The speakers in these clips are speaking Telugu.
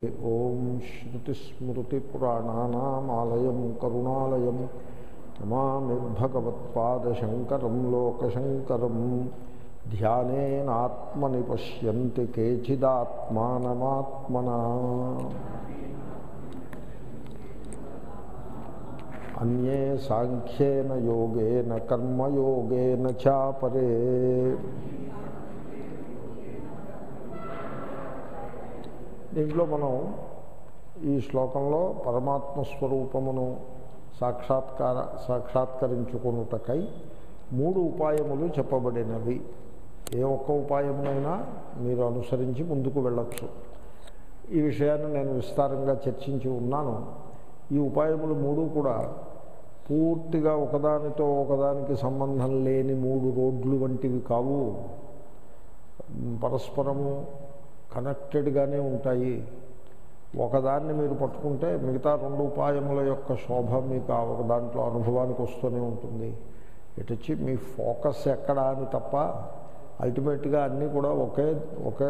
ఓం శ్రుతిస్మృతిపురాణానామాలయం కరుణాలయం నమామి భగవత్పాదశంకరం లోకశంకరం ధ్యానేనాత్మని పశ్యంతి కేచిదాత్మానమాత్మనా అన్యే సాంఖ్యేన యోగేన కర్మయోగేన చాపరే దీంట్లో మనం ఈ శ్లోకంలో పరమాత్మ స్వరూపమును సాక్షాత్కార సాక్షాత్కరించుకొనుటకై మూడు ఉపాయములు చెప్పబడినవి ఏ ఒక్క ఉపాయమునైనా మీరు అనుసరించి ముందుకు వెళ్ళచ్చు ఈ విషయాన్ని నేను విస్తారంగా చర్చించి ఉన్నాను ఈ ఉపాయములు మూడు కూడా పూర్తిగా ఒకదానితో ఒకదానికి సంబంధం లేని మూడు రోడ్లు వంటివి కావు పరస్పరము కనెక్టెడ్గానే ఉంటాయి ఒకదాన్ని మీరు పట్టుకుంటే మిగతా రెండు ఉపాయముల యొక్క శోభ మీకు ఆ ఒక దాంట్లో అనుభవానికి వస్తూనే ఉంటుంది ఇటొచ్చి మీ ఫోకస్ ఎక్కడ అని తప్ప అల్టిమేట్గా అన్నీ కూడా ఒకే ఒకే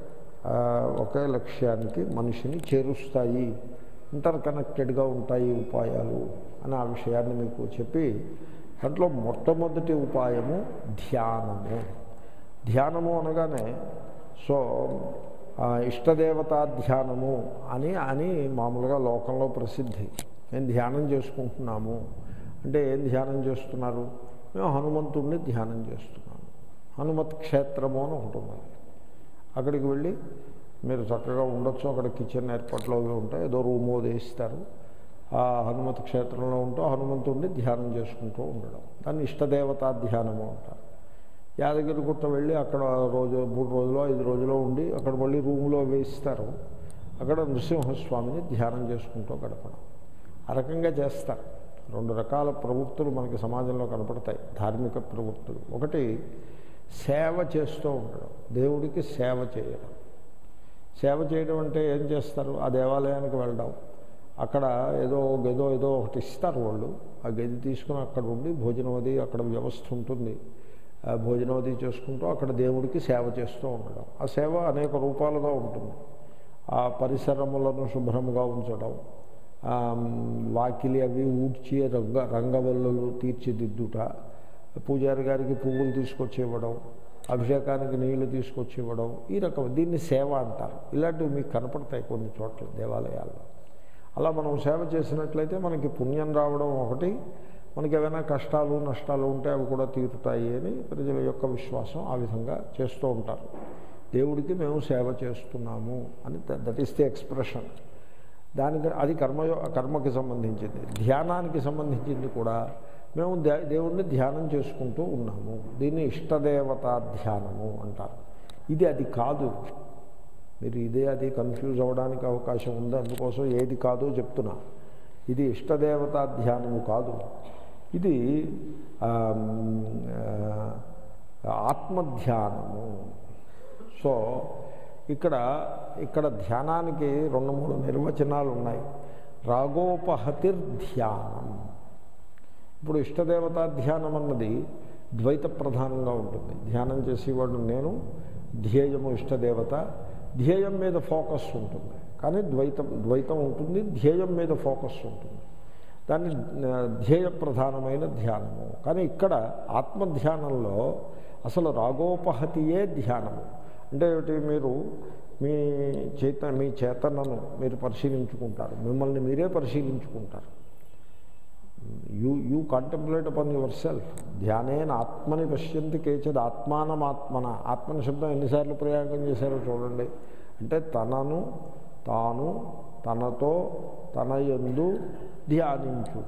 ఒకే లక్ష్యానికి మనిషిని చేరుస్తాయి ఇంటర్ కనెక్టెడ్గా ఉంటాయి ఉపాయాలు అని ఆ విషయాన్ని మీకు చెప్పి దాంట్లో మొట్టమొదటి ఉపాయము ధ్యానము ధ్యానము అనగానే సో ఇష్టదేవతా ధ్యానము అని అని మామూలుగా లోకంలో ప్రసిద్ధి మేము ధ్యానం చేసుకుంటున్నాము అంటే ఏం ధ్యానం చేస్తున్నారు మేము హనుమంతుడిని ధ్యానం చేస్తున్నాము హనుమత్ క్షేత్రము అని ఉంటుంది అక్కడికి వెళ్ళి మీరు చక్కగా ఉండొచ్చు అక్కడ కిచెన్ ఏర్పాట్లు అవి ఉంటాయి ఏదో రూమ్ వేస్తారు ఆ హనుమత్ క్షేత్రంలో ఉంటూ హనుమంతుడిని ధ్యానం చేసుకుంటూ ఉండడం దాన్ని ఇష్టదేవతా ధ్యానము అంటారు యాదగిరి గుట్ట వెళ్ళి అక్కడ రోజు మూడు రోజులు ఐదు రోజులు ఉండి అక్కడ మళ్ళీ రూములో వేయిస్తారు అక్కడ నృసింహస్వామిని ధ్యానం చేసుకుంటూ గడపడం ఆ రకంగా చేస్తారు రెండు రకాల ప్రవృత్తులు మనకి సమాజంలో కనపడతాయి ధార్మిక ప్రవృత్తులు ఒకటి సేవ చేస్తూ ఉండడం దేవుడికి సేవ చేయడం సేవ చేయడం అంటే ఏం చేస్తారు ఆ దేవాలయానికి వెళ్ళడం అక్కడ ఏదో గదో ఏదో ఒకటి ఇస్తారు వాళ్ళు ఆ గది తీసుకుని అక్కడ ఉండి భోజనం అది అక్కడ వ్యవస్థ ఉంటుంది భోజనం అది చేసుకుంటూ అక్కడ దేవుడికి సేవ చేస్తూ ఉండడం ఆ సేవ అనేక రూపాలుగా ఉంటుంది ఆ పరిసరములను శుభ్రముగా ఉంచడం వాకిలి అవి ఊడ్చి రంగ రంగవల్లులు తీర్చిదిద్దుట పూజారి గారికి పువ్వులు తీసుకొచ్చి ఇవ్వడం అభిషేకానికి నీళ్లు తీసుకొచ్చి ఇవ్వడం ఈ రకం దీన్ని సేవ అంటారు ఇలాంటివి మీకు కనపడతాయి కొన్ని చోట్ల దేవాలయాల్లో అలా మనం సేవ చేసినట్లయితే మనకి పుణ్యం రావడం ఒకటి మనకి ఏమైనా కష్టాలు నష్టాలు ఉంటే అవి కూడా తీరుతాయి అని ప్రజల యొక్క విశ్వాసం ఆ విధంగా చేస్తూ ఉంటారు దేవుడికి మేము సేవ చేస్తున్నాము అని దట్ ఈస్ ది ఎక్స్ప్రెషన్ దానికి అది కర్మ కర్మకి సంబంధించింది ధ్యానానికి సంబంధించింది కూడా మేము దేవుణ్ణి ధ్యానం చేసుకుంటూ ఉన్నాము దీన్ని ఇష్టదేవతా ధ్యానము అంటారు ఇది అది కాదు మీరు ఇదే అది కన్ఫ్యూజ్ అవ్వడానికి అవకాశం ఉంది అందుకోసం ఏది కాదో చెప్తున్నా ఇది ఇష్టదేవతా ధ్యానము కాదు ఇది ఆత్మధ్యానము సో ఇక్కడ ఇక్కడ ధ్యానానికి రెండు మూడు నిర్వచనాలు ఉన్నాయి రాగోపహతిర్ధ్యానం ఇప్పుడు ఇష్టదేవతా ధ్యానం అన్నది ద్వైత ప్రధానంగా ఉంటుంది ధ్యానం చేసేవాడు నేను ధ్యేయము ఇష్టదేవత ధ్యేయం మీద ఫోకస్ ఉంటుంది కానీ ద్వైతం ద్వైతం ఉంటుంది ధ్యేయం మీద ఫోకస్ ఉంటుంది దాన్ని ధ్యేయ ప్రధానమైన ధ్యానము కానీ ఇక్కడ ఆత్మధ్యానంలో అసలు రాగోపహతియే ధ్యానము అంటే ఏమిటి మీరు మీ చేత మీ చేతనను మీరు పరిశీలించుకుంటారు మిమ్మల్ని మీరే పరిశీలించుకుంటారు you you contemplate upon yourself ధ్యానేన ఆత్మని పశ్యంతి కేచది ఆత్మానమాత్మన ఆత్మని శబ్దం ఎన్నిసార్లు ప్రయోగం చేశారో చూడండి అంటే తనను తాను తనతో తన యందు ధ్యానించుట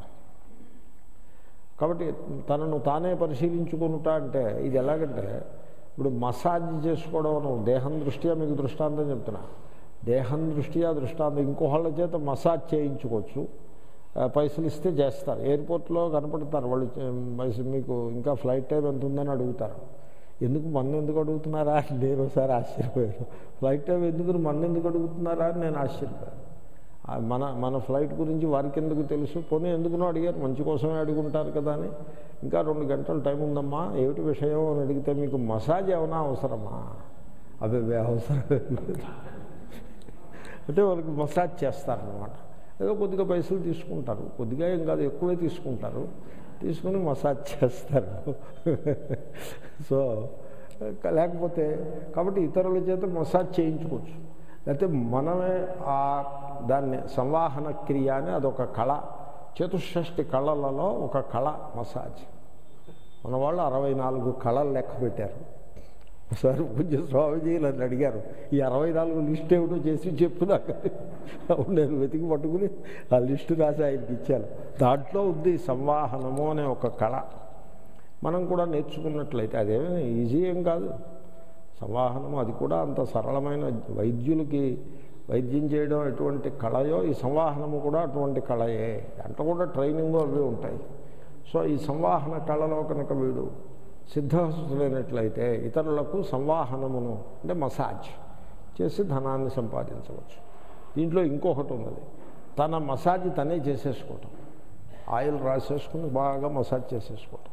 కాబట్టి తనను తానే పరిశీలించుకునుట అంటే ఇది ఎలాగంటే ఇప్పుడు మసాజ్ చేసుకోవడం అని దేహం దృష్ట్యా మీకు దృష్టాంతం చెప్తున్నా దేహం దృష్ట్యా దృష్టాంతం ఇంకోళ్ళ చేత మసాజ్ చేయించుకోవచ్చు పైసలు ఇస్తే చేస్తారు ఎయిర్పోర్ట్లో కనపడతారు వాళ్ళు మీకు ఇంకా ఫ్లైట్ టైం ఎంత ఉందని అడుగుతారు ఎందుకు మన ఎందుకు అడుగుతున్నారా అని నేను ఒకసారి ఆశ్చర్యపోయాను ఫ్లైట్ టైం ఎందుకు మన ఎందుకు అడుగుతున్నారా అని నేను ఆశ్చర్యపోయాను మన మన ఫ్లైట్ గురించి వారికి ఎందుకు తెలుసు పోనీ ఎందుకునో అడిగారు మంచి కోసమే అడుగుంటారు కదా అని ఇంకా రెండు గంటలు టైం ఉందమ్మా ఏమిటి విషయం అని అడిగితే మీకు మసాజ్ ఏమైనా అవసరమా అవి అవసరం లేదు అంటే వాళ్ళకి మసాజ్ చేస్తారనమాట ఏదో కొద్దిగా పైసలు తీసుకుంటారు కొద్దిగా ఏం కాదు ఎక్కువే తీసుకుంటారు తీసుకుని మసాజ్ చేస్తారు సో లేకపోతే కాబట్టి ఇతరుల చేత మసాజ్ చేయించుకోవచ్చు లేకపోతే మనమే ఆ దాన్ని సంవాహన క్రియ అని అదొక కళ చతుషష్టి కళలలో ఒక కళ మసాజ్ మన వాళ్ళు అరవై నాలుగు కళలు లెక్క పెట్టారు ఒకసారి పూజ్య స్వామిజీలు అని అడిగారు ఈ అరవై నాలుగు లిస్ట్ ఏమిటో చేసి చెప్పు నాకు అవును నేను వెతికి పట్టుకుని ఆ లిస్టు రాసి ఆయనకి ఇచ్చాను దాంట్లో ఉంది సంవాహనము అనే ఒక కళ మనం కూడా నేర్చుకున్నట్లయితే అదేమీ ఈజీ ఏం కాదు సంవాహనము అది కూడా అంత సరళమైన వైద్యులకి వైద్యం చేయడం ఎటువంటి కళయో ఈ సంవాహనము కూడా అటువంటి కళయే దాంట్లో కూడా ట్రైనింగ్ అవి ఉంటాయి సో ఈ సంవాహన కళలో కనుక వీడు సిద్ధహస్తులైనట్లయితే ఇతరులకు సంవాహనమును అంటే మసాజ్ చేసి ధనాన్ని సంపాదించవచ్చు దీంట్లో ఇంకొకటి ఉన్నది తన మసాజ్ తనే చేసేసుకోవటం ఆయిల్ రాసేసుకుని బాగా మసాజ్ చేసేసుకోవటం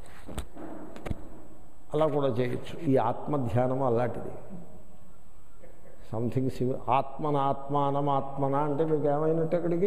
అలా కూడా చేయొచ్చు ఈ ఆత్మధ్యానం అలాంటిది సంథింగ్ శివ ఆత్మన ఆత్మానం ఆత్మన అంటే మీకు ఏమైనట్టు అక్కడికి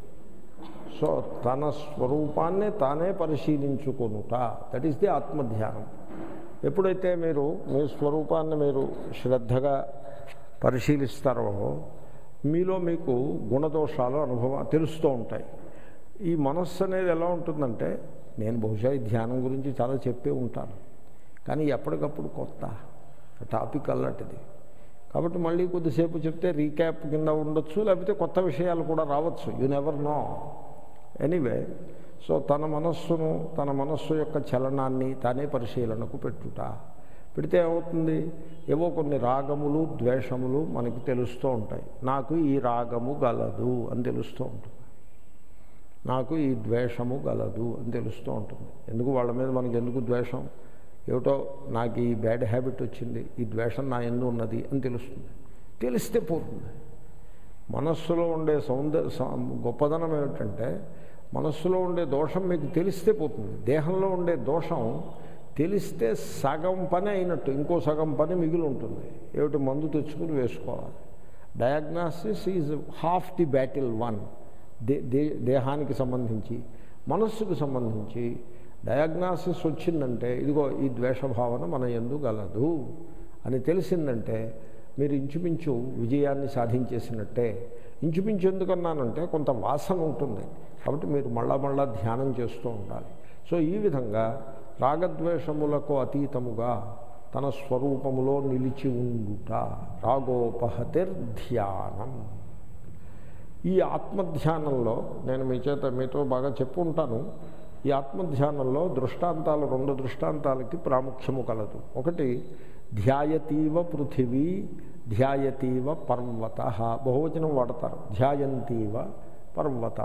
సో తన స్వరూపాన్ని తానే పరిశీలించుకొనుట దట్ ఈస్ ది ఆత్మధ్యానం ఎప్పుడైతే మీరు మీ స్వరూపాన్ని మీరు శ్రద్ధగా పరిశీలిస్తారో మీలో మీకు గుణదోషాలు అనుభవం తెలుస్తూ ఉంటాయి ఈ మనస్సు అనేది ఎలా ఉంటుందంటే నేను బహుశా ఈ ధ్యానం గురించి చాలా చెప్పే ఉంటాను కానీ ఎప్పటికప్పుడు కొత్త టాపిక్ అలాంటిది కాబట్టి మళ్ళీ కొద్దిసేపు చెప్తే రీక్యాప్ కింద ఉండొచ్చు లేకపోతే కొత్త విషయాలు కూడా రావచ్చు you never know anyway so తన మనస్సును తన మనస్సు యొక్క చలనాన్ని తానే పరిశీలనకు పెట్టుట పెడితే ఏమవుతుంది ఏవో కొన్ని రాగములు ద్వేషములు మనకి తెలుస్తూ ఉంటాయి నాకు ఈ రాగము గలదు అని తెలుస్తూ ఉంటుంది నాకు ఈ ద్వేషము గలదు అని తెలుస్తూ ఉంటుంది ఎందుకు వాళ్ళ మీద మనకి ఎందుకు ద్వేషం ఏమిటో నాకు ఈ బ్యాడ్ హ్యాబిట్ వచ్చింది ఈ ద్వేషం నా ఎందు ఉన్నది అని తెలుస్తుంది తెలిస్తే పోతుంది మనస్సులో ఉండే సౌందర్య గొప్పదనం ఏమిటంటే మనస్సులో ఉండే దోషం మీకు తెలిస్తే పోతుంది దేహంలో ఉండే దోషం తెలిస్తే సగం పని అయినట్టు ఇంకో సగం పని మిగిలి ఉంటుంది ఏమిటి మందు తెచ్చుకుని వేసుకోవాలి diagnosis is half the battle won దే దే దేహానికి సంబంధించి మనస్సుకు సంబంధించి డయాగ్నాసిస్ వచ్చిందంటే ఇదిగో ఈ ద్వేషభావన మన ఎందు గలదు అని తెలిసిందంటే మీరు ఇంచుమించు విజయాన్ని సాధించేసినట్టే ఇంచుమించు ఎందుకన్నానంటే కొంత వాసన ఉంటుంది కాబట్టి మీరు మళ్ళా మళ్ళా ధ్యానం చేస్తూ ఉండాలి సో ఈ విధంగా రాగద్వేషములకు అతీతముగా తన స్వరూపములో నిలిచి ఉండుట రాగోపహతిర్ధ్యానం ఈ ఆత్మధ్యానంలో నేను మీ చేత మీతో బాగా చెప్పుంటాను ఈ ఆత్మధ్యానంలో దృష్టాంతాలు రెండు దృష్టాంతాలకి ప్రాముఖ్యము కలదు ఒకటి ధ్యాయతీవ పృథివీ ధ్యాయతీవ పర్వత బహువచనం వాడతారు ధ్యాయంతీవ పర్వతా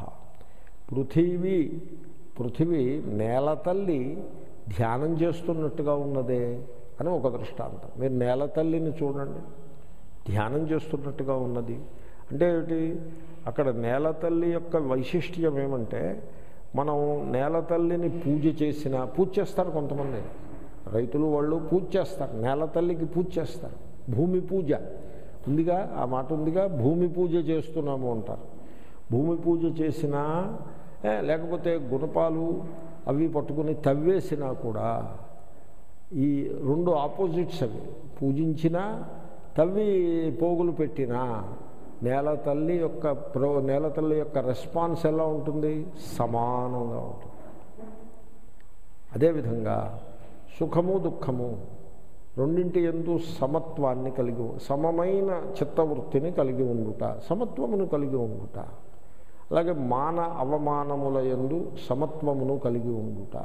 పృథివీ పృథివీ నేల తల్లి ధ్యానం చేస్తున్నట్టుగా ఉన్నదే అని ఒక దృష్టాంతం మీరు నేల తల్లిని చూడండి ధ్యానం చేస్తున్నట్టుగా ఉన్నది అంటే ఏమిటి అక్కడ నేల తల్లి యొక్క వైశిష్ట్యం ఏమంటే మనం నేల తల్లిని పూజ చేసిన పూజ చేస్తారు కొంతమంది రైతులు వాళ్ళు పూజ చేస్తారు నేల తల్లికి పూజ చేస్తారు భూమి పూజ ఉందిగా ఆ మాట ఉందిగా భూమి పూజ చేస్తున్నాము అంటారు భూమి పూజ చేసినా లేకపోతే గుణపాలు అవి పట్టుకుని తవ్వేసినా కూడా ఈ రెండు ఆపోజిట్స్ అవి పూజించినా తవ్వి పోగులు పెట్టినా నేల తల్లి యొక్క ప్రో నేల తల్లి యొక్క రెస్పాన్స్ ఎలా ఉంటుంది సమానంగా ఉంటుంది అదేవిధంగా సుఖము దుఃఖము రెండింటి ఎందు సమత్వాన్ని కలిగి సమమైన చిత్తవృత్తిని కలిగి ఉండుట సమత్వమును కలిగి ఉండుట అలాగే మాన అవమానముల ఎందు సమత్వమును కలిగి ఉండుట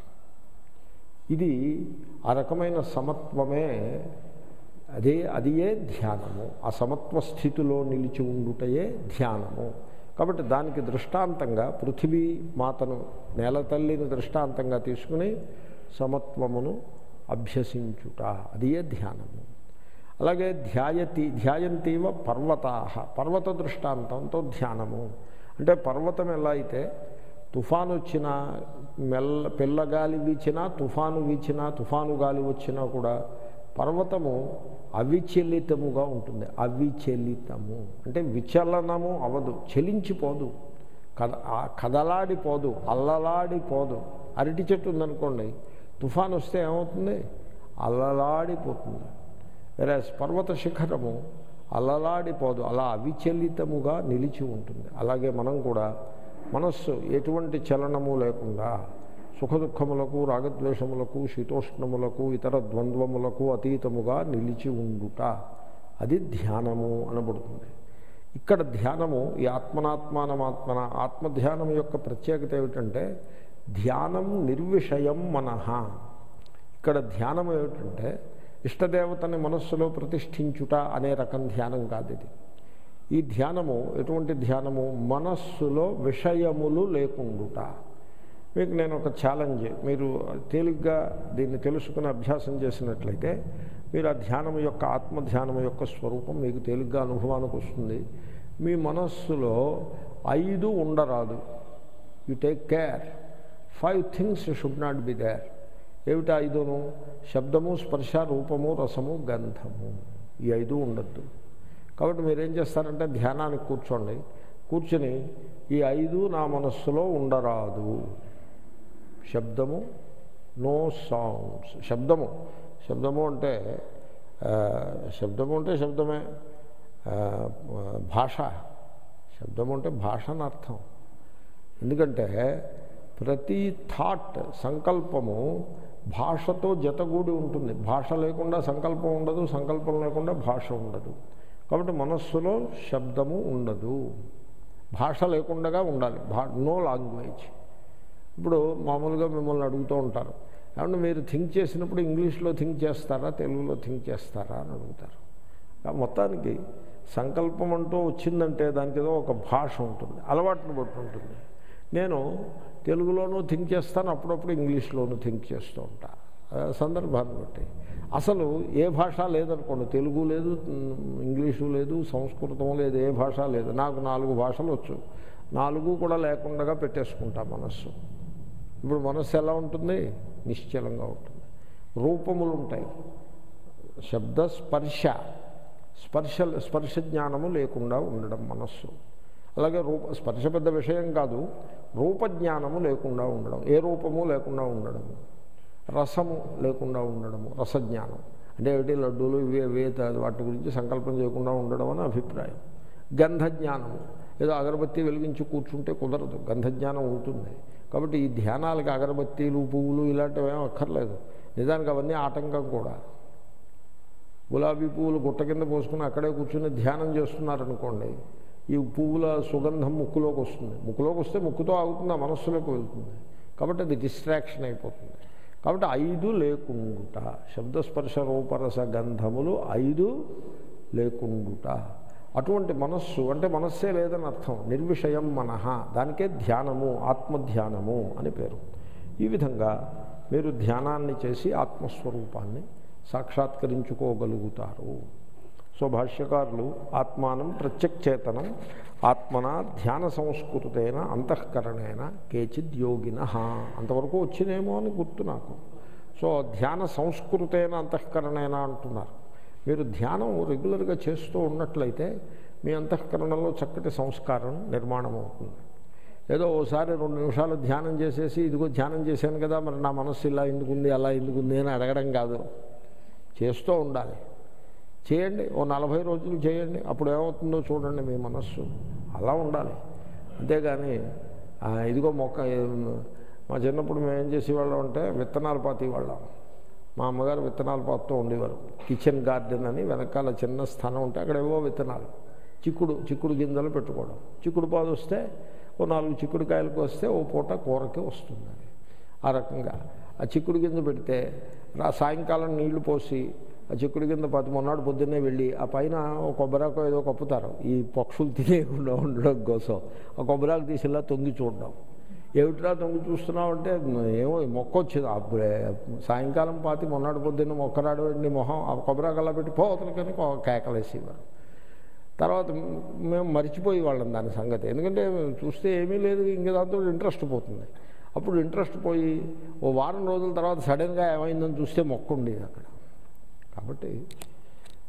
ఇది ఆ రకమైన సమత్వమే అదే అదియే ధ్యానము ఆ సమత్వ స్థితిలో నిలిచి ఉండుటయే ధ్యానము కాబట్టి దానికి దృష్టాంతంగా పృథివీ మాతను నేల తల్లిని దృష్టాంతంగా తీసుకుని సమత్వమును అభ్యసించుట అదియే ధ్యానము అలాగే ధ్యాయతి ధ్యాయంతీవ పర్వతా పర్వత దృష్టాంతంతో ధ్యానము అంటే పర్వతం ఎలా అయితే తుఫాను వచ్చినా మెల్ల పిల్లగాలి వీచినా తుఫాను వీచినా తుఫాను గాలి వచ్చినా కూడా పర్వతము అవిచలితముగా ఉంటుంది అవిచలితము అంటే విచలనము అవదు చలించిపోదు కద ఆ కదలాడిపోదు అల్లలాడిపోదు అరటి చెట్టు ఉందనుకోండి తుఫాన్ వస్తే ఏమవుతుంది అల్లలాడిపోతుంది వేరే పర్వత శిఖరము అల్లలాడిపోదు అలా అవిచలితముగా నిలిచి ఉంటుంది అలాగే మనం కూడా మనస్సు ఎటువంటి చలనము లేకుండా సుఖదుఖములకు రాగద్వేషములకు శీతోష్ణములకు ఇతర ద్వంద్వములకు అతీతముగా నిలిచి ఉండుట అది ధ్యానము అనబడుతుంది ఇక్కడ ధ్యానము ఈ ఆత్మనాత్మానమాత్మన ఆత్మధ్యానం యొక్క ప్రత్యేకత ఏమిటంటే ధ్యానం నిర్విషయం మనహ ఇక్కడ ధ్యానం ఏమిటంటే ఇష్టదేవతని మనస్సులో ప్రతిష్ఠించుట అనే రకం ధ్యానం కాదు ఇది ఈ ధ్యానము ఎటువంటి ధ్యానము మనస్సులో విషయములు లేకుండుట మీకు నేను ఒక ఛాలెంజ్ మీరు తేలిగ్గా దీన్ని తెలుసుకుని అభ్యాసం చేసినట్లయితే మీరు ఆ ధ్యానం యొక్క ఆత్మధ్యానం యొక్క స్వరూపం మీకు తేలిగ్గా అనుభవానికి వస్తుంది మీ మనస్సులో ఐదు ఉండరాదు you take care five things should not be there ఏమిటి ఐదును శబ్దము స్పర్శ రూపము రసము గంధము ఈ ఐదు ఉండద్దు కాబట్టి మీరేం చేస్తారంటే ధ్యానానికి కూర్చోండి కూర్చొని ఈ ఐదు నా మనస్సులో ఉండరాదు శబ్దము నో సాంగ్స్ శబ్దము శబ్దము అంటే శబ్దము అంటే శబ్దమే భాష శబ్దము అంటే భాష అని అర్థం ఎందుకంటే ప్రతి థాట్ సంకల్పము భాషతో జతగూడి ఉంటుంది భాష లేకుండా సంకల్పం ఉండదు సంకల్పం లేకుండా భాష ఉండదు కాబట్టి మనస్సులో శబ్దము ఉండదు భాష లేకుండా ఉండాలి భా నో లాంగ్వేజ్ ఇప్పుడు మామూలుగా మిమ్మల్ని అడుగుతూ ఉంటారు ఏమన్నా మీరు థింక్ చేసినప్పుడు ఇంగ్లీష్లో థింక్ చేస్తారా తెలుగులో థింక్ చేస్తారా అని అడుగుతారు మొత్తానికి సంకల్పం అంటూ వచ్చిందంటే దానికి ఏదో ఒక భాష ఉంటుంది అలవాటును బట్టి ఉంటుంది నేను తెలుగులోనూ థింక్ చేస్తాను అప్పుడప్పుడు ఇంగ్లీష్లోనూ థింక్ చేస్తూ ఉంటా సందర్భాన్ని బట్టి అసలు ఏ భాష లేదనుకోండి తెలుగు లేదు ఇంగ్లీషు లేదు సంస్కృతం లేదు ఏ భాష లేదు నాకు నాలుగు భాషలు వచ్చు నాలుగు కూడా లేకుండా పెట్టేసుకుంటా మనస్సు ఇప్పుడు మనస్సు ఎలా ఉంటుంది నిశ్చలంగా ఉంటుంది రూపములు ఉంటాయి శబ్ద స్పర్శ స్పర్శ స్పర్శ జ్ఞానము లేకుండా ఉండడం మనస్సు అలాగే రూప స్పర్శ పెద్ద విషయం కాదు రూపజ్ఞానము లేకుండా ఉండడం ఏ రూపము లేకుండా ఉండడము రసము లేకుండా ఉండడము రసజ్ఞానం అంటే ఏమిటి లడ్డూలు ఇవి ఇవే వాటి గురించి సంకల్పం చేయకుండా ఉండడం అని అభిప్రాయం గంధజ్ఞానము ఏదో అగరబత్తి వెలిగించి కూర్చుంటే కుదరదు గంధజ్ఞానం ఉంటుంది కాబట్టి ఈ ధ్యానాలకి అగరబత్తీలు పువ్వులు ఇలాంటివి ఏం అక్కర్లేదు నిజానికి అవన్నీ ఆటంకం కూడా గులాబీ పువ్వులు గుట్ట కింద పోసుకుని అక్కడే కూర్చుని ధ్యానం చేస్తున్నారనుకోండి ఈ పువ్వుల సుగంధం ముక్కులోకి వస్తుంది ముక్కులోకి వస్తే ముక్కుతో ఆగుతుంది ఆ మనస్సులోకి వెళ్తుంది కాబట్టి అది డిస్ట్రాక్షన్ అయిపోతుంది కాబట్టి ఐదు లేకుండుట శబ్దస్పర్శ రూపరస గంధములు ఐదు లేకుండుట అటువంటి మనస్సు అంటే మనస్సే లేదని అర్థం నిర్విషయం మనహ దానికే ధ్యానము ఆత్మధ్యానము అని పేరు ఈ విధంగా మీరు ధ్యానాన్ని చేసి ఆత్మస్వరూపాన్ని సాక్షాత్కరించుకోగలుగుతారు సో భాష్యకారులు ఆత్మానం ప్రత్యక్చేతనం ఆత్మన ధ్యాన సంస్కృతైన అంతఃకరణైన కేచిద్ యోగిన అంతవరకు వచ్చినేమో అని గుర్తు నాకు సో ధ్యాన సంస్కృతైన అంతఃకరణైన అంటున్నారు మీరు ధ్యానం రెగ్యులర్గా చేస్తూ ఉన్నట్లయితే మీ అంతఃకరణలో చక్కటి సంస్కారం నిర్మాణం అవుతుంది ఏదో ఓసారి రెండు నిమిషాలు ధ్యానం చేసేసి ఇదిగో ధ్యానం చేశాను కదా మరి నా మనస్సు ఇలా ఎందుకుంది అలా ఎందుకుంది అని అడగడం కాదు చేస్తూ ఉండాలి చేయండి ఓ నలభై రోజులు చేయండి అప్పుడు ఏమవుతుందో చూడండి మీ మనస్సు అలా ఉండాలి అంతేగాని ఇదిగో మొక్క మా చిన్నప్పుడు మేము ఏం చేసేవాళ్ళం అంటే విత్తనాలు పాతేవాళ్ళం మా అమ్మగారు విత్తనాలు పాతూ ఉండేవారు కిచెన్ గార్డెన్ అని వెనకాల చిన్న స్థానం ఉంటే అక్కడ ఏవో విత్తనాలు చిక్కుడు చిక్కుడు గింజలు పెట్టుకోవడం చిక్కుడు పాదు వస్తే ఓ నాలుగు చిక్కుడుకాయలకు వస్తే ఓ పూట కూరకి వస్తుంది అది ఆ రకంగా ఆ చిక్కుడు గింజ పెడితే రా సాయంకాలం నీళ్లు పోసి ఆ చిక్కుడు కింద పది మొన్నాడు పొద్దున్నే వెళ్ళి ఆ పైన ఒక కొబ్బరాకు ఏదో కప్పుతారు ఈ పక్షులు తినేయకుండా ఉండడం కోసం ఆ కొబ్బరాకు తీసి ఇలా తొంగి చూడడం ఏమిట్రా తొంగి చూస్తున్నావు అంటే ఏమో మొక్క వచ్చింది అప్పుడే సాయంకాలం పాతి మొన్నటి పొద్దున్న మొక్కరాడు నీ మొహం ఆ కొబ్బరాకు అలా పెట్టి పోతలకని కేకలేసేవారు తర్వాత మేము మర్చిపోయి వాళ్ళం దాని సంగతి ఎందుకంటే చూస్తే ఏమీ లేదు ఇంక దాంతో ఇంట్రెస్ట్ పోతుంది అప్పుడు ఇంట్రెస్ట్ పోయి ఓ వారం రోజుల తర్వాత సడన్గా ఏమైందని చూస్తే మొక్క ఉండేది అక్కడ కాబట్టి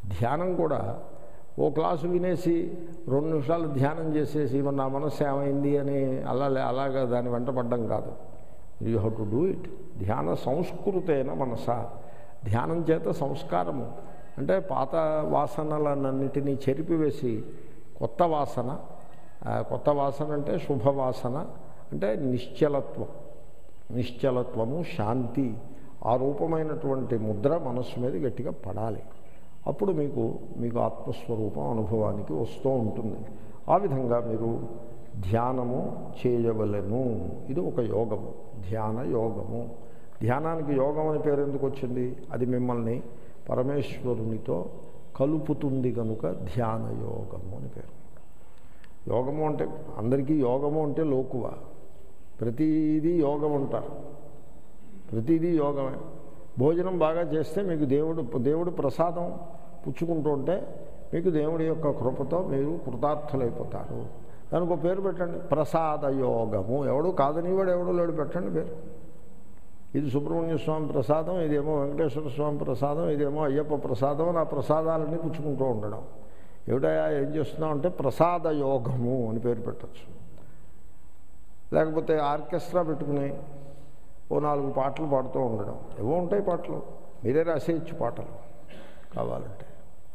ధ్యానం కూడా ఓ క్లాసు వినేసి రెండు నిమిషాలు ధ్యానం చేసేసి మరి నా మనస్సు ఏమైంది అని అలా అలాగా దాని వెంట పడ్డం కాదు you have to do it ధ్యాన సంస్కృతైన మనస ధ్యానం చేత సంస్కారము అంటే పాత వాసనలన్నిటినీ చెరిపివేసి కొత్త వాసన ఆ, కొత్త వాసన అంటే శుభవాసన అంటే నిశ్చలత్వం నిశ్చలత్వము శాంతి ఆ రూపమైనటువంటి ముద్ర మనస్సు మీద గట్టిగా పడాలి అప్పుడు మీకు మీకు ఆత్మస్వరూపం అనుభవానికి వస్తూ ఉంటుంది ఆ విధంగా మీరు ధ్యానము చేయవలెను ఇది ఒక యోగము ధ్యాన యోగము ధ్యానానికి యోగం అని పేరు ఎందుకు వచ్చింది అది మిమ్మల్ని పరమేశ్వరునితో కలుపుతుంది కనుక ధ్యాన యోగము అని పేరు యోగము అంటే అందరికీ యోగము అంటే లోకువ ప్రతిదీ యోగం అంటారు ప్రతిదీ యోగమే భోజనం బాగా చేస్తే మీకు దేవుడు దేవుడు ప్రసాదం పుచ్చుకుంటూ ఉంటే మీకు దేవుడి యొక్క కృపతో మీరు కృతార్థులైపోతారు దానికి ఒక పేరు పెట్టండి ప్రసాద యోగము ఎవడు కాదనివాడు ఎవడు లేడు పెట్టండి పేరు ఇది సుబ్రహ్మణ్య స్వామి ప్రసాదం ఇదేమో వెంకటేశ్వర స్వామి ప్రసాదం ఇదేమో అయ్యప్ప ప్రసాదం నా ప్రసాదాలన్నీ పుచ్చుకుంటూ ఉండడం ఏమిటయా ఏం చేస్తున్నాం అంటే ప్రసాద యోగము అని పేరు పెట్టచ్చు లేకపోతే ఆర్కెస్ట్రా పెట్టుకుని ఓ నాలుగు పాటలు పాడుతూ ఉండడం ఏవో ఉంటాయి పాటలు మీరే రాసేయచ్చు పాటలు కావాలంటే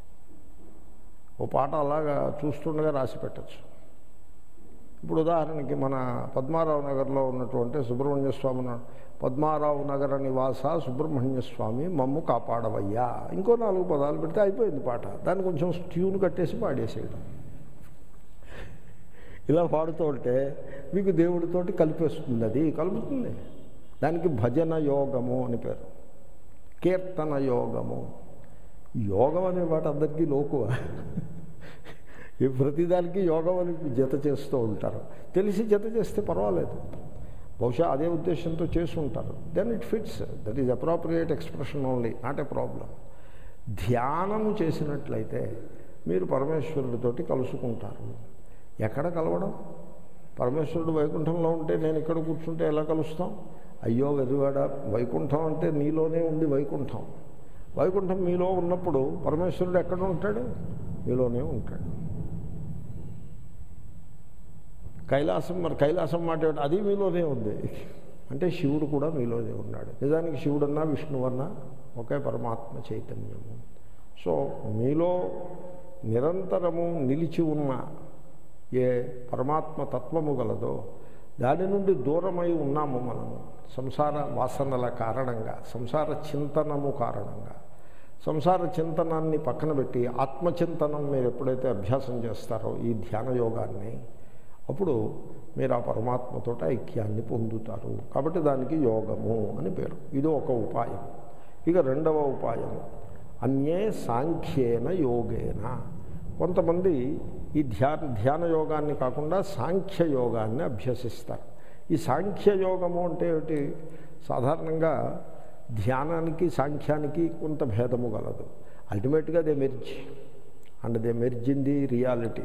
ఓ పాట అలాగా చూస్తుండగా రాసి పెట్టచ్చు ఇప్పుడు ఉదాహరణకి మన పద్మారావు నగర్లో ఉన్నటువంటి సుబ్రహ్మణ్య స్వామి ఉన్నాడు. పద్మారావు నగర నివాస సుబ్రహ్మణ్య స్వామి మమ్ము కాపాడవయ్యా ఇంకో నాలుగు పదాలు పెడితే అయిపోయింది పాట దాన్ని కొంచెం ట్యూన్ కట్టేసి పాడేసేయడం ఇలా పాడుతూ ఉంటే మీకు దేవుడితోటి కలిపేస్తుంది అది కలుపుతుంది దానికి భజన యోగము అని పేరు కీర్తన యోగము యోగం అనే మాట అందరికీ లోకువ ఈ ప్రతిదానికి యోగం అని జత చేస్తూ ఉంటారు తెలిసి జత చేస్తే పర్వాలేదు బహుశా అదే ఉద్దేశంతో చేసి ఉంటారు then it fits that is appropriate expression only not a problem ధ్యానము చేసినట్లయితే మీరు పరమేశ్వరుడితోటి కలుసుకుంటారు ఎక్కడ కలవడం పరమేశ్వరుడు వైకుంఠంలో ఉంటే నేను ఇక్కడ కూర్చుంటే ఎలా కలుస్తాం అయ్యో వెరివాడ వైకుంఠం అంటే నీలోనే ఉంది వైకుంఠం వైకుంఠం మీలో ఉన్నప్పుడు పరమేశ్వరుడు ఎక్కడ ఉంటాడు మీలోనే ఉంటాడు కైలాసం మరి కైలాసం మాట ఏమిటి? అది మీలోనే ఉంది అంటే శివుడు కూడా మీలోనే ఉన్నాడు నిజానికి శివుడన్నా విష్ణువన్నా ఒకే పరమాత్మ చైతన్యము సో మీలో నిరంతరము నిలిచి ఉన్న ఏ పరమాత్మ తత్వము గలదో దాని నుండి దూరమై ఉన్నాము మనము సంసార వాసనల కారణంగా సంసార చింతనము కారణంగా సంసార చింతనాన్ని పక్కన పెట్టి ఆత్మచింతనం మీరు ఎప్పుడైతే అభ్యాసం చేస్తారో ఈ ధ్యాన యోగాన్ని అప్పుడు మీరు ఆ పరమాత్మతో ఐక్యాన్ని పొందుతారు కాబట్టి దానికి యోగము అని పేరు ఇది ఒక ఉపాయం ఇక రెండవ ఉపాయం అన్యే సాంఖ్యేన యోగేన కొంతమంది ఈ ధ్యాన ధ్యాన యోగాన్ని కాకుండా సాంఖ్య యోగాన్ని అభ్యసిస్తారు ఈ సాంఖ్య యోగము అంటే ఏమిటి సాధారణంగా ధ్యానానికి సాంఖ్యానికి కొంత భేదము గలదు అల్టిమేట్గా they merge and they merge in the reality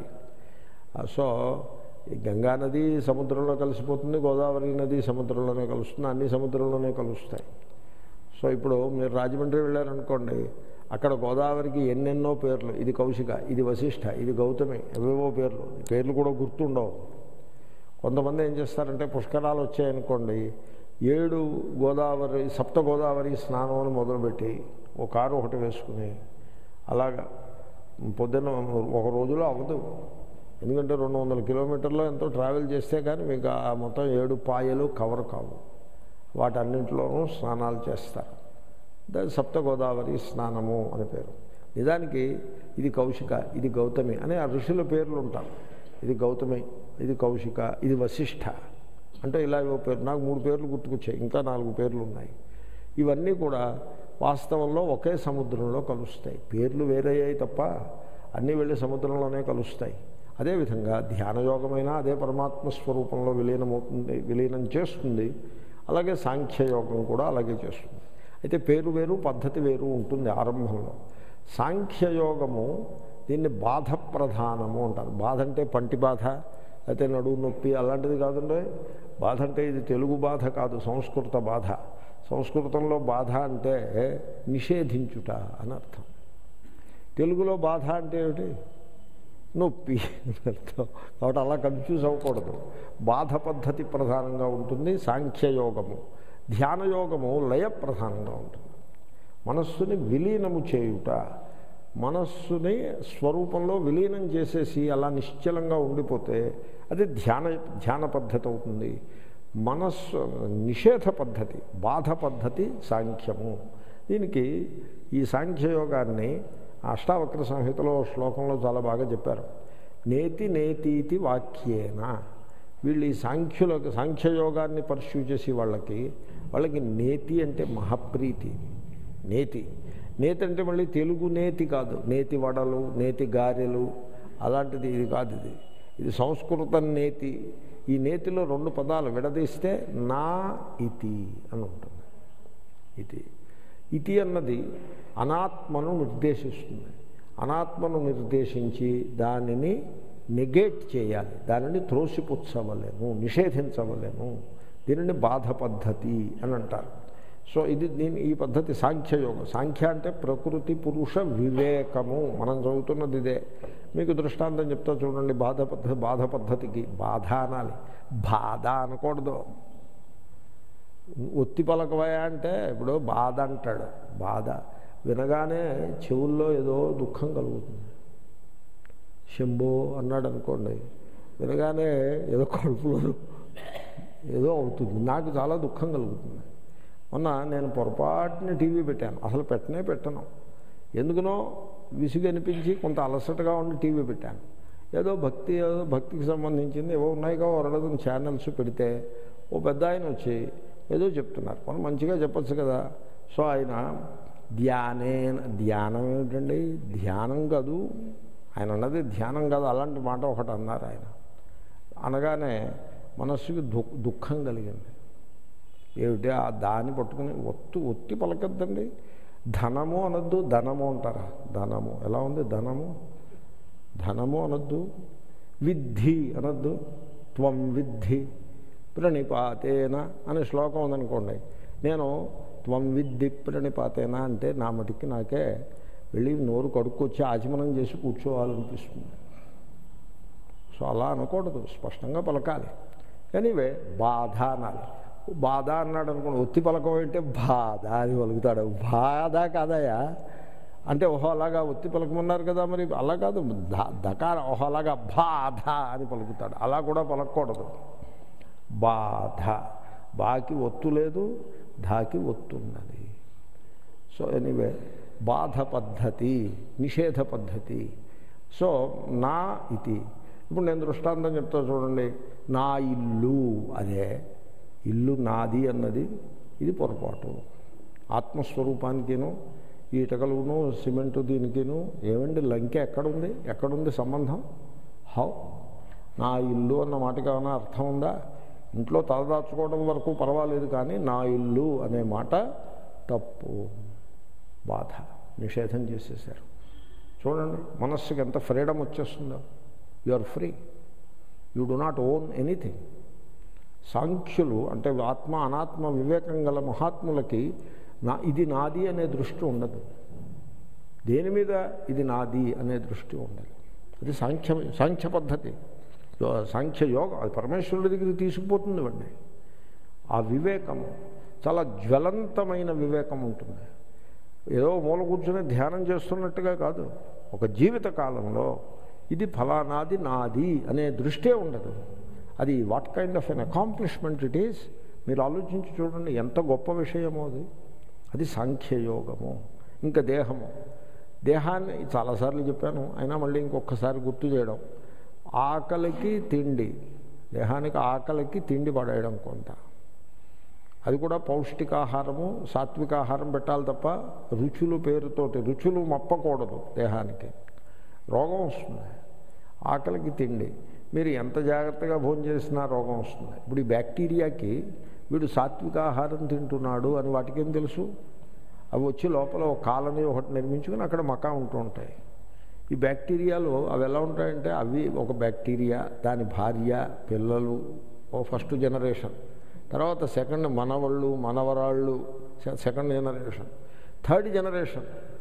so ఈ గంగా నది సముద్రంలో కలిసిపోతుంది గోదావరి నది సముద్రంలోనే కలుస్తుంది అన్ని సముద్రంలోనే కలుస్తాయి సో ఇప్పుడు మీరు రాజమండ్రి వెళ్ళారనుకోండి అక్కడ గోదావరికి ఎన్నెన్నో పేర్లు ఇది కౌశిక ఇది వశిష్ఠ ఇది గౌతమి ఎవేవో పేర్లు ఈ పేర్లు కూడా గుర్తుండవు కొంతమంది ఏం చేస్తారంటే పుష్కరాలు వచ్చాయనుకోండి ఏడు గోదావరి సప్త గోదావరి స్నానం అని మొదలుపెట్టి ఒక కారు ఒకటి వేసుకుని అలాగా పొద్దున్న ఒక రోజులో అవ్వదు ఎందుకంటే రెండు వందల కిలోమీటర్లో ఎంతో ట్రావెల్ చేస్తే కానీ మీకు ఆ మొత్తం ఏడు పాయలు కవర్ కావు వాటన్నింటిలోనూ స్నానాలు చేస్తారు దాని సప్త గోదావరి స్నానము అని పేరు నిజానికి ఇది కౌశిక ఇది గౌతమి అనే ఆ ఋషుల పేర్లు ఉంటారు ఇది గౌతమి ఇది కౌశిక ఇది వశిష్ఠ అంటే ఇలా ఇవో పేరు నాకు మూడు పేర్లు గుర్తుకొచ్చాయి ఇంకా నాలుగు పేర్లు ఉన్నాయి ఇవన్నీ కూడా వాస్తవంలో ఒకే సముద్రంలో కలుస్తాయి పేర్లు వేరయ్యాయి తప్ప అన్నీ వెళ్ళి సముద్రంలోనే కలుస్తాయి అదేవిధంగా ధ్యానయోగమైనా అదే పరమాత్మ స్వరూపంలో విలీనమవుతుంది విలీనం చేస్తుంది అలాగే సాంఖ్యయోగం కూడా అలాగే చేస్తుంది అయితే పేరు వేరు పద్ధతి వేరు ఉంటుంది ఆరంభంలో సాంఖ్యయోగము దీన్ని బాధ ప్రధానము అంటారు బాధ అంటే పంటి బాధ అయితే నడువు నొప్పి అలాంటిది కాదండి బాధ అంటే ఇది తెలుగు బాధ కాదు సంస్కృత బాధ సంస్కృతంలో బాధ అంటే నిషేధించుట అని అర్థం తెలుగులో బాధ అంటే ఏమిటి నొప్పి అని అర్థం కాబట్టి అలా కన్ఫ్యూజ్ అవ్వకూడదు బాధ పద్ధతి ప్రధానంగా ఉంటుంది సాంఖ్యయోగము ధ్యానయోగము లయ ప్రధానంగా ఉంటుంది మనస్సుని విలీనము చేయుట మనస్సుని స్వరూపంలో విలీనం చేసేసి అలా నిశ్చలంగా ఉండిపోతే అది ధ్యాన ధ్యాన పద్ధతి అవుతుంది మనస్సు నిషేధ పద్ధతి బాధ పద్ధతి సాంఖ్యము దీనికి ఈ సాంఖ్యయోగాన్ని అష్టావక్ర సంహితలో శ్లోకంలో చాలా బాగా చెప్పారు నేతి నేతీతి వాక్యేన వీళ్ళు ఈ సాంఖ్యులకు సాంఖ్యయోగాన్ని పర్స్యూ చేసి వాళ్ళకి వాళ్ళకి నేతి అంటే మహాప్రీతి నేతి నేతి అంటే మళ్ళీ తెలుగు నేతి కాదు నేతి వడలు నేతి గారెలు అలాంటిది ఇది కాదు ఇది ఇది సంస్కృతం నేతి ఈ నేతిలో రెండు పదాలు విడదీస్తే నా ఇతి అని ఉంటుంది ఇది ఇతి అన్నది అనాత్మను నిర్దేశిస్తుంది అనాత్మను నిర్దేశించి దానిని నెగేట్ చేయాలి దానిని త్రోసిపుచ్చవలేము నిషేధించవలేము దీనిని బాధ పద్ధతి అని అంటారు సో ఇది దీని ఈ పద్ధతి సాంఖ్యయోగం సాంఖ్య అంటే ప్రకృతి పురుష వివేకము మనం చదువుతున్నది ఇదే మీకు దృష్టాంతం చెప్తా చూడండి బాధ పద్ధతి బాధ పద్ధతికి బాధ అనాలి బాధ అనకూడదు ఒత్తి పలకవయా అంటే ఇప్పుడు బాధ అంటాడు బాధ వినగానే చెవుల్లో ఏదో దుఃఖం కలుగుతుంది శంభో అన్నాడు అనుకోండి వినగానే ఏదో కడుపులో ఏదో అవుతుంది నాకు చాలా దుఃఖం కలుగుతుంది మొన్న నేను పొరపాటున టీవీ పెట్టాను అసలు పెట్టనే పెట్టను ఎందుకునో విసుగు అనిపించి కొంత అలసటగా ఉండి టీవీ పెట్టాను ఏదో భక్తి ఏదో భక్తికి సంబంధించింది ఏవో ఉన్నాయిగా వరడదని ఛానల్స్ పెడితే ఓ పెద్ద ఆయన వచ్చి ఏదో చెప్తున్నారు మనం మంచిగా చెప్పచ్చు కదా సో ఆయన ధ్యానే ధ్యానం ఏమిటండి ధ్యానం కాదు ఆయన అన్నది ధ్యానం కాదు అలాంటి మాట ఒకటి అన్నారు ఆయన అనగానే మనస్సుకి దుః దుఃఖం కలిగింది ఏమిటి ఆ దాన్ని పట్టుకుని ఒత్తు ఒత్తి పలకద్దండి ధనము అనొద్దు ధనము అంటారా ధనము ఎలా ఉంది ధనము ధనము అనొద్దు విద్ధి అనొద్దు త్వం విద్ధి ప్రణిపాతేన అనే శ్లోకం ఉందనుకోండి నేను త్వం విద్ధి ప్రణిపాతేన అంటే నా మటుకి నాకే వెళ్ళి నోరు కడుక్కొచ్చి ఆచమనం చేసి కూర్చోవాలనిపిస్తుంది సో అలా అనకూడదు స్పష్టంగా పలకాలి ఎనీవే బాధ అనాలి బాధ అన్నాడు అనుకోండి ఒత్తి పలకం అంటే బాధ అని పలుకుతాడు బాధ కాదయా అంటే ఓహో అలాగా ఒత్తి పలకమన్నారు కదా మరి అలా కాదు ద దకార ఓహో అలాగా బాధ అని పలుకుతాడు అలా కూడా పలకూడదు బాధ బాకి ఒత్తు లేదు ధాకి ఒత్తున్నది సో ఎనీవే బాధ పద్ధతి నిషేధ పద్ధతి సో నా ఇది ఇప్పుడు నేను దృష్టాంతం చెప్తా చూడండి నా ఇల్లు అదే ఇల్లు నాది అన్నది ఇది పొరపాటు ఆత్మస్వరూపానికిను ఈ ఇటకలును సిమెంటు దీనికిను ఏమండి లంకె ఎక్కడుంది ఎక్కడుంది సంబంధం హౌ నా ఇల్లు అన్న మాటకి ఏమైనా అర్థం ఉందా ఇంట్లో తలదాచుకోవడం వరకు పర్వాలేదు కానీ నా ఇల్లు అనే మాట తప్పు బాధ నిషేధం చేసేసారు చూడండి మనస్సుకి ఎంత ఫ్రీడమ్ వచ్చేస్తుందో you are free you do not own anything సాంఖ్యులు అంటే ఆత్మ అనాత్మ వివేకం గల మహాత్ములకి నా ఇది నాది అనే దృష్టి ఉండదు దేని మీద ఇది నాది అనే దృష్టి ఉండదు అది సాంఖ్య సాంఖ్య పద్ధతి సాంఖ్య యోగం అది పరమేశ్వరుడి దగ్గరికి తీసుకుపోతుంది వాడిని ఆ వివేకము చాలా జ్వలంతమైన వివేకం ఉంటుంది ఏదో మూల కూర్చొని ధ్యానం చేస్తున్నట్టుగా కాదు ఒక జీవిత కాలంలో ఇది ఫలానాది నాది అనే దృష్టే ఉండదు అది what kind of an accomplishment it is మీరు ఆలోచించి చూడండి ఎంత గొప్ప విషయమో అది అది సాంఖ్యయోగము ఇంకా దేహము దేహాన్ని చాలాసార్లు చెప్పాను అయినా మళ్ళీ ఇంకొకసారి గుర్తు చేయడం ఆకలికి తిండి దేహానికి ఆకలికి తిండి పడేయడం కొంత అది కూడా పౌష్టికాహారము సాత్వికాహారం పెట్టాలి తప్ప రుచులు పేరుతోటి రుచులు మప్పకూడదు దేహానికి రోగం వస్తుంది ఆకలికి తిండి మీరు ఎంత జాగ్రత్తగా భోజనం చేసినా రోగం వస్తుంది ఇప్పుడు ఈ బ్యాక్టీరియాకి వీడు సాత్వికాహారం తింటున్నాడు అని వాటికేం తెలుసు అవి వచ్చి లోపల ఒక కాలనీ ఒకటి నిర్మించుకుని అక్కడ మకా ఉంటూ ఉంటాయి ఈ బ్యాక్టీరియాలు అవి ఎలా ఉంటాయంటే అవి ఒక బ్యాక్టీరియా దాని భార్య పిల్లలు ఓ ఫస్ట్ జనరేషన్ తర్వాత సెకండ్ మనవళ్ళు మనవరాళ్ళు సెకండ్ జనరేషన్ థర్డ్ జనరేషన్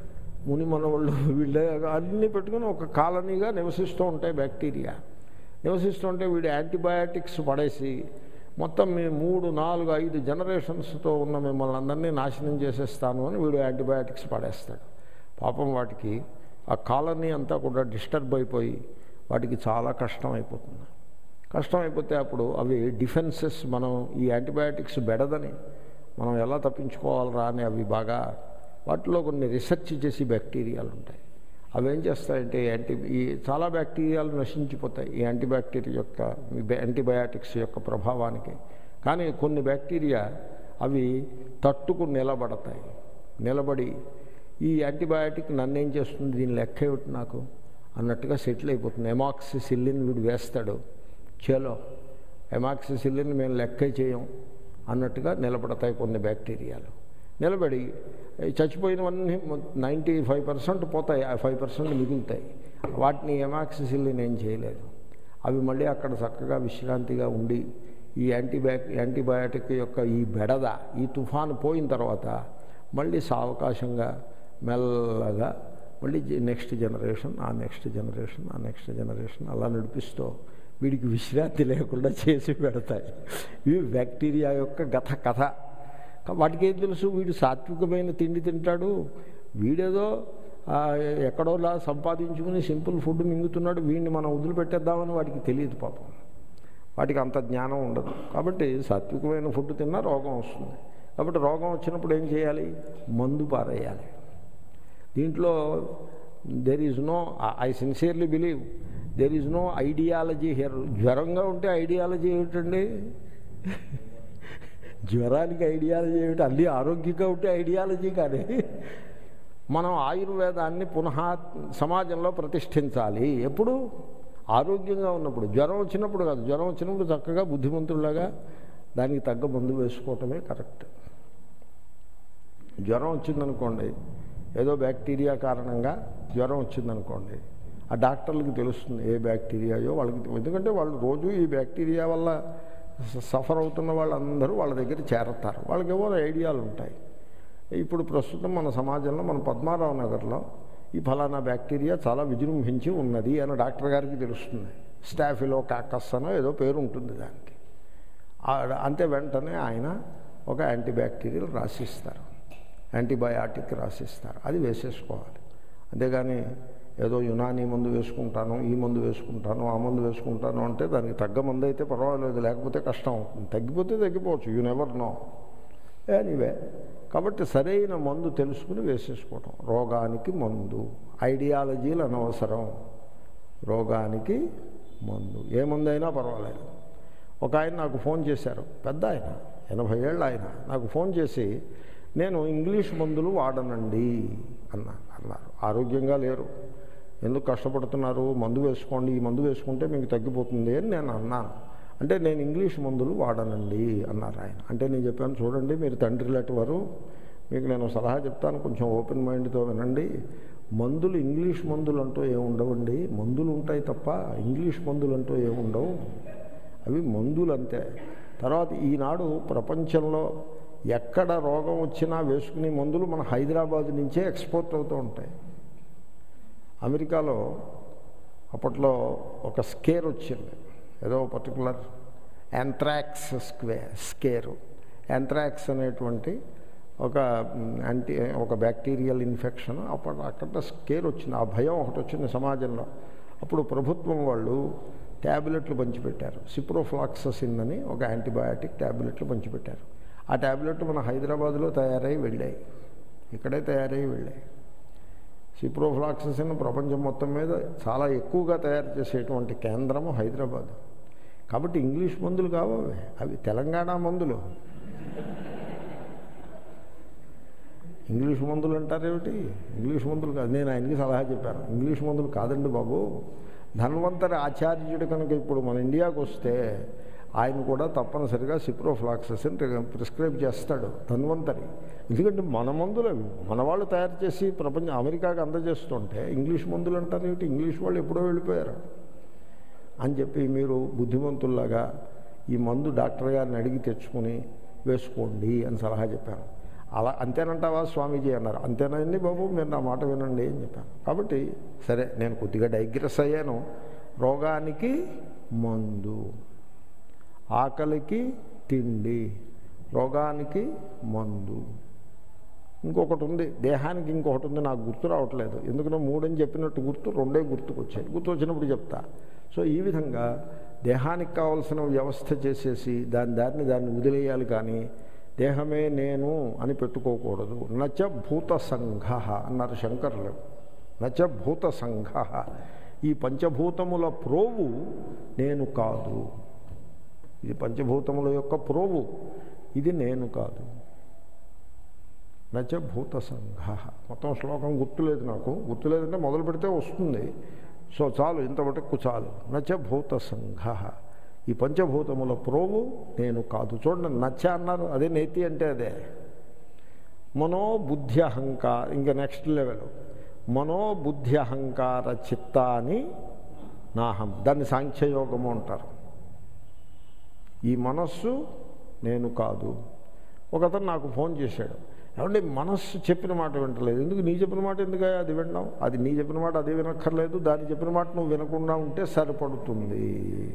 ముని మనవాళ్ళు వీళ్ళే అన్నీ పెట్టుకుని ఒక కాలనీగా నివసిస్తూ ఉంటాయి బ్యాక్టీరియా నివసిస్తూ ఉంటే వీడు యాంటీబయాటిక్స్ పడేసి మొత్తం మీ మూడు నాలుగు ఐదు జనరేషన్స్తో ఉన్న మిమ్మల్ని అందరినీ నాశనం చేసేస్తాను అని వీడు యాంటీబయాటిక్స్ పడేస్తాడు పాపం వాటికి ఆ కాలనీ అంతా కూడా డిస్టర్బ్ అయిపోయి వాటికి చాలా కష్టం అయిపోతుంది కష్టం అయిపోతే అప్పుడు అవి డిఫెన్సెస్ మనం ఈ యాంటీబయాటిక్స్ బెడదని మనం ఎలా తప్పించుకోవాలరా అని అవి బాగా వాటిలో కొన్ని రీసెర్చ్ చేసి బ్యాక్టీరియాలు ఉంటాయి అవి ఏం చేస్తాయంటే యాంటీ ఈ చాలా బ్యాక్టీరియాలు నశించిపోతాయి ఈ యాంటీబ్యాక్టీరియా యొక్క యాంటీబయాటిక్స్ యొక్క ప్రభావానికి కానీ కొన్ని బ్యాక్టీరియా అవి తట్టుకు నిలబడతాయి నిలబడి ఈ యాంటీబయాటిక్ నన్ను ఏం చేస్తుంది దీని లెక్క ఏమిటి నాకు అన్నట్టుగా సెటిల్ అయిపోతుంది ఎమాక్సిసిల్లిన్ వీడు వేస్తాడు చలో ఎమాక్సిసిల్లిన్ మేము లెక్కే చేయం అన్నట్టుగా నిలబడతాయి కొన్ని బ్యాక్టీరియాలు నిలబడి చచ్చిపోయినవన్నీ నైంటీ ఫైవ్ పర్సెంట్ పోతాయి ఆ ఫైవ్ పర్సెంట్ మిగులుతాయి వాటిని ఎమాక్సిసిల్లిన్ ఏం చేయలేదు అవి మళ్ళీ అక్కడ చక్కగా విశ్రాంతిగా ఉండి ఈ యాంటీబ్యాక్ యాంటీబయాటిక్ యొక్క ఈ బెడద ఈ తుఫాను పోయిన తర్వాత మళ్ళీ సావకాశంగా మెల్లగా మళ్ళీ నెక్స్ట్ జనరేషన్ ఆ నెక్స్ట్ జనరేషన్ ఆ నెక్స్ట్ జనరేషన్ అలా నడిపిస్తూ వీడికి విశ్రాంతి లేకుండా చేసి పెడతాయి ఇవి బ్యాక్టీరియా యొక్క గత కథ వాటికి ఏం తెలుసు వీడు సాత్వికమైన తిండి తింటాడు వీడేదో ఎక్కడోలా సంపాదించుకుని సింపుల్ ఫుడ్ మింగుతున్నాడు వీడిని మనం వదిలిపెట్టేద్దామని వాడికి తెలియదు పాపం వాటికి అంత జ్ఞానం ఉండదు కాబట్టి సాత్వికమైన ఫుడ్ తిన్నా రోగం వస్తుంది కాబట్టి రోగం వచ్చినప్పుడు ఏం చేయాలి మందు పారేయాలి దీంట్లో there is no I sincerely believe there is no ideology here జ్వరంగా ఉంటే ఐడియాలజీ ఏమిటండి జ్వరానికి ఐడియాలజీ ఏమిటి అన్నీ ఆరోగ్యంగా ఉంటే ఐడియాలజీ కానీ మనం ఆయుర్వేదాన్ని పునః సమాజంలో ప్రతిష్ఠించాలి ఎప్పుడు ఆరోగ్యంగా ఉన్నప్పుడు జ్వరం వచ్చినప్పుడు కాదు జ్వరం వచ్చినప్పుడు చక్కగా బుద్ధిమంతుల్లాగా దానికి తగ్గ మందు వేసుకోవటమే కరెక్ట్ జ్వరం వచ్చిందనుకోండి ఏదో బ్యాక్టీరియా కారణంగా జ్వరం వచ్చిందనుకోండి ఆ డాక్టర్లకు తెలుస్తుంది ఏ బ్యాక్టీరియాయో వాళ్ళకి ఎందుకంటే వాళ్ళు రోజు ఈ బ్యాక్టీరియా వల్ల సఫర్ అవుతున్న వాళ్ళందరూ వాళ్ళ దగ్గర చేరతారు వాళ్ళకి ఏవో ఐడియాలు ఉంటాయి ఇప్పుడు ప్రస్తుతం మన సమాజంలో మన పద్మారావు నగర్లో ఈ ఫలానా బ్యాక్టీరియా చాలా విజృంభించి ఉన్నది అని డాక్టర్ గారికి తెలుస్తుంది స్టాఫిలో కాకస్ అనో ఏదో పేరు ఉంటుంది దానికి అంతే వెంటనే ఆయన ఒక యాంటీబ్యాక్టీరియల్ రాసిస్తారు యాంటీబయాటిక్ రాసిస్తారు అది వేసేసుకోవాలి అంతేగాని ఏదో యునానీ మందు వేసుకుంటాను ఈ మందు వేసుకుంటాను ఆ మందు వేసుకుంటాను అంటే దానికి తగ్గ మందు అయితే పర్వాలేదు లేకపోతే కష్టం అవుతుంది తగ్గిపోతే తగ్గిపోవచ్చు యూ నెవర్ నో ఎనీవే కాబట్టి సరైన మందు తెలుసుకుని వేసేసుకోవటం రోగానికి మందు ఐడియాలజీలు అనవసరం రోగానికి మందు ఏ మందు అయినా పర్వాలేదు ఒక ఆయన నాకు ఫోన్ చేశారు పెద్ద ఆయన ఎనభై ఏళ్ళు ఆయన నాకు ఫోన్ చేసి నేను ఇంగ్లీష్ మందులు వాడనండి అన్నా అన్నారు ఆరోగ్యంగా లేరు ఎందుకు కష్టపడుతున్నారు మందు వేసుకోండి ఈ మందు వేసుకుంటే మీకు తగ్గిపోతుంది అని నేను అన్నాను అంటే నేను ఇంగ్లీష్ మందులు వాడనండి అన్నారు ఆయన అంటే నేను చెప్పాను చూడండి మీరు తండ్రి లాంటి వారు మీకు నేను సలహా చెప్తాను కొంచెం ఓపెన్ మైండ్తో వినండి మందులు ఇంగ్లీష్ మందులు అంటూ ఏముండవండి మందులు ఉంటాయి తప్ప ఇంగ్లీష్ మందులు అంటూ ఏముండవు అవి మందులు అంతే తర్వాత ఈనాడు ప్రపంచంలో ఎక్కడ రోగం వచ్చినా వేసుకునే మందులు మన హైదరాబాద్ నుంచే ఎక్స్పోర్ట్ అవుతూ ఉంటాయి అమెరికాలో అప్పట్లో ఒక స్కేర్ వచ్చింది ఏదో పర్టికులర్ యాంథ్రాక్స్ స్క్వే స్కేరు యాంథ్రాక్స్ అనేటువంటి ఒక యాంటీ ఒక బ్యాక్టీరియల్ ఇన్ఫెక్షన్ అప్పుడు అక్కడ స్కేర్ వచ్చింది ఆ భయం ఒకటి వచ్చింది సమాజంలో అప్పుడు ప్రభుత్వం వాళ్ళు ట్యాబ్లెట్లు పంచిపెట్టారు సిప్రోఫ్లాక్ససిన్ అని ఒక యాంటీబయాటిక్ ట్యాబ్లెట్లు పంచిపెట్టారు ఆ ట్యాబ్లెట్ మన హైదరాబాద్లో తయారై వెళ్ళాయి ఇక్కడే తయారై వెళ్ళాయి సిప్రోఫ్లాక్ససిన్ ప్రపంచం మొత్తం మీద చాలా ఎక్కువగా తయారు చేసేటువంటి కేంద్రము హైదరాబాద్ కాబట్టి ఇంగ్లీష్ మందులు కావవి అవి తెలంగాణ మందులు ఇంగ్లీష్ మందులు అంటారేమిటి ఇంగ్లీష్ మందులు కాదు నేను ఆయనకి సలహా చెప్పాను ఇంగ్లీష్ మందులు కాదండి బాబు ధన్వంతరి ఆచార్యుడు కనుక ఇప్పుడు మన ఇండియాకు వస్తే ఆయన కూడా తప్పనిసరిగా సిప్రోఫ్లాక్సెస్ని ప్రిస్క్రైబ్ చేస్తాడు ధన్వంతరి ఎందుకంటే మన మందులు అవి మన వాళ్ళు తయారు చేసి ప్రపంచం అమెరికాకి అందజేస్తుంటే ఇంగ్లీష్ మందులు అంటారు ఏమిటి ఇంగ్లీష్ వాళ్ళు ఎప్పుడో వెళ్ళిపోయారు అని చెప్పి మీరు బుద్ధిమంతుల్లాగా ఈ మందు డాక్టర్ గారిని అడిగి తెచ్చుకొని వేసుకోండి అని సలహా చెప్పాను అలా అంతేనంటావా స్వామీజీ అన్నారు అంతేనండి బాబు మీరు నా మాట వినండి అని చెప్పాను కాబట్టి సరే నేను కొద్దిగా డైగ్రెస్ అయ్యాను రోగానికి మందు ఆకలికి తిండి రోగానికి మందు ఇంకొకటి ఉంది దేహానికి ఇంకొకటి ఉంది నాకు గుర్తు రావట్లేదు ఎందుకంటే మూడని చెప్పినట్టు గుర్తు రెండే గుర్తుకొచ్చాయి గుర్తు వచ్చినప్పుడు చెప్తా సో ఈ విధంగా దేహానికి కావలసిన వ్యవస్థ చేసేసి దాని దారిని దాన్ని వదిలేయాలి కానీ దేహమే నేను అని పెట్టుకోకూడదు నచ భూత సంఘ అన్నారు శంకరులు నచ భూత సంఘ ఈ పంచభూతముల ప్రోవు నేను కాదు ఇది పంచభూతముల యొక్క ప్రోవు ఇది నేను కాదు నచ భూత సంఘ మొత్తం శ్లోకం గుర్తులేదు నాకు గుర్తులేదంటే మొదలు పెడితే వస్తుంది సో చాలు ఇంతవరకు చాలు నచ భూత సంఘ ఈ పంచభూతముల ప్రోవు నేను కాదు చూడండి నచ్చ అన్నారు అదే నేతి అంటే అదే మనో బుద్ధి అహంకార ఇంకా నెక్స్ట్ లెవెల్ మనో బుద్ధి అహంకార చిత్తాని నాహం దాన్ని సాంఖ్యయోగము అంటారు ఈ మనస్సు నేను కాదు ఒకతను నాకు ఫోన్ చేశాడు ఏమంటే మనస్సు చెప్పిన మాట వింటలేదు ఎందుకు నీ చెప్పిన మాట ఎందుకు అది వినడం అది నీ చెప్పిన మాట అది వినక్కర్లేదు దాని చెప్పిన మాట నువ్వు వినకుండా ఉంటే సరిపడుతుంది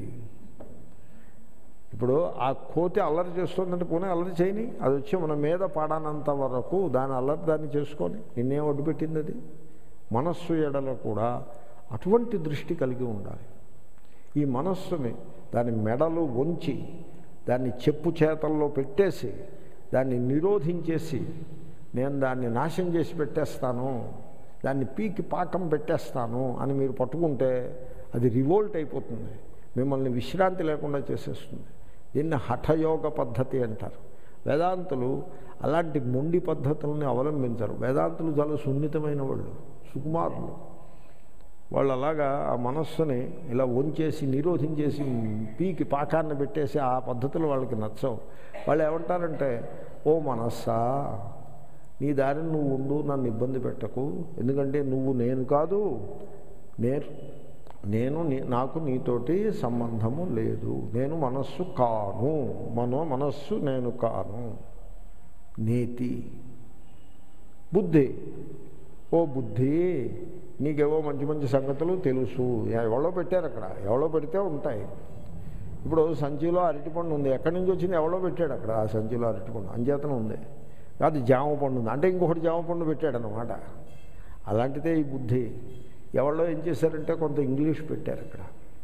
ఇప్పుడు ఆ కోతి అల్లరి చేస్తుందంటే పోనీ అల్లరి చేయని అది వచ్చి మన మీద పాడానంత వరకు దాని అల్లరి దాన్ని చేసుకొని నిన్నేం ఒడ్డు పెట్టింది అది మనస్సు ఎడల కూడా అటువంటి దృష్టి కలిగి ఉండాలి ఈ మనస్సుని దాని మెడలు వంచి దాన్ని చెప్పు చేతల్లో పెట్టేసి దాన్ని నిరోధించేసి నేను దాన్ని నాశనం చేసి పెట్టేస్తాను దాన్ని పీకి పాకం పెట్టేస్తాను అని మీరు పట్టుకుంటే అది రివోల్ట్ అయిపోతుంది మిమ్మల్ని విశ్రాంతి లేకుండా చేసేస్తుంది దీన్ని హఠయోగ పద్ధతి అంటారు వేదాంతులు అలాంటి మొండి పద్ధతుల్ని అవలంబించరు వేదాంతులు చాలా సున్నితమైన వాళ్ళు సుకుమారులు వాళ్ళు అలాగా ఆ మనస్సుని ఇలా వంచేసి నిరోధించేసి పీకి పాకాన్ని పెట్టేసి ఆ పద్ధతులు వాళ్ళకి నచ్చవు వాళ్ళు ఏమంటారంటే ఓ మనస్సా నీ దారిని నువ్వు ఉండు నన్ను ఇబ్బంది పెట్టకు ఎందుకంటే నువ్వు నేను కాదు నేను నేను నీ నాకు నీతోటి సంబంధము లేదు నేను మనస్సు కాను మనో మనస్సు నేను కాను నేతి బుద్ధి ఓ బుద్ధి నీకేవో మంచి మంచి సంగతులు తెలుసు ఎవరో పెట్టారు అక్కడ ఎవరో పెడితే ఉంటాయి ఇప్పుడు సంచిలో అరటిపండు ఉంది ఎక్కడి నుంచి వచ్చింది ఎవరో పెట్టాడు అక్కడ ఆ సంచిలో అరటిపండు అంచేతనం ఉంది కాదు జామ పండు ఉంది అంటే ఇంకొకటి జామ పండు పెట్టాడు అనమాట అలాంటిదే ఈ బుద్ధి ఎవరో ఏం చేశారంటే కొంత ఇంగ్లీష్ పెట్టారు ఇక్కడ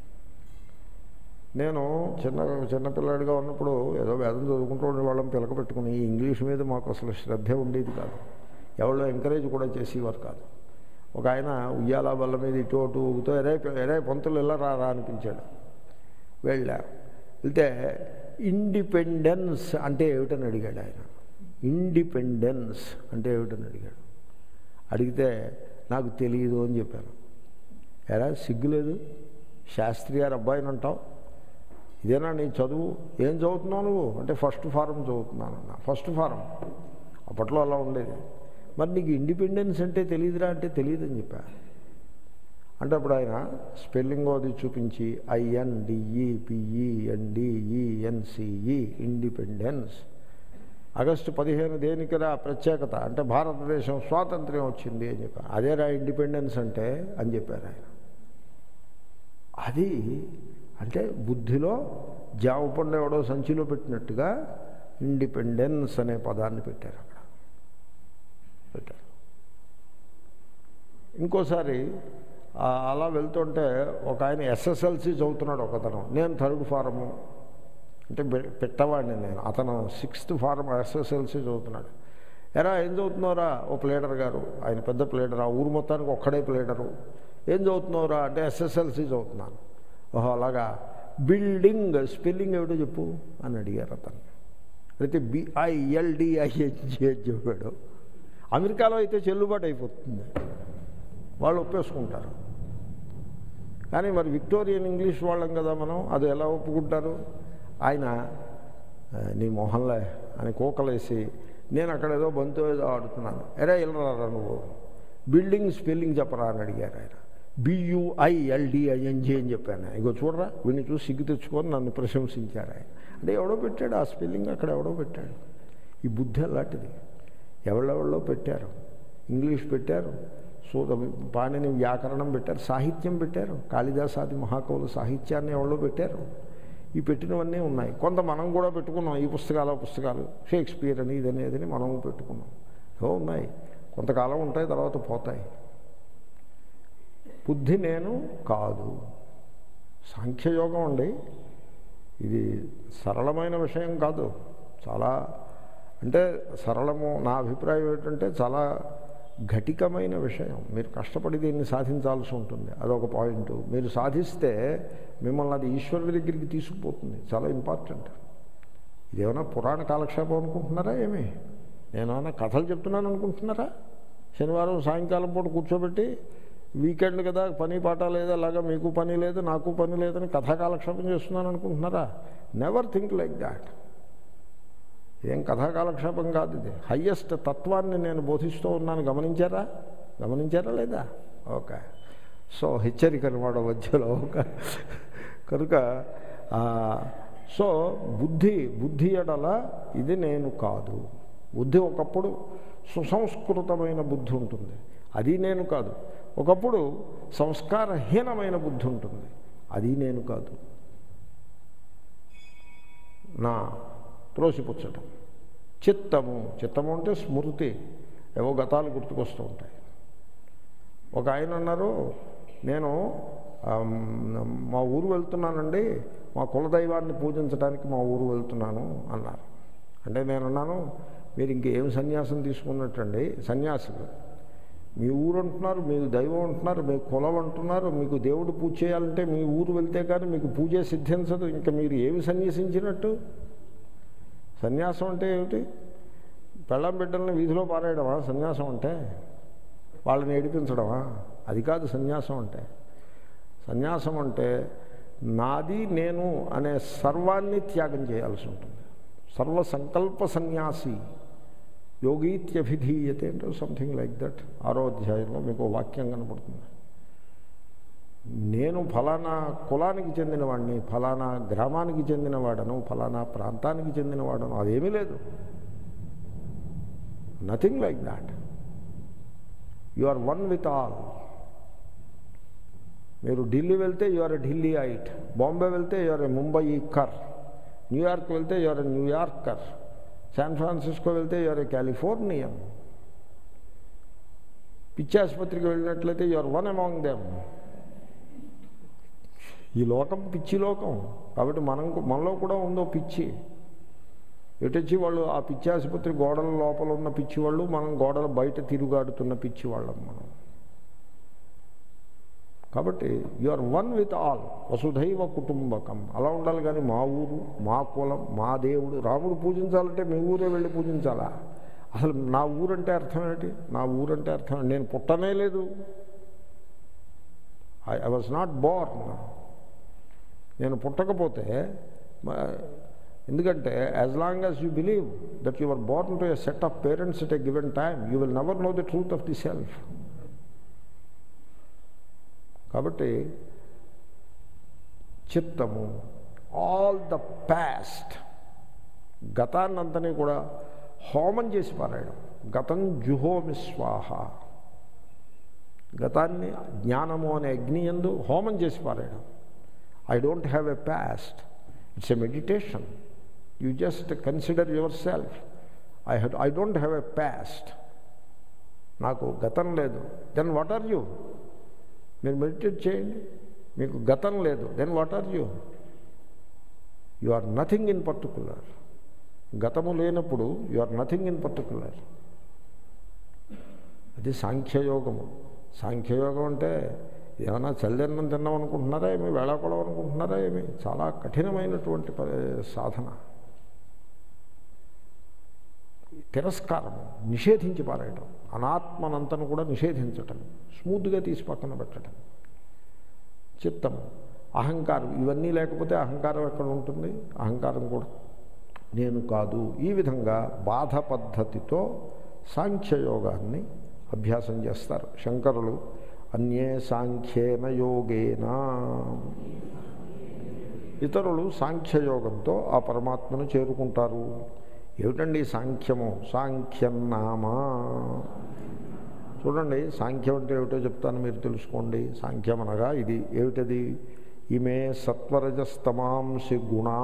నేను చిన్న చిన్నపిల్లాడిగా ఉన్నప్పుడు ఏదో వేదం చదువుకుంటూ ఉండే వాళ్ళని పిలక పెట్టుకుని ఈ ఇంగ్లీష్ మీద మాకు అసలు శ్రద్ధ ఉండేది కాదు ఎవరో ఎంకరేజ్ కూడా చేసేవారు కాదు ఒక ఆయన ఉయ్యాల బల్ల మీద ఇటు అటు ఊగుతూ ఎరే ఎరే పొంతులు ఇలా రా అనిపించాడు వెళ్ళా వెళ్తే ఇండిపెండెన్స్ అంటే ఏమిటని అడిగాడు ఆయన ఇండిపెండెన్స్ అంటే ఏమిటని అడిగాడు అడిగితే నాకు తెలియదు అని చెప్పాను ఎరా సిగ్గులేదు శాస్త్రి గారు అబ్బాయిని అంటావు ఇదేనా నీ చదువు ఏం చదువుతున్నావు నువ్వు అంటే ఫస్ట్ ఫారం చదువుతున్నాను అన్న ఫస్ట్ ఫారం అప్పట్లో అలా ఉండేది మరి నీకు ఇండిపెండెన్స్ అంటే తెలియదురా అంటే తెలియదని చెప్పా అంటే అప్పుడు ఆయన స్పెల్లింగ్ అది చూపించి I N D E P E N D E N C E independence August పదిహేను దేనికిరా ప్రత్యేకత అంటే భారతదేశం స్వాతంత్ర్యం వచ్చింది అని చెప్పారు అదేరా ఇండిపెండెన్స్ అంటే అని చెప్పారు ఆయన అది అంటే బుద్ధిలో జామ పండు ఎవడో సంచిలో పెట్టినట్టుగా ఇండిపెండెన్స్ అనే పదాన్ని పెట్టారు అక్కడ పెట్టారు ఇంకోసారి అలా వెళ్తుంటే ఒక ఆయన ఎస్ఎస్ఎల్సి చదువుతున్నాడు ఒకతను నేను థర్డ్ ఫారము అంటే పెట్టవాడిని నేను అతను సిక్స్త్ ఫారం ఎస్ఎస్ఎల్సి చదువుతున్నాడు ఎరా ఏం చదువుతున్నారా ఓ ప్లేడర్ గారు ఆయన పెద్ద ప్లేడర్ ఆ ఊరు మొత్తానికి ఒక్కడే ప్లేడరు ఏం చదువుతున్నావురా అంటే ఎస్ఎస్ఎల్సి చదువుతున్నాను ఓహో అలాగా బిల్డింగ్ స్పెల్లింగ్ ఏమిటో చెప్పు అని అడిగారు అతను అయితే బిఐఎల్డిఐహెచ్జి చెప్పాడు అమెరికాలో అయితే చెల్లుబాటు అయిపోతుంది వాళ్ళు ఒప్పేసుకుంటారు కానీ మరి విక్టోరియన్ ఇంగ్లీష్ వాళ్ళం కదా మనం అది ఎలా ఒప్పుకుంటారు ఆయన నీ మొహంలే అని కోకలేసి నేను అక్కడ ఏదో బంతు ఏదో ఆడుతున్నాను ఎరే వెళ్ళరారా నువ్వు బిల్డింగ్ స్పెల్లింగ్ చెప్పరా అని అడిగారు ఆయన బియుఐఎల్డిఐఎన్జి అని చెప్పాను ఇగో చూడరా వీడిని చూసి సిగ్గు తెచ్చుకొని నన్ను ప్రశంసించారు ఆయన అంటే ఎవడో పెట్టాడు ఆ స్పెల్లింగ్ అక్కడ ఎవడో పెట్టాడు ఈ బుద్ధి అలాంటిది ఎవళ్ళెవళ్ళో పెట్టారు ఇంగ్లీష్ పెట్టారు సూత పాణిని వ్యాకరణం పెట్టారు సాహిత్యం పెట్టారు కాళిదాసాది మహాకవుల సాహిత్యాన్ని ఎవరో పెట్టారు ఈ పెట్టినవన్నీ ఉన్నాయి కొంత మనం కూడా పెట్టుకున్నాం ఈ పుస్తకాలు ఆ పుస్తకాలు షేక్స్పియర్ అని ఇదని ఇదని మనము పెట్టుకున్నాం ఏవో ఉన్నాయి కొంతకాలం ఉంటాయి తర్వాత పోతాయి బుద్ధి నేను కాదు సాంఖ్యయోగం అండి ఇది సరళమైన విషయం కాదు చాలా అంటే సరళము నా అభిప్రాయం ఏంటంటే చాలా ఘటికమైన విషయం మీరు కష్టపడి దీన్ని సాధించాల్సి ఉంటుంది అదొక పాయింట్ మీరు సాధిస్తే మిమ్మల్ని అది ఈశ్వరుడి దగ్గరికి తీసుకుపోతుంది చాలా ఇంపార్టెంట్ ఇదేమైనా పురాణ కాలక్షేపం అనుకుంటున్నారా ఏమి నేనేమైనా కథలు చెప్తున్నాను అనుకుంటున్నారా శనివారం సాయంకాలం పూట కూర్చోబెట్టి వీకెండ్ కదా పని పాట లేదు అలాగా మీకు పని లేదు నాకు పని లేదని కథా కాలక్షేపం చేస్తున్నాను అనుకుంటున్నారా నెవర్ థింక్ లైక్ దాట్ ఏం కథా కాలక్షేపం కాదు ఇది హయ్యెస్ట్ తత్వాన్ని నేను బోధిస్తూ ఉన్నాను గమనించారా గమనించారా లేదా ఓకే సో హెచ్చరిక అనమాట మధ్యలో ఒక కనుక సో బుద్ధి బుద్ధి ఎడల ఇది నేను కాదు బుద్ధి ఒకప్పుడు సుసంస్కృతమైన బుద్ధి ఉంటుంది అది నేను కాదు ఒకప్పుడు సంస్కారహీనమైన బుద్ధి ఉంటుంది అది నేను కాదు నా త్రోసిపుచ్చటం చిత్తము చిత్తము అంటే స్మృతి ఏవో గతాలు గుర్తుకొస్తూ ఉంటాయి ఒక ఆయన అన్నారు నేను మా ఊరు వెళ్తున్నానండి మా కులదైవాన్ని పూజించడానికి మా ఊరు వెళ్తున్నాను అన్నారు అంటే నేను అన్నాను మీరు ఇంకేం సన్యాసం తీసుకున్నట్టండి సన్యాసులు మీ ఊరు అంటున్నారు మీరు దైవం అంటున్నారు మీ కులం అంటున్నారు మీకు దేవుడు పూజ చేయాలంటే మీ ఊరు వెళ్తే కానీ మీకు పూజ సిద్ధించదు ఇంకా మీరు ఏమి సన్యాసించినట్టు సన్యాసం అంటే ఏమిటి పెళ్ళం బిడ్డల్ని వీధిలో పారేయడమా సన్యాసం అంటే వాళ్ళని ఏడిపించడమా అది కాదు సన్యాసం అంటే సన్యాసం అంటే నాది నేను అనే సర్వాన్ని త్యాగం చేయాల్సి ఉంటుంది సర్వ సంకల్ప సన్యాసి యోగీత్యభిధీయతే అంటే సంథింగ్ లైక్ దట్ ఆరో అధ్యాయంలో మీకు వాక్యం కనపడుతుంది నేను ఫలానా కులానికి చెందినవాడిని ఫలానా గ్రామానికి చెందినవాడను ఫలానా ప్రాంతానికి చెందినవాడను అదేమీ లేదు nothing like that you are one with all మీరు ఢిల్లీ వెళ్తే you are a Delhiite Bombay వెళ్తే you are a Mumbaikar New York వెళ్తే you are a New Yorker San Francisco వెళ్తే యు ఆర్ ఎ కాలిఫోర్నియన్ పిచ్చి ఆసుపత్రికి వెళ్ళినట్లయితే you are one among them ఈ లోకం పిచ్చి లోకం కాబట్టి మనం మనలో కూడా ఉందో పిచ్చి ఎటొచ్చి వాళ్ళు ఆ పిచ్చి ఆసుపత్రి గోడల లోపల ఉన్న పిచ్చి వాళ్ళు మనం గోడల బయట తిరుగాడుతున్న పిచ్చి వాళ్ళం మనం కాబట్టి you are one with all వసుధైవ కుటుంబకం అలా ఉండాలి కానీ మా ఊరు మా కులం మా దేవుడు రాముడు పూజించాలంటే మీ ఊరే వెళ్ళి పూజించాలా అసలు నా ఊరంటే అర్థం ఏంటి నా ఊరంటే అర్థం నేను పుట్టనే లేదు I I was not born నేను పుట్టకపోతే ఎందుకంటే as long as you believe that you are born to a set of parents at a given time you will never know the truth of the self కాబట్టి చిత్తము ఆల్ ద పాస్ట్ గతాన్నంతని కూడా హోమం చేసి పారాయడం గతం జుహోమి స్వాహ గతాన్ని జ్ఞానము అనే అగ్ని ఎందు హోమం చేసి పారాయడం I don't have a past it's a meditation you just consider yourself I had I don't have a past నాకు గతం లేదు దెన్ వాట్ ఆర్ యూ మీరు మెడిటేట్ చేయండి మీకు గతం లేదు then what are you you are nothing in particular గతము లేనప్పుడు you are nothing in particular అది సాంఖ్యయోగము సాంఖ్యయోగం అంటే ఏమైనా చల్లెన్నం తిన్నాం అనుకుంటున్నారా ఏమి వేళాకొలం అనుకుంటున్నారా ఏమి చాలా కఠినమైనటువంటి సాధన తిరస్కారము నిషేధించి పారేయటం అనాత్మనంతను కూడా నిషేధించటం స్మూత్గా తీసి పక్కన పెట్టడం చిత్తము అహంకారం ఇవన్నీ లేకపోతే అహంకారం ఎక్కడ ఉంటుంది అహంకారం కూడా నేను కాదు ఈ విధంగా బాధ పద్ధతితో సాంఖ్యయోగాన్ని అభ్యాసం చేస్తారు శంకరులు అన్యే సాంఖ్యేన యోగేన ఇతరులు సాంఖ్యయోగంతో ఆ పరమాత్మను చేరుకుంటారు ఏమిటండి సాంఖ్యము సాంఖ్యన్నామా చూడండి సాంఖ్యం అంటే ఏమిటో చెప్తాను మీరు తెలుసుకోండి సాంఖ్యం అనగా ఇది ఏమిటది ఇమే సత్వరజస్తమాంసి గుణా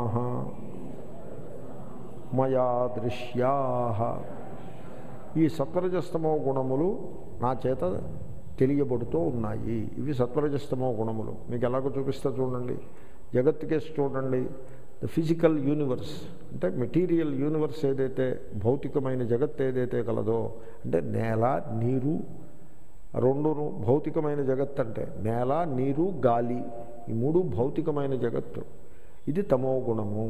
మయా దృశ్యా ఈ సత్వరజస్తమో గుణములు నా చేత తెలియబడుతూ ఉన్నాయి ఇవి సత్వరజస్తమో గుణములు మీకు ఎలాగో చూపిస్తా చూడండి జగత్ కేసు చూడండి ద ఫిజికల్ యూనివర్స్ అంటే మెటీరియల్ యూనివర్స్ ఏదైతే భౌతికమైన జగత్ ఏదైతే కలదో అంటే నేల నీరు రెండును భౌతికమైన జగత్ అంటే నేల నీరు గాలి ఈ మూడు భౌతికమైన జగత్తు ఇది తమో గుణము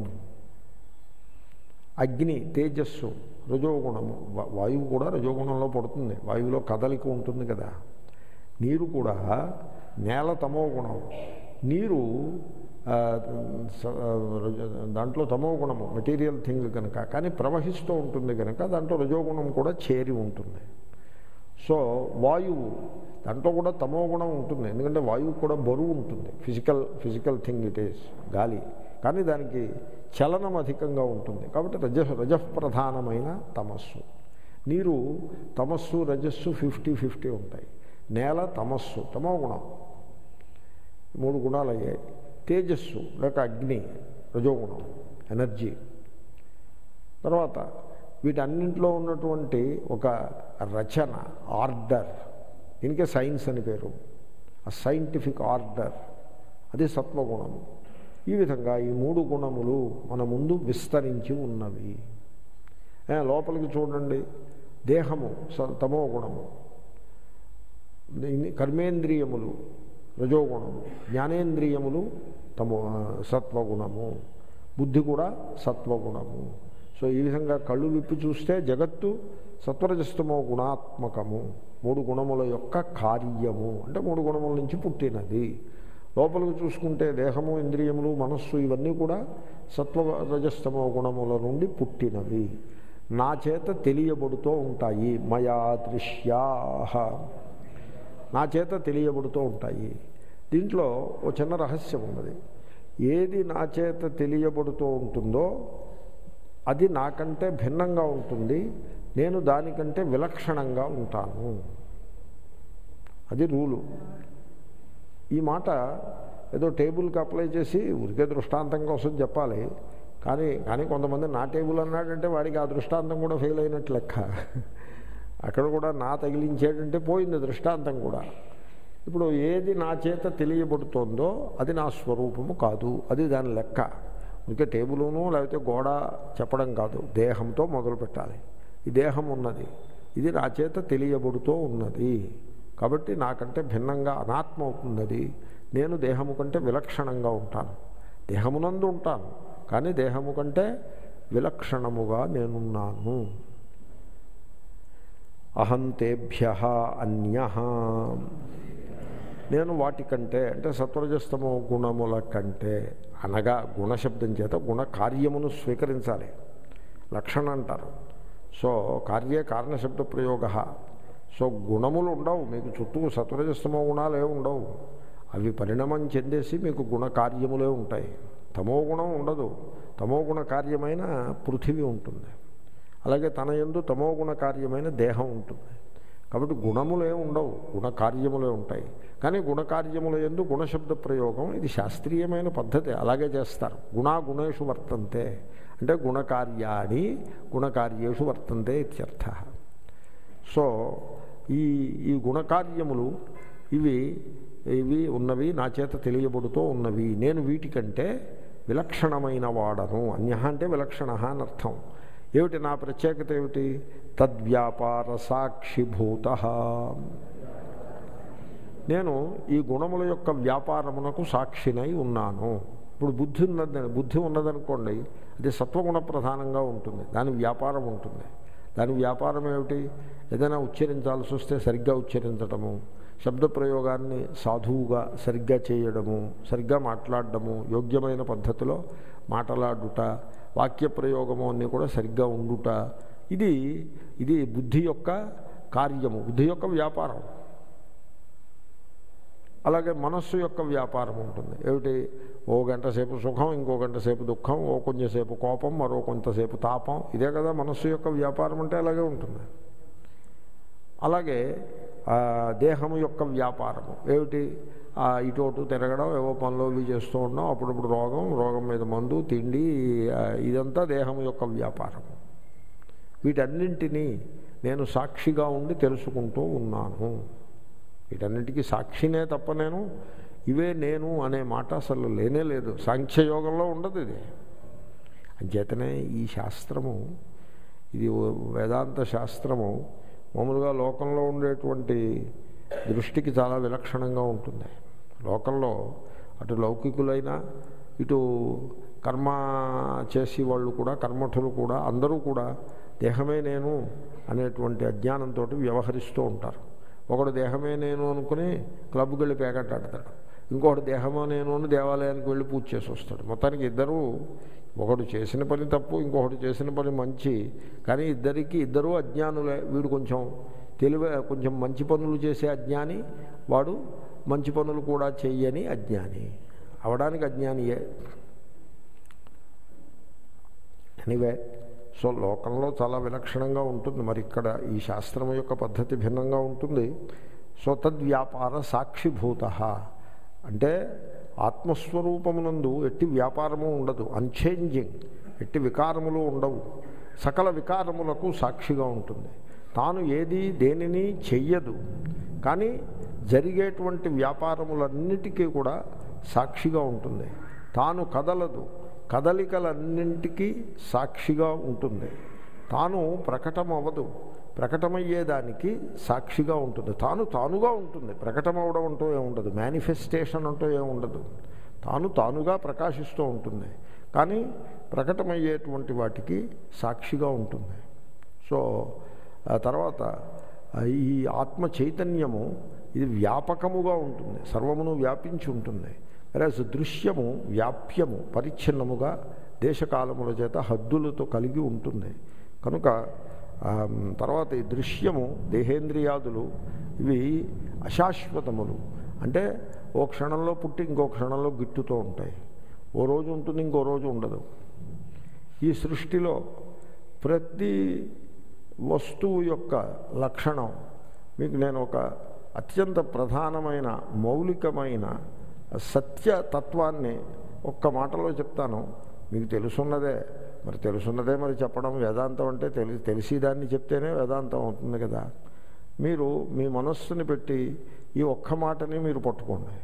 అగ్ని తేజస్సు రజోగుణము వా- వాయువు కూడా రజోగుణంలో పడుతుంది వాయువులో కదలిక ఉంటుంది కదా నీరు కూడా నేల తమో గుణం నీరు ఆ, స- ఆ, రజ- దాంట్లో తమో గుణము మెటీరియల్ థింగ్ కనుక కానీ ప్రవహిస్తూ ఉంటుంది కనుక దాంట్లో రజోగుణం కూడా చేరి ఉంటుంది సో వాయువు దాంట్లో కూడా తమో గుణం ఉంటుంది ఎందుకంటే వాయువు కూడా బరువు ఉంటుంది physical physical thing it is గాలి కానీ దానికి చలనం అధికంగా ఉంటుంది కాబట్టి రజ రజప్రధానమైన తమస్సు నీరు తమస్సు రజస్సు ఫిఫ్టీ ఫిఫ్టీ ఉంటాయి నేల తమస్సు తమో గుణం మూడు గుణాలు అయ్యాయి తేజస్సు లేక అగ్ని రజోగుణం ఎనర్జీ తర్వాత వీటన్నింటిలో ఉన్నటువంటి ఒక రచన ఆర్డర్ దీనికే సైన్స్ అని పేరు ఆ సైంటిఫిక్ ఆర్డర్ అది సత్వగుణము ఈ విధంగా ఈ మూడు గుణములు మన ముందు విస్తరించి ఉన్నవి ఏ, లోపలికి చూడండి దేహము స- తమో గుణము ఇన్ని కర్మేంద్రియములు రజోగుణము జ్ఞానేంద్రియములు తమో సత్వగుణము బుద్ధి కూడా సత్వగుణము సో ఈ విధంగా కళ్ళు విప్పి చూస్తే జగత్తు సత్వరజస్తమో గుణాత్మకము మూడు గుణముల యొక్క కార్యము అంటే మూడు గుణముల నుంచి పుట్టినది లోపలికి చూసుకుంటే దేహము ఇంద్రియములు మనస్సు ఇవన్నీ కూడా సత్వ రజస్తమో గుణముల నుండి పుట్టినవి నా చేత తెలియబడుతూ ఉంటాయి మయా దృశ్యా నా చేత తెలియబడుతూ ఉంటాయి దీంట్లో ఓ చిన్న రహస్యం ఉన్నది ఏది నా చేత తెలియబడుతూ ఉంటుందో అది నాకంటే భిన్నంగా ఉంటుంది నేను దానికంటే విలక్షణంగా ఉంటాను అది రూలు ఈ మాట ఏదో టేబుల్కి అప్లై చేసి ఉరికే దృష్టాంతం కోసం చెప్పాలి కానీ కానీ కొంతమంది నా టేబుల్ అన్నాడంటే వాడికి ఆ దృష్టాంతం కూడా ఫెయిల్ అయినట్టు లెక్క అక్కడ కూడా నా తగిలించేటంటే పోయింది దృష్టాంతం కూడా ఇప్పుడు ఏది నా చేత తెలియబడుతోందో అది నా స్వరూపము కాదు అది దాని లెక్క ఇంకా టేబులును లేకపోతే గోడ చెప్పడం కాదు దేహంతో మొదలు పెట్టాలి ఈ దేహం ఉన్నది ఇది నా చేత తెలియబడుతూ ఉన్నది కాబట్టి నాకంటే భిన్నంగా అనాత్మ అవుతున్నది నేను దేహము కంటే విలక్షణంగా ఉంటాను దేహమునందు ఉంటాను కానీ దేహము కంటే విలక్షణముగా నేనున్నాను అహంతేభ్య అన్య నేను వాటికంటే అంటే సత్వరజస్తమో గుణముల కంటే అనగా గుణశబ్దం చేత గుణ కార్యమును స్వీకరించాలి లక్షణ అంటారు సో కార్యే కారణశబ్ద ప్రయోగ సో గుణములు ఉండవు మీకు చుట్టూ సత్వరజస్తమో గుణాలే ఉండవు అవి పరిణామం చెందేసి మీకు గుణ కార్యములే ఉంటాయి తమో గుణం ఉండదు తమో గుణ కార్యమైన పృథివీ ఉంటుంది అలాగే తన ఎందు తమో గుణ కార్యమైన దేహం ఉంటుంది కాబట్టి గుణములే ఉండవు గుణ కార్యములే ఉంటాయి కానీ గుణకార్యముల ఎందు గుణశబ్ద ప్రయోగం ఇది శాస్త్రీయమైన పద్ధతి అలాగే చేస్తారు గుణా గుణేషు వర్తంతే అంటే గుణకార్యాన్ని గుణకార్యేషు వర్తంతే ఇత్యర్థ సో ఈ ఈ గుణకార్యములు ఇవి ఇవి ఉన్నవి నా చేత తెలియబడుతూ ఉన్నవి నేను వీటికంటే విలక్షణమైన వాడను అన్య అంటే విలక్షణ అని అర్థం ఏమిటి నా ప్రత్యేకత ఏమిటి తద్వ్యాపార సాక్షిభూత నేను ఈ గుణముల యొక్క వ్యాపారమునకు సాక్షినై ఉన్నాను ఇప్పుడు బుద్ధి ఉన్నది బుద్ధి ఉన్నదనుకోండి అది సత్వగుణ ప్రధానంగా ఉంటుంది దాని వ్యాపారం ఉంటుంది దాని వ్యాపారం ఏమిటి ఏదైనా ఉచ్చరించాల్సి వస్తే సరిగ్గా ఉచ్చరించటము శబ్ద ప్రయోగాన్ని సాధువుగా సరిగ్గా చేయడము సరిగ్గా మాట్లాడడము యోగ్యమైన పద్ధతిలో మాట్లాడుట వాక్య ప్రయోగము అన్నీ కూడా సరిగ్గా ఉండుట ఇది ఇది బుద్ధి యొక్క కార్యము బుద్ధి యొక్క వ్యాపారం అలాగే మనస్సు యొక్క వ్యాపారం ఉంటుంది ఏమిటి ఓ గంట సేపు సుఖం ఇంకో గంట సేపు దుఃఖం ఓ కొంచెంసేపు కోపం మరో కొంతసేపు తాపం ఇదే కదా మనస్సు యొక్క వ్యాపారం అంటే అలాగే ఉంటుంది అలాగే ఆ, దేహము యొక్క వ్యాపారము ఏమిటి ఆ, ఇటు అటు తిరగడం ఏవో పనులు ఇవి చేస్తూ ఉండడం అప్పుడప్పుడు రోగం రోగం మీద మందు తిండి ఆ, ఇదంతా దేహం యొక్క వ్యాపారము వీటన్నింటినీ నేను సాక్షిగా ఉండి తెలుసుకుంటూ ఉన్నాను వీటన్నిటికీ సాక్షినే తప్ప నేను ఇవే నేను అనే మాట అసలు లేనే లేదు సాంఖ్యయోగంలో ఉండదు ఇది అంచేతనే ఈ శాస్త్రము ఇది ఓ వేదాంత శాస్త్రము మామూలుగా లోకంలో ఉండేటువంటి దృష్టికి చాలా విలక్షణంగా ఉంటుంది లోకంలో అటు లౌకికులైనా ఇటు కర్మ చేసి వాళ్ళు కూడా కర్మఠులు కూడా అందరూ కూడా దేహమే నేను అనేటువంటి అజ్ఞానంతో వ్యవహరిస్తూ ఉంటారు ఒకడు దేహమే నేను అనుకుని క్లబ్కి వెళ్ళి పేకట్ ఆడతాడు ఇంకొకటి దేహమో నేను అని దేవాలయానికి వెళ్ళి పూజ చేసి వస్తాడు మొత్తానికి ఇద్దరు ఒకడు చేసిన పని తప్పు ఇంకొకటి చేసిన పని మంచి కానీ ఇద్దరికి ఇద్దరూ అజ్ఞానులే వీడు కొంచెం తెలివి కొంచెం మంచి పనులు చేసే అజ్ఞాని వాడు మంచి పనులు కూడా చెయ్యని అజ్ఞాని అవడానికి అజ్ఞానియే ఎనీవే సో లోకంలో చాలా విలక్షణంగా ఉంటుంది మరి ఇక్కడ ఈ శాస్త్రం యొక్క పద్ధతి భిన్నంగా ఉంటుంది సో తద్వ్యాపార సాక్షిభూత అంటే ఆత్మస్వరూపమునందు ఎట్టి వ్యాపారము ఉండదు అన్చేంజింగ్ ఎట్టి వికారములు ఉండవు సకల వికారములకు సాక్షిగా ఉంటుంది తాను ఏది దేనిని చెయ్యదు కానీ జరిగేటువంటి వ్యాపారములన్నిటికీ కూడా సాక్షిగా ఉంటుంది తాను కదలదు కదలికలన్నింటికీ సాక్షిగా ఉంటుంది తాను ప్రకటమవ్వదు ప్రకటమయ్యేదానికి సాక్షిగా ఉంటుంది తాను తానుగా ఉంటుంది ప్రకటమవడం అంటూ ఏముండదు మేనిఫెస్టేషన్ అంటూ ఏముండదు తాను తానుగా ప్రకాశిస్తూ ఉంటుంది కానీ ప్రకటమయ్యేటువంటి వాటికి సాక్షిగా ఉంటుంది సో ఆ తర్వాత ఆ, ఈ ఆత్మ చైతన్యము ఇది వ్యాపకముగా ఉంటుంది సర్వమును వ్యాపించి ఉంటుంది వెరాజ్ దృశ్యము వ్యాప్యము పరిచ్ఛిన్నముగా దేశకాలముల చేత హద్దులతో కలిగి ఉంటుంది కనుక ఆ, తర్వాత ఈ దృశ్యము దేహేంద్రియాదులు ఇవి అశాశ్వతములు అంటే ఓ క్షణంలో పుట్టి ఇంకో క్షణంలో గిట్టుతూ ఉంటాయి ఓ రోజు ఉంటుంది ఇంకో రోజు ఉండదు ఈ సృష్టిలో ప్రతి వస్తువు యొక్క లక్షణం మీకు నేను ఒక అత్యంత ప్రధానమైన మౌలికమైన సత్యతత్వాన్ని ఒక్క మాటలో చెప్తాను మీకు తెలుసున్నదే మరి తెలుసున్నదే మరి చెప్పడం వేదాంతం అంటే తెలి తెలిసేదాన్ని చెప్తేనే వేదాంతం అవుతుంది కదా మీరు మీ మనస్సుని పెట్టి ఈ ఒక్క మాటని మీరు పట్టుకోండి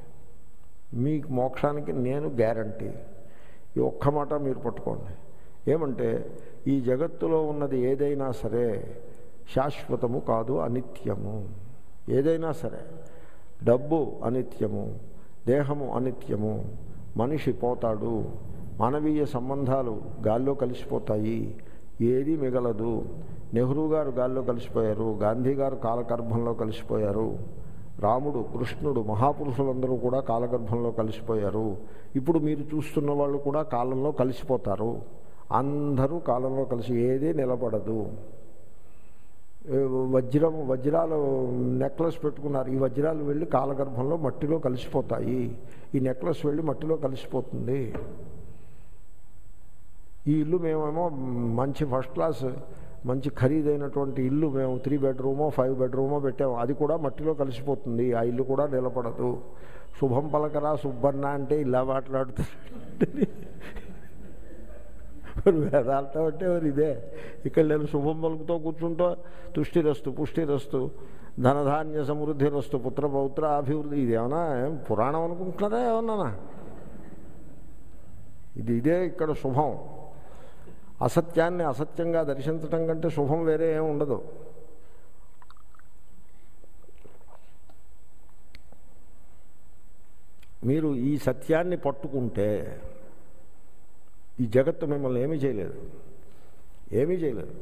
మీ మోక్షానికి నేను గ్యారంటీ ఈ ఒక్క మాట మీరు పట్టుకోండి ఏమంటే ఈ జగత్తులో ఉన్నది ఏదైనా సరే శాశ్వతము కాదు అనిత్యము ఏదైనా సరే డబ్బు అనిత్యము దేహము అనిత్యము మనిషి పోతాడు మానవీయ సంబంధాలు గాల్లో కలిసిపోతాయి ఏది మిగలదు నెహ్రూ గారు గాల్లో కలిసిపోయారు గాంధీ గారు కాలగర్భంలో కలిసిపోయారు రాముడు కృష్ణుడు మహాపురుషులందరూ కూడా కాలగర్భంలో కలిసిపోయారు ఇప్పుడు మీరు చూస్తున్న వాళ్ళు కూడా కాలంలో కలిసిపోతారు అందరూ కాలంలో కలిసి ఏదీ నిలబడదు ఏ వజ్రం వజ్రాలు నెక్లెస్ పెట్టుకున్నారు ఈ వజ్రాలు వెళ్ళి కాలగర్భంలో మట్టిలో కలిసిపోతాయి ఈ నెక్లెస్ వెళ్ళి మట్టిలో కలిసిపోతుంది ఈ ఇల్లు మేమేమో మంచి ఫస్ట్ క్లాస్ మంచి ఖరీదైనటువంటి ఇల్లు మేము త్రీ బెడ్రూమో ఫైవ్ బెడ్రూమో పెట్టాము అది కూడా మట్టిలో కలిసిపోతుంది ఆ ఇల్లు కూడా నిలబడదు శుభం పలకరా సుబ్బన్న అంటే ఇలా మాట్లాడుతుంది మరి వేదాంతం అంటే మరి ఇదే ఇక్కడ నేను శుభం పలుకుతో కూర్చుంటూ తుష్టిరస్తు పుష్టిరస్తు ధనధాన్య సమృద్ధి రస్తు పుత్ర పౌత్ర అభివృద్ధి ఇది ఏమన్నా ఏం పురాణం అనుకుంటున్నారా ఏమన్నా ఇది ఇదే ఇక్కడ శుభం అసత్యాన్ని అసత్యంగా దర్శించటం కంటే శుభం వేరే ఏం ఉండదు మీరు ఈ సత్యాన్ని పట్టుకుంటే ఈ జగత్తు మిమ్మల్ని ఏమీ చేయలేదు ఏమీ చేయలేదు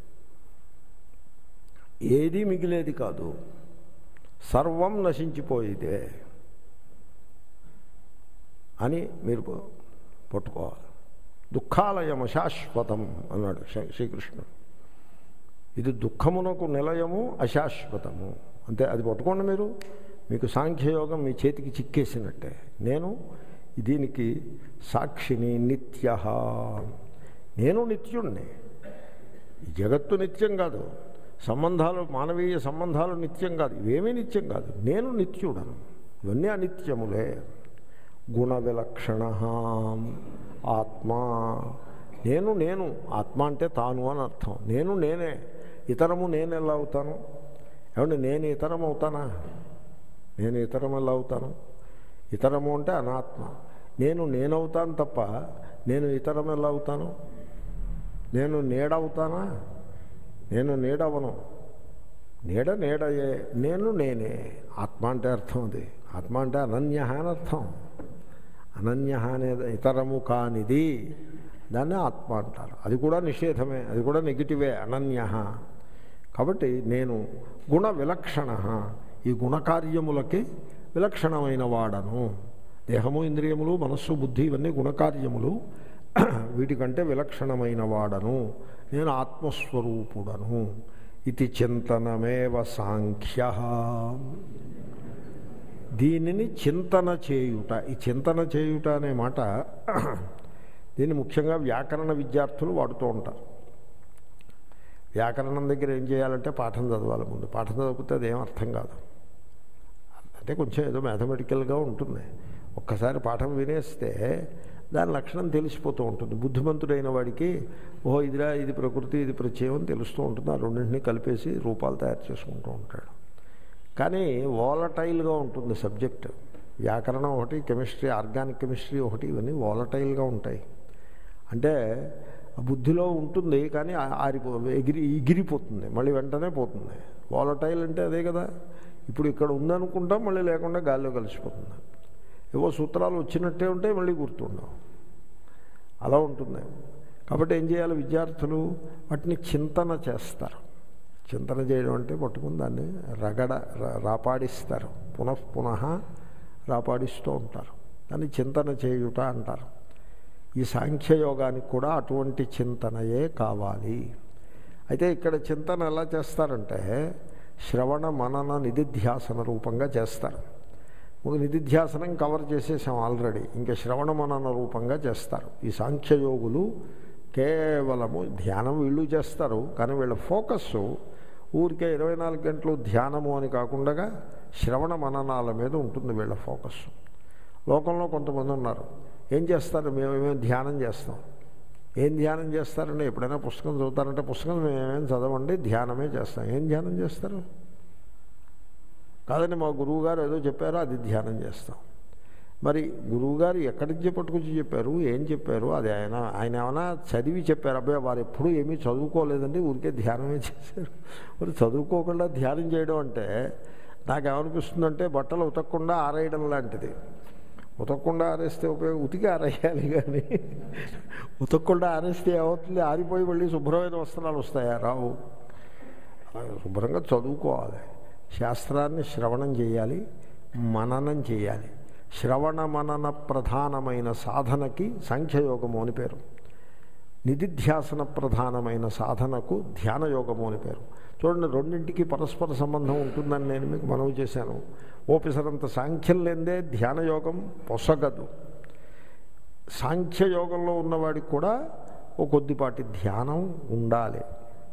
ఏదీ మిగిలేది కాదు సర్వం నశించిపోయేదే అని మీరు పట్టుకోవాలి దుఃఖాలయం అశాశ్వతం అన్నాడు శ్రీ- శ్రీకృష్ణుడు ఇది దుఃఖమునకు నిలయము అశాశ్వతము అంతే అది పట్టుకోండి మీరు మీకు సాంఖ్యయోగం మీ చేతికి చిక్కేసినట్టే నేను దీనికి సాక్షిని నిత్య నేను నిత్యుణ్ణి ఈ జగత్తు నిత్యం కాదు సంబంధాలు మానవీయ సంబంధాలు నిత్యం కాదు ఇవేమీ నిత్యం కాదు నేను నిత్యుడను ఇవన్నీ అనిత్యములే గుణ విలక్షణ ఆత్మ నేను నేను ఆత్మ అంటే తాను అని అర్థం నేను నేనే ఇతరము నేను ఎలా అవుతాను ఏమంటే నేను ఇతరం అవుతానా నేను ఇతరం ఎలా అవుతాను ఇతరము అంటే అనాత్మ నేను నేనవుతాను తప్ప నేను ఇతరం ఎలా అవుతాను నేను నీడవుతానా నేను నీడవను నీడ నీడయే నేను నేనే ఆత్మ అంటే అర్థం అది ఆత్మ అంటే అనన్య అని అర్థం అనన్య అనే ఇతరము కానిది దాన్ని ఆత్మ అంటారు అది కూడా నిషేధమే అది కూడా నెగిటివే అనన్య కాబట్టి నేను గుణ విలక్షణ ఈ గుణకార్యములకి విలక్షణమైన వాడను దేహము ఇంద్రియములు మనస్సు బుద్ధి ఇవన్నీ గుణకార్యములు వీటికంటే విలక్షణమైన వాడను నేను ఆత్మస్వరూపుడను ఇది చింతనమేవ సాంఖ్య దీనిని చింతన చేయుట ఈ చింతన చేయుట అనే మాట దీన్ని ముఖ్యంగా వ్యాకరణ విద్యార్థులు వాడుతూ ఉంటారు వ్యాకరణం దగ్గర ఏం చేయాలంటే పాఠం చదవాలి ముందు పాఠం చదివితే అదేం అర్థం కాదు అంటే కొంచెం ఏదో మ్యాథమెటికల్గా ఉంటుంది ఒక్కసారి పాఠం వినేస్తే దాని లక్షణం తెలిసిపోతూ ఉంటుంది బుద్ధిమంతుడైన వాడికి ఓహో ఇదిరా ఇది ప్రకృతి ఇది ప్రత్యయం అని తెలుస్తూ ఉంటుంది ఆ రెండింటినీ కలిపేసి రూపాలు తయారు చేసుకుంటూ ఉంటాడు కానీ వాలటైల్గా ఉంటుంది సబ్జెక్ట్ వ్యాకరణం ఒకటి కెమిస్ట్రీ ఆర్గానిక్ కెమిస్ట్రీ ఒకటి ఇవన్నీ వాలటైల్గా ఉంటాయి అంటే బుద్ధిలో ఉంటుంది కానీ ఆరిపో ఎగిరి ఎగిరిపోతుంది మళ్ళీ వెంటనే పోతుంది వాలటైల్ అంటే అదే కదా ఇప్పుడు ఇక్కడ ఉందనుకుంటాం మళ్ళీ లేకుండా గాల్లో కలిసిపోతుంది ఏవో సూత్రాలు వచ్చినట్టే ఉంటే మళ్ళీ గుర్తుండవు అలా ఉంటుంది కాబట్టి ఏం చేయాలి విద్యార్థులు వాటిని చింతన చేస్తారు చింతన చేయడం అంటే పట్టుకుని దాన్ని రగడ రాపాడిస్తారు పునఃపునః రాపాడిస్తూ ఉంటారు దాన్ని చింతన చేయుట అంటారు ఈ సాంఖ్యయోగానికి కూడా అటువంటి చింతనయే కావాలి అయితే ఇక్కడ చింతన ఎలా చేస్తారంటే శ్రవణ మనన నిధిధ్యాసన రూపంగా చేస్తారు ఒక నిధిధ్యాసనం కవర్ చేసేసాం ఆల్రెడీ ఇంకా శ్రవణ మనన రూపంగా చేస్తారు ఈ సాంఖ్యయోగులు కేవలము ధ్యానం వీళ్ళు చేస్తారు కానీ వీళ్ళ ఫోకస్ ఊరికే ఇరవై నాలుగు గంటలు ధ్యానము అని కాకుండా శ్రవణ మననాల మీద ఉంటుంది వీళ్ళ ఫోకస్ లోకంలో కొంతమంది ఉన్నారు ఏం చేస్తారు మేము ఏమేమి ధ్యానం చేస్తాం ఏం ధ్యానం చేస్తారండి ఎప్పుడైనా పుస్తకం చదువుతారంటే పుస్తకం మేమేం చదవండి ధ్యానమే చేస్తాం ఏం ధ్యానం చేస్తారు కాదండి మా గురువుగారు ఏదో చెప్పారో అది ధ్యానం చేస్తాం మరి గురువుగారు ఎక్కడి నుంచి పట్టుకొచ్చి చెప్పారు ఏం చెప్పారు అది ఆయన ఆయన ఏమైనా చదివి చెప్పారు అబ్బాయి వారు ఎప్పుడూ ఏమీ చదువుకోలేదండి ఊరికే ధ్యానమే చేశారు మరి చదువుకోకుండా ధ్యానం చేయడం అంటే నాకేమనిపిస్తుందంటే బట్టలు ఉతకకుండా ఆరేయడం లాంటిది ఉతకకుండా ఆరేస్తే ఉపయోగం ఉతికి ఆరేయాలి కానీ ఉతకకుండా ఆరేస్తే ఏమవుతుంది ఆరిపోయి మళ్ళీ శుభ్రమైన వస్త్రాలు వస్తాయా రావు శుభ్రంగా చదువుకోవాలి శాస్త్రాన్ని శ్రవణం చేయాలి మననం చేయాలి శ్రవణ మనన ప్రధానమైన సాధనకి సాంఖ్యయోగము అని పేరు నిధిధ్యాసన ప్రధానమైన సాధనకు ధ్యానయోగము అని పేరు చూడండి రెండింటికి పరస్పర సంబంధం ఉంటుందని నేను మీకు మనవి చేశాను ఓపిసరంత సాంఖ్యం లేదే ధ్యానయోగం పొసగదు సాంఖ్యయోగంలో ఉన్నవాడికి కూడా ఓ కొద్దిపాటి ధ్యానం ఉండాలి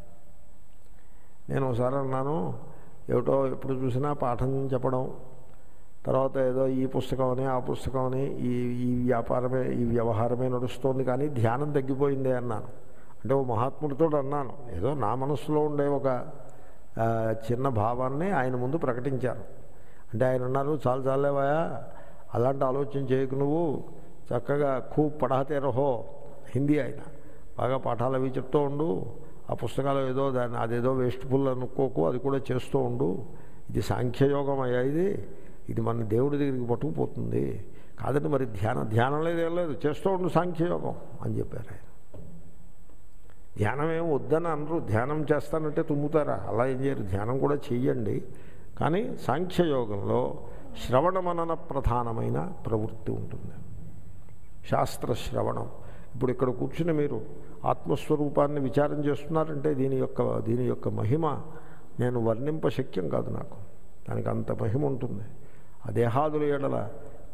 నేను ఒకసారి అన్నాను ఏమిటో ఎప్పుడు చూసినా పాఠం చెప్పడం తర్వాత ఏదో ఈ పుస్తకం అని ఆ పుస్తకం అని ఈ ఈ వ్యాపారమే ఈ వ్యవహారమే నడుస్తోంది కానీ ధ్యానం తగ్గిపోయిందే అన్నాను అంటే ఓ మహాత్ముడితో అన్నాను ఏదో నా మనసులో ఉండే ఒక చిన్న భావాన్ని ఆయన ముందు ప్రకటించారు అంటే ఆయన అన్నారు చాలు చాలేవాయా అలాంటి ఆలోచన చేయకు నువ్వు చక్కగా ఖూ పడాతే రహో హిందీ ఆయన బాగా పాఠాలు అవి చెప్తూ ఉండు ఆ పుస్తకాలు ఏదో దాన్ని అదేదో వేస్ట్ ఫుల్ అనుకోకు అది కూడా చేస్తూ ఉండు ఇది సాంఖ్యయోగం అయ్యా ఇది ఇది మన దేవుడి దగ్గరికి పట్టుకుపోతుంది కాదండి మరి ధ్యానం ధ్యానం లేదు ఏం లేదు చేస్తూ ఉండు సాంఖ్యయోగం అని చెప్పారు ఆయన ధ్యానం ఏం వద్దని అనరు ధ్యానం చేస్తానంటే తుమ్ముతారా అలా ఏం చేయరు ధ్యానం కూడా చెయ్యండి కానీ సాంఖ్యయోగంలో శ్రవణ మనన ప్రధానమైన ప్రవృత్తి ఉంటుంది శాస్త్ర శ్రవణం ఇప్పుడు ఇక్కడ కూర్చుని మీరు ఆత్మస్వరూపాన్ని విచారం చేస్తున్నారంటే దీని యొక్క దీని యొక్క మహిమ నేను వర్ణింప శక్యం కాదు నాకు దానికి అంత మహిమ ఉంటుంది ఆ దేహాదుల ఎడల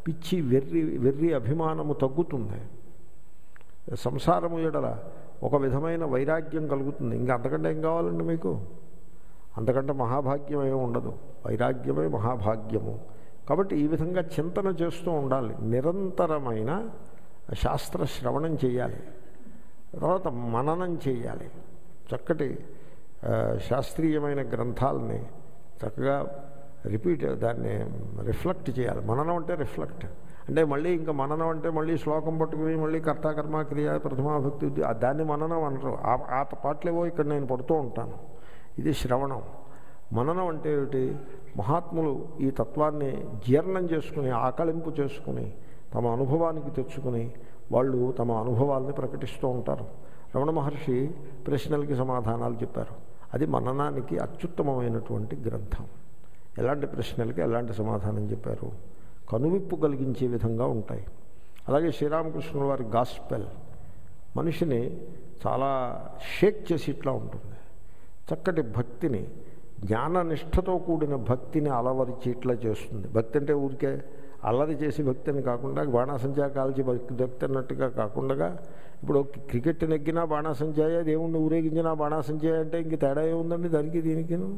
పిచ్చి వెర్రి వెర్రి అభిమానము తగ్గుతుంది సంసారము ఎడల ఒక విధమైన వైరాగ్యం కలుగుతుంది ఇంకా అంతకంటే ఏం కావాలండి మీకు అంతకంటే మహాభాగ్యం ఏమి ఉండదు వైరాగ్యమే మహాభాగ్యము కాబట్టి ఈ విధంగా చింతన చేస్తూ ఉండాలి నిరంతరమైన శాస్త్ర శ్రవణం చేయాలి తర్వాత మననం చేయాలి చక్కటి ఆ, శాస్త్రీయమైన గ్రంథాలని చక్కగా రిపీట్ దాన్ని రిఫ్లెక్ట్ చేయాలి మననం అంటే రిఫ్లెక్ట్ అంటే మళ్ళీ ఇంకా మననం అంటే మళ్ళీ శ్లోకం పట్టుకుని మళ్ళీ కర్త కర్మ క్రియ ప్రథమాభక్తి ఉద్ది- ఆ దాన్ని మననం అనరు ఆ- ఆ పాటలేవో ఇక్కడ నేను పడుతూ ఉంటాను ఇది శ్రవణం మననం అంటే ఏమిటి మహాత్ములు ఈ తత్వాన్ని జీర్ణం చేసుకుని ఆకలింపు చేసుకుని తమ అనుభవానికి తెచ్చుకుని వాళ్ళు తమ అనుభవాల్ని ప్రకటిస్తూ ఉంటారు రమణ మహర్షి ప్రశ్నలకి సమాధానాలు చెప్పారు అది మననానికి అత్యుత్తమమైనటువంటి గ్రంథం ఎలాంటి ప్రశ్నలకి ఎలాంటి సమాధానం చెప్పారు కనువిప్పు కలిగించే విధంగా ఉంటాయి అలాగే శ్రీరామకృష్ణుల వారి గాస్పెల్ మనిషిని చాలా షేక్ చేసి ఇట్లా ఉంటుంది చక్కటి భక్తిని జ్ఞాననిష్టతో కూడిన భక్తిని అలవరిచి ఇట్లా చేస్తుంది భక్తి అంటే ఊరికే అల్లరి చేసి భక్తి అని కాకుండా బాణాసంచా కాల్చి భక్తి భక్తి అన్నట్టుగా కాకుండా ఇప్పుడు క్రికెట్ నెగ్గినా బాణాసంచాయ దేవుణ్ణి ఊరేగించినా బాణాసంచాయ అంటే ఇంక తేడా ఏముందండి దానికి దీనికిను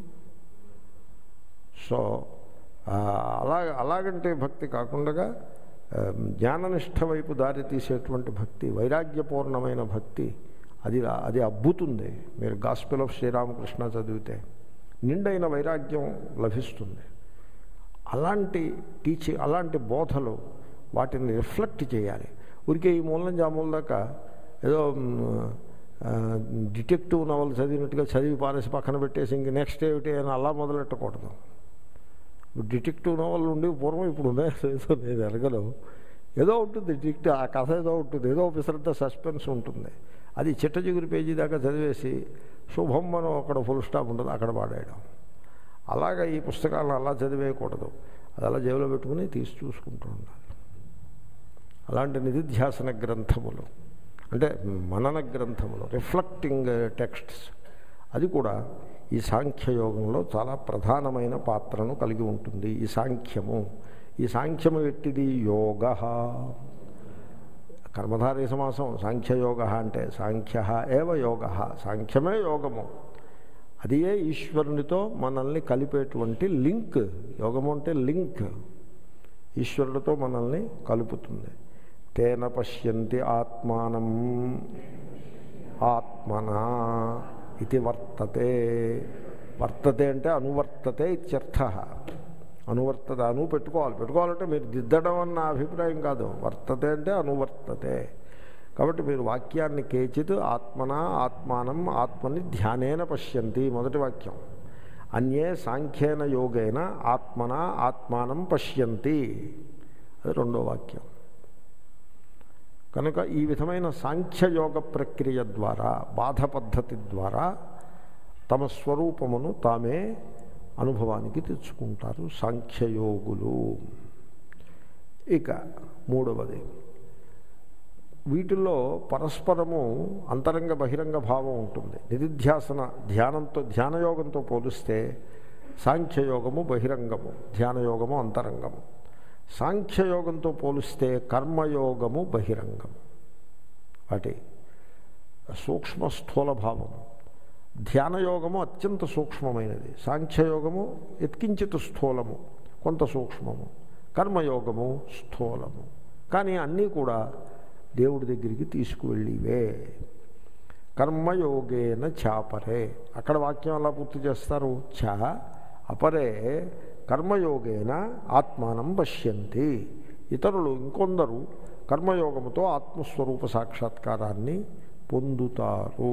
సో ఆ, అలా అలాగంటే భక్తి కాకుండా ఆ, జ్ఞాననిష్ట వైపు దారి తీసేటువంటి భక్తి వైరాగ్యపూర్ణమైన భక్తి అది అది అబ్బుతుంది మీరు గాస్పెల్ ఆఫ్ శ్రీరామకృష్ణ చదివితే నిండైన వైరాగ్యం లభిస్తుంది అలాంటి టీచింగ్ అలాంటి బోధలు వాటిని రిఫ్లెక్ట్ చేయాలి ఊరికే ఈ మూల నుంచి ఆ మూల దాకా ఏదో మ్, ఆ, డిటెక్టివ్ నవల్ చదివినట్టుగా చదివి పారేసి పక్కన పెట్టేసి ఇంక నెక్స్ట్ ఏమిటి అని అలా మొదలెట్టకూడదు డిటెక్టివ్ నవల్ ఉండి పూర్వం ఇప్పుడు ఉన్నాయి ఏదో నేను ఎరగను ఏదో ఉంటుంది డిటెక్టివ్ ఆ కథ ఏదో ఉంటుంది ఏదో పిసరంత సస్పెన్స్ ఉంటుంది అది చిట్ట చిగురి పేజీ దాకా చదివేసి శుభం మనం అక్కడ ఫుల్ స్టాప్ ఉంటుంది అక్కడ పాడేయడం అలాగా ఈ పుస్తకాలను అలా చదివేయకూడదు అది అలా జేబులో పెట్టుకుని తీసి చూసుకుంటూ ఉండాలి అలాంటి నిధిధ్యాసన గ్రంథములు అంటే మనన గ్రంథములు రిఫ్లెక్టింగ్ టెక్స్ట్స్ అది కూడా ఈ సాంఖ్యయోగంలో చాలా ప్రధానమైన పాత్రను కలిగి ఉంటుంది ఈ సాంఖ్యము ఈ సాంఖ్యము ఎట్టిది యోగ కర్మధారయ సమాసం సాంఖ్యయోగ అంటే సాంఖ్య ఏవ యోగ సాంఖ్యమే యోగము అది ఏ ఈశ్వరునితో మనల్ని కలిపేటువంటి లింక్ యోగము అంటే లింక్ ఈశ్వరుడితో మనల్ని కలుపుతుంది తేన పశ్యంతి ఆత్మానం ఆత్మనా ఇది వర్తతే వర్తతే అంటే అనువర్తతే ఇత్యర్థ అనువర్తత అను పెట్టుకోవాలి పెట్టుకోవాలంటే మీరు దిద్దడం అన్న అభిప్రాయం కాదు వర్తతే అంటే అనువర్తతే కాబట్టి మీరు వాక్యాన్ని కేచిత్ ఆత్మన ఆత్మానం ఆత్మని ధ్యానేన పశ్యంతి మొదటి వాక్యం అన్యే సాంఖ్యేన యోగేన ఆత్మన ఆత్మానం పశ్యంతి అది రెండో వాక్యం కనుక ఈ విధమైన సాంఖ్యయోగ ప్రక్రియ ద్వారా బాధ పద్ధతి ద్వారా తమ స్వరూపమును తామే అనుభవానికి తెచ్చుకుంటారు సాంఖ్యయోగులు ఇక మూడవది వీటిల్లో పరస్పరము అంతరంగ బహిరంగ భావం ఉంటుంది నిధిధ్యాసన ధ్యానంతో ధ్యానయోగంతో పోలిస్తే సాంఖ్యయోగము బహిరంగము ధ్యానయోగము అంతరంగము సాంఖ్యయోగంతో పోలిస్తే కర్మయోగము బహిరంగము వాటి సూక్ష్మ స్థూల భావము ధ్యానయోగము అత్యంత సూక్ష్మమైనది సాంఖ్యయోగము ఎత్కించిత స్థూలము కొంత సూక్ష్మము కర్మయోగము స్థూలము కానీ అన్నీ కూడా దేవుడి దగ్గరికి తీసుకువెళ్ళివే కర్మయోగేన చాపరే అక్కడ వాక్యం అలా పూర్తి చేస్తారు చ అపరే కర్మయోగేన ఆత్మానం పశ్యంతి ఇతరులు ఇంకొందరు కర్మయోగముతో ఆత్మస్వరూప సాక్షాత్కారాన్ని పొందుతారు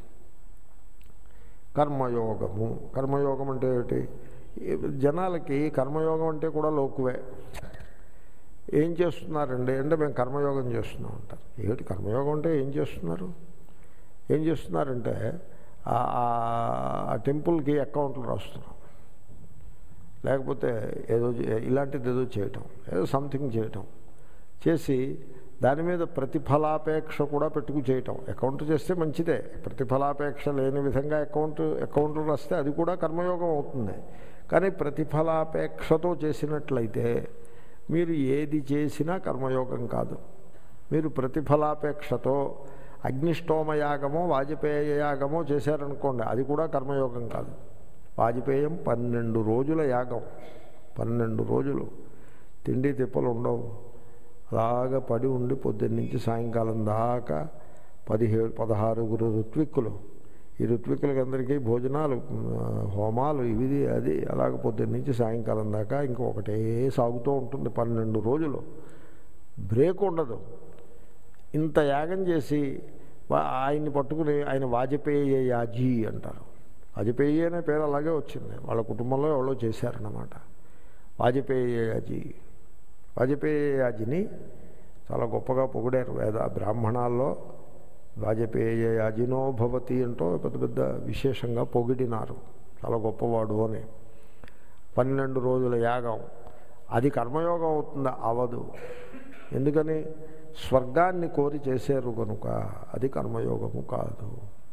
కర్మయోగము కర్మయోగం అంటే ఏమిటి ఈ జనాలకి కర్మయోగం అంటే కూడా లోకువే ఏం చేస్తున్నారండి అంటే మేము కర్మయోగం చేస్తున్నాం అంటారు ఏమిటి కర్మయోగం అంటే ఏం చేస్తున్నారు ఏం చేస్తున్నారంటే ఆ- ఆ టెంపుల్కి అకౌంట్లు రాస్తున్నాం లేకపోతే ఏదో చే- ఇలాంటిది ఏదో చేయటం ఏదో సంథింగ్ చేయటం చేసి దాని మీద ప్రతిఫలాపేక్ష కూడా పెట్టుకు చేయటం అకౌంట్ చేస్తే మంచిదే ప్రతిఫలాపేక్ష లేని విధంగా అకౌంట్ అకౌంట్లు రాస్తే అది కూడా కర్మయోగం అవుతుంది కానీ ప్రతిఫలాపేక్షతో చేసినట్లయితే మీరు ఏది చేసినా కర్మయోగం కాదు మీరు ప్రతిఫలాపేక్షతో అగ్నిష్టోమ యాగమో వాజపేయ యాగమో చేశారనుకోండి అది కూడా కర్మయోగం కాదు వాజపేయం పన్నెండు రోజుల యాగం పన్నెండు రోజులు తిండి తిప్పలు ఉండవు అలాగా పడి ఉండి పొద్దున్నుంచి సాయంకాలం దాకా పదిహేడు పదహారుగురు ఋత్విక్కులు ఈ ఋత్విక్కులకి అందరికీ భోజనాలు ఆ, హోమాలు ఇవి అది అలాగ పొద్దున్నుంచి సాయంకాలం దాకా ఇంకొకటే సాగుతూ ఉంటుంది పన్నెండు రోజులు బ్రేక్ ఉండదు ఇంత యాగం చేసి వా- ఆయన్ని పట్టుకుని ఆయన వాజపేయ యాజీ అంటారు వాజపేయి అనే పేరు అలాగే వచ్చింది వాళ్ళ కుటుంబంలో ఎవరో చేశారన్నమాట వాజపేయ యాజీ వాజపేయ యాజిని చాలా గొప్పగా పొగిడారు వేద బ్రాహ్మణాల్లో వాజపేయ యాజినో భవతి అంటూ పెద్ద పెద్ద విశేషంగా పొగిడినారు చాలా గొప్పవాడు అని పన్నెండు రోజుల యాగం అది కర్మయోగం అవుతుందా అవదు ఎందుకని స్వర్గాన్ని కోరి చేశారు కనుక అది కర్మయోగము కాదు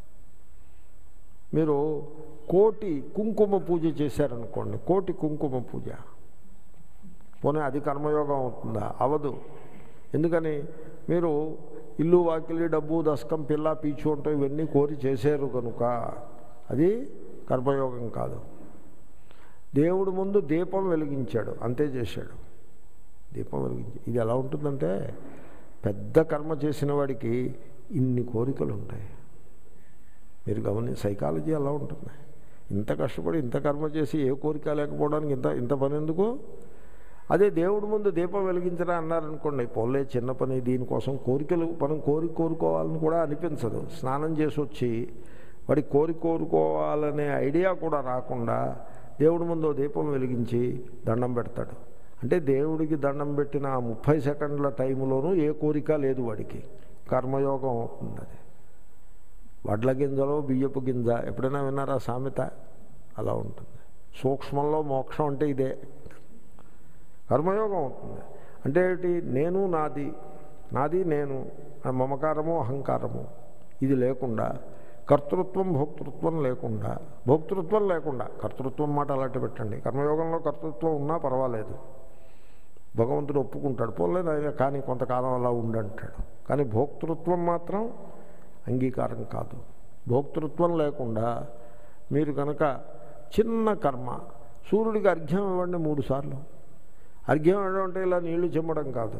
మీరు కోటి కుంకుమ పూజ చేశారనుకోండి కోటి కుంకుమ పూజ పోనీ అది కర్మయోగం అవుతుందా అవదు ఎందుకని మీరు ఇల్లు వాకిలి డబ్బు దశకం పిల్ల పీచు అంటూ ఇవన్నీ కోరి చేశారు కనుక అది కర్మయోగం కాదు దేవుడు ముందు దీపం వెలిగించాడు అంతే చేశాడు దీపం వెలిగించి ఇది ఎలా ఉంటుందంటే పెద్ద కర్మ చేసిన వాడికి ఇన్ని కోరికలు ఉంటాయి మీరు గమని సైకాలజీ అలా ఉంటుంది ఇంత కష్టపడి ఇంత కర్మ చేసి ఏ కోరిక లేకపోవడానికి ఇంత ఇంత పని ఎందుకు అదే దేవుడి ముందు దీపం వెలిగించరా అన్నారనుకోండి పోలే చిన్న పని దీనికోసం కోరికలు మనం కోరి కోరుకోవాలని కూడా అనిపించదు స్నానం చేసి వచ్చి వాడి కోరి కోరుకోవాలనే ఐడియా కూడా రాకుండా దేవుడి ముందు ఓ దీపం వెలిగించి దండం పెడతాడు అంటే దేవుడికి దండం పెట్టిన ఆ ముప్పై సెకండ్ల టైంలోనూ ఏ కోరిక లేదు వాడికి కర్మయోగం అవుతుంది అది వడ్ల గింజలో బియ్యపు గింజ ఎప్పుడైనా విన్నారా సామెత అలా ఉంటుంది సూక్ష్మంలో మోక్షం అంటే ఇదే కర్మయోగం అవుతుంది అంటే ఏంటి నేను నాది నాది నేను ఆ మమకారము అహంకారము ఇది లేకుండా కర్తృత్వం భోక్తృత్వం లేకుండా భోక్తృత్వం లేకుండా కర్తృత్వం మాట అలాంటి పెట్టండి కర్మయోగంలో కర్తృత్వం ఉన్నా పర్వాలేదు భగవంతుడు ఒప్పుకుంటాడు పోలేదు ఆయన కానీ కొంతకాలం అలా ఉండంటాడు కానీ భోక్తృత్వం మాత్రం అంగీకారం కాదు భోక్తృత్వం లేకుండా మీరు కనుక చిన్న కర్మ సూర్యుడికి అర్ఘ్యం ఇవ్వండి మూడు సార్లు అర్ఘ్యం ఇవ్వడం అంటే ఇలా నీళ్లు చెమ్మడం కాదు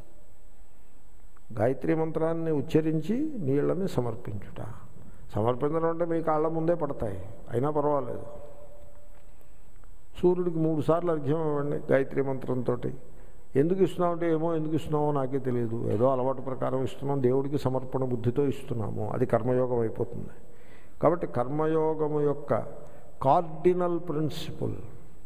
గాయత్రి మంత్రాన్ని ఉచ్చరించి నీళ్ళని సమర్పించుట సమర్పించడం అంటే మీ కాళ్ళ ముందే పడతాయి అయినా పర్వాలేదు సూర్యుడికి మూడు సార్లు అర్ఘ్యం ఇవ్వండి గాయత్రి మంత్రంతో ఎందుకు ఇస్తున్నావు అంటే ఏమో ఎందుకు ఇస్తున్నామో నాకే తెలియదు ఏదో అలవాటు ప్రకారం ఇస్తున్నాం దేవుడికి సమర్పణ బుద్ధితో ఇస్తున్నాము అది కర్మయోగం అయిపోతుంది కాబట్టి కర్మయోగము యొక్క కార్డినల్ ప్రిన్సిపల్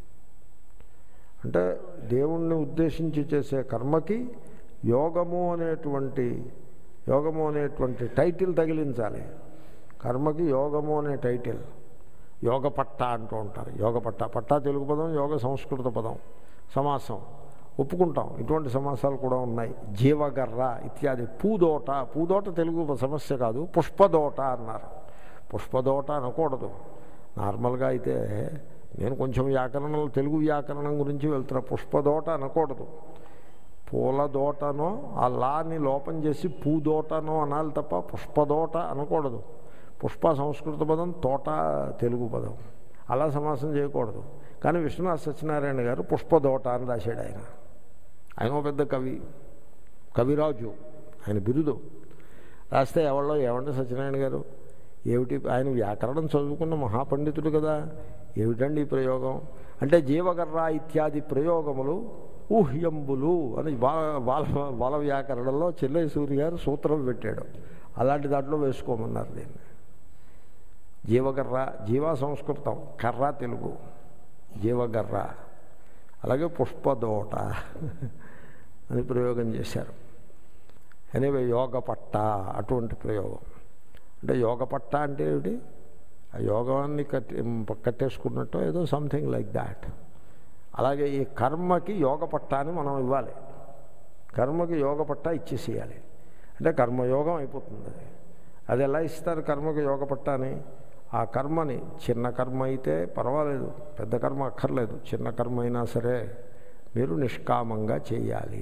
అంటే దేవుణ్ణి ఉద్దేశించి చేసే కర్మకి యోగము అనేటువంటి యోగము అనేటువంటి టైటిల్ తగిలించాలి కర్మకి యోగము అనే టైటిల్ యోగ పట్ట అంటూ ఉంటారు యోగ పట్ట పట్టా తెలుగు పదం యోగ సంస్కృత పదం సమాసం ఒప్పుకుంటాం ఇటువంటి సమాసాలు కూడా ఉన్నాయి జీవగర్ర ఇత్యాది పూదోట పూదోట తెలుగు సమస్య కాదు పుష్పదోట అన్నారు పుష్పదోట అనకూడదు నార్మల్గా అయితే నేను కొంచెం వ్యాకరణం తెలుగు వ్యాకరణం గురించి వెళ్తున్నా పుష్పదోట అనకూడదు పూలదోటనో ఆ లాని లోపం చేసి పూదోటనో అనాలి తప్ప పుష్పదోట అనకూడదు పుష్ప సంస్కృత పదం తోట తెలుగు పదం అలా సమాసం చేయకూడదు కానీ విశ్వనాథ్ సత్యనారాయణ గారు పుష్పదోట అని రాశాడు ఆయన ఆయన ఒక పెద్ద కవి కవిరాజు ఆయన బిరుదు రాస్తే ఎవరో ఏమంటే సత్యనారాయణ గారు ఏమిటి ఆయన వ్యాకరణం చదువుకున్న మహాపండితుడు కదా ఏమిటండి ఈ ప్రయోగం అంటే జీవగర్ర ఇత్యాది ప్రయోగములు ఊహ్యంబులు అని బాల బాల బాల వ్యాకరణంలో చెల్లయ్య సూరి గారు సూత్రం పెట్టాడు అలాంటి దాంట్లో వేసుకోమన్నారు దీన్ని జీవగర్ర జీవ సంస్కృతం కర్ర తెలుగు జీవగర్ర అలాగే పుష్పదోట అని ప్రయోగం చేశారు ఎనివే యోగ పట్ట అటువంటి ప్రయోగం అంటే యోగ పట్ట అంటే ఏమిటి ఆ యోగాన్ని కట్టి కట్టేసుకున్నట్టు ఏదో సంథింగ్ లైక్ దాట్ అలాగే ఈ కర్మకి యోగ పట్ట అని మనం ఇవ్వాలి కర్మకి యోగ పట్ట ఇచ్చేసేయాలి అంటే కర్మయోగం అయిపోతుంది అది అది ఎలా ఇస్తారు కర్మకి యోగ పట్ట అని ఆ కర్మని చిన్న కర్మ అయితే పర్వాలేదు పెద్ద కర్మ అక్కర్లేదు చిన్న కర్మ అయినా సరే మీరు నిష్కామంగా చేయాలి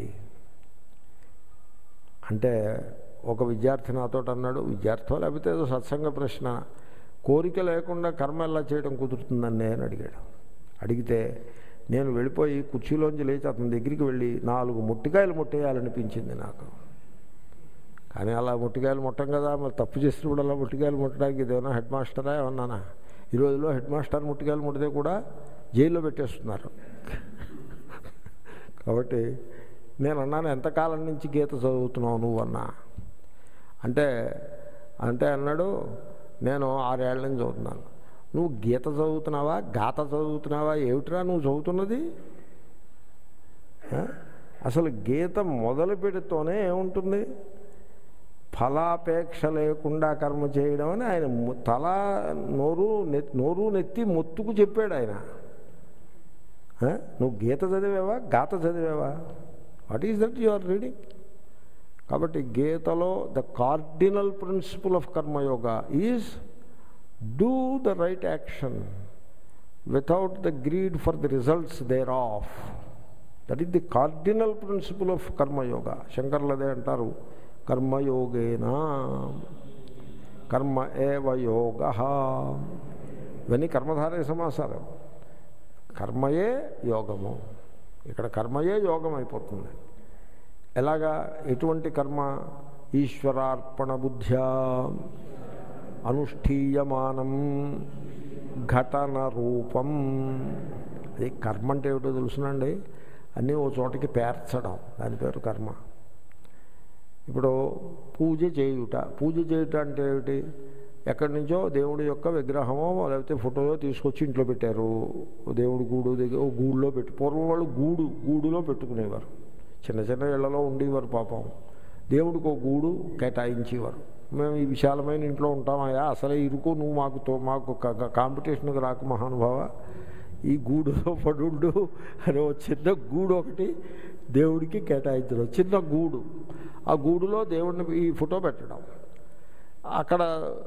అంటే ఒక విద్యార్థి నాతో అన్నాడు విద్యార్థో లేకపోతే ఏదో సత్సంగ ప్రశ్న కోరిక లేకుండా కర్మ ఎలా చేయడం కుదురుతుందని అని అడిగాడు అడిగితే నేను వెళ్ళిపోయి కుర్చీలోంచి లేచి అతని దగ్గరికి వెళ్ళి నాలుగు ముట్టికాయలు ముట్టేయాలనిపించింది నాకు కానీ అలా ముట్టికాయలు ముట్టం కదా మరి తప్పు చేసినప్పుడు అలా ముట్టికాయలు ముట్టడానికి ఇదేమన్నా హెడ్ మాస్టరా ఏమన్నానా ఈ రోజులో హెడ్ మాస్టర్ ముట్టికాయలు ముట్టితే కూడా జైల్లో పెట్టేస్తున్నారు కాబట్టి నేను అన్నాను ఎంతకాలం నుంచి గీత చదువుతున్నావు నువ్వు అన్నా అంటే అంటే అన్నాడు నేను ఆరేళ్ల నుంచి చదువుతున్నాను నువ్వు గీత చదువుతున్నావా గాత చదువుతున్నావా ఏమిట్రా నువ్వు చదువుతున్నది ఆ? అసలు గీత మొదలు పెడుతూనే ఏముంటుంది ఫలాపేక్ష లేకుండా కర్మ చేయడం అని ఆయన ము- తల నోరు నె- నోరు నెత్తి మొత్తుకు చెప్పాడు ఆయన ఆ? నువ్వు గీత చదివావా గాత చదివావా what is that you are reading కాబట్టి గీతలో the cardinal principal of karma yoga is do the right action without the greed for the results there of that is the cardinal principal of karma yoga శంకర్లదే అంటారు కర్మయోగేనా కర్మ ఏవ యోగ ఇవన్నీ కర్మధారయ సమాసాలు కర్మయే యోగము ఇక్కడ కర్మయే యోగం అయిపోతుంది ఎలాగా ఎటువంటి కర్మ ఈశ్వరార్పణ బుద్ధ్యా అనుష్ఠీయమానం ఘటన రూపం అది కర్మ అంటే ఏమిటో తెలుసునండి అన్నీ ఓ చోటకి పేర్చడం దాని పేరు కర్మ ఇప్పుడు పూజ చేయుట పూజ చేయుట అంటే ఏమిటి ఎక్కడి నుంచో దేవుడి యొక్క విగ్రహమో లేకపోతే ఫోటోయో తీసుకొచ్చి ఇంట్లో పెట్టారు ఓ దేవుడి గూడు దగ్గర ఓ గూడులో పెట్టి పూర్వం వాళ్ళు గూడు గూడులో పెట్టుకునేవారు చిన్న చిన్న ఇళ్లలో ఉండేవారు పాపం దేవుడికి ఒక గూడు కేటాయించేవారు మేము ఈ విశాలమైన ఇంట్లో ఉంటామయ్యా అసలే ఇరుకు నువ్వు మాకు తో మాకు క- కాంపిటీషన్కి రాకు మహానుభావ ఈ గూడులో పడుండు అని ఒక చిన్న గూడు ఒకటి దేవుడికి కేటాయించడం చిన్న గూడు ఆ గూడులో దేవుడిని ఈ ఫోటో పెట్టడం అక్కడ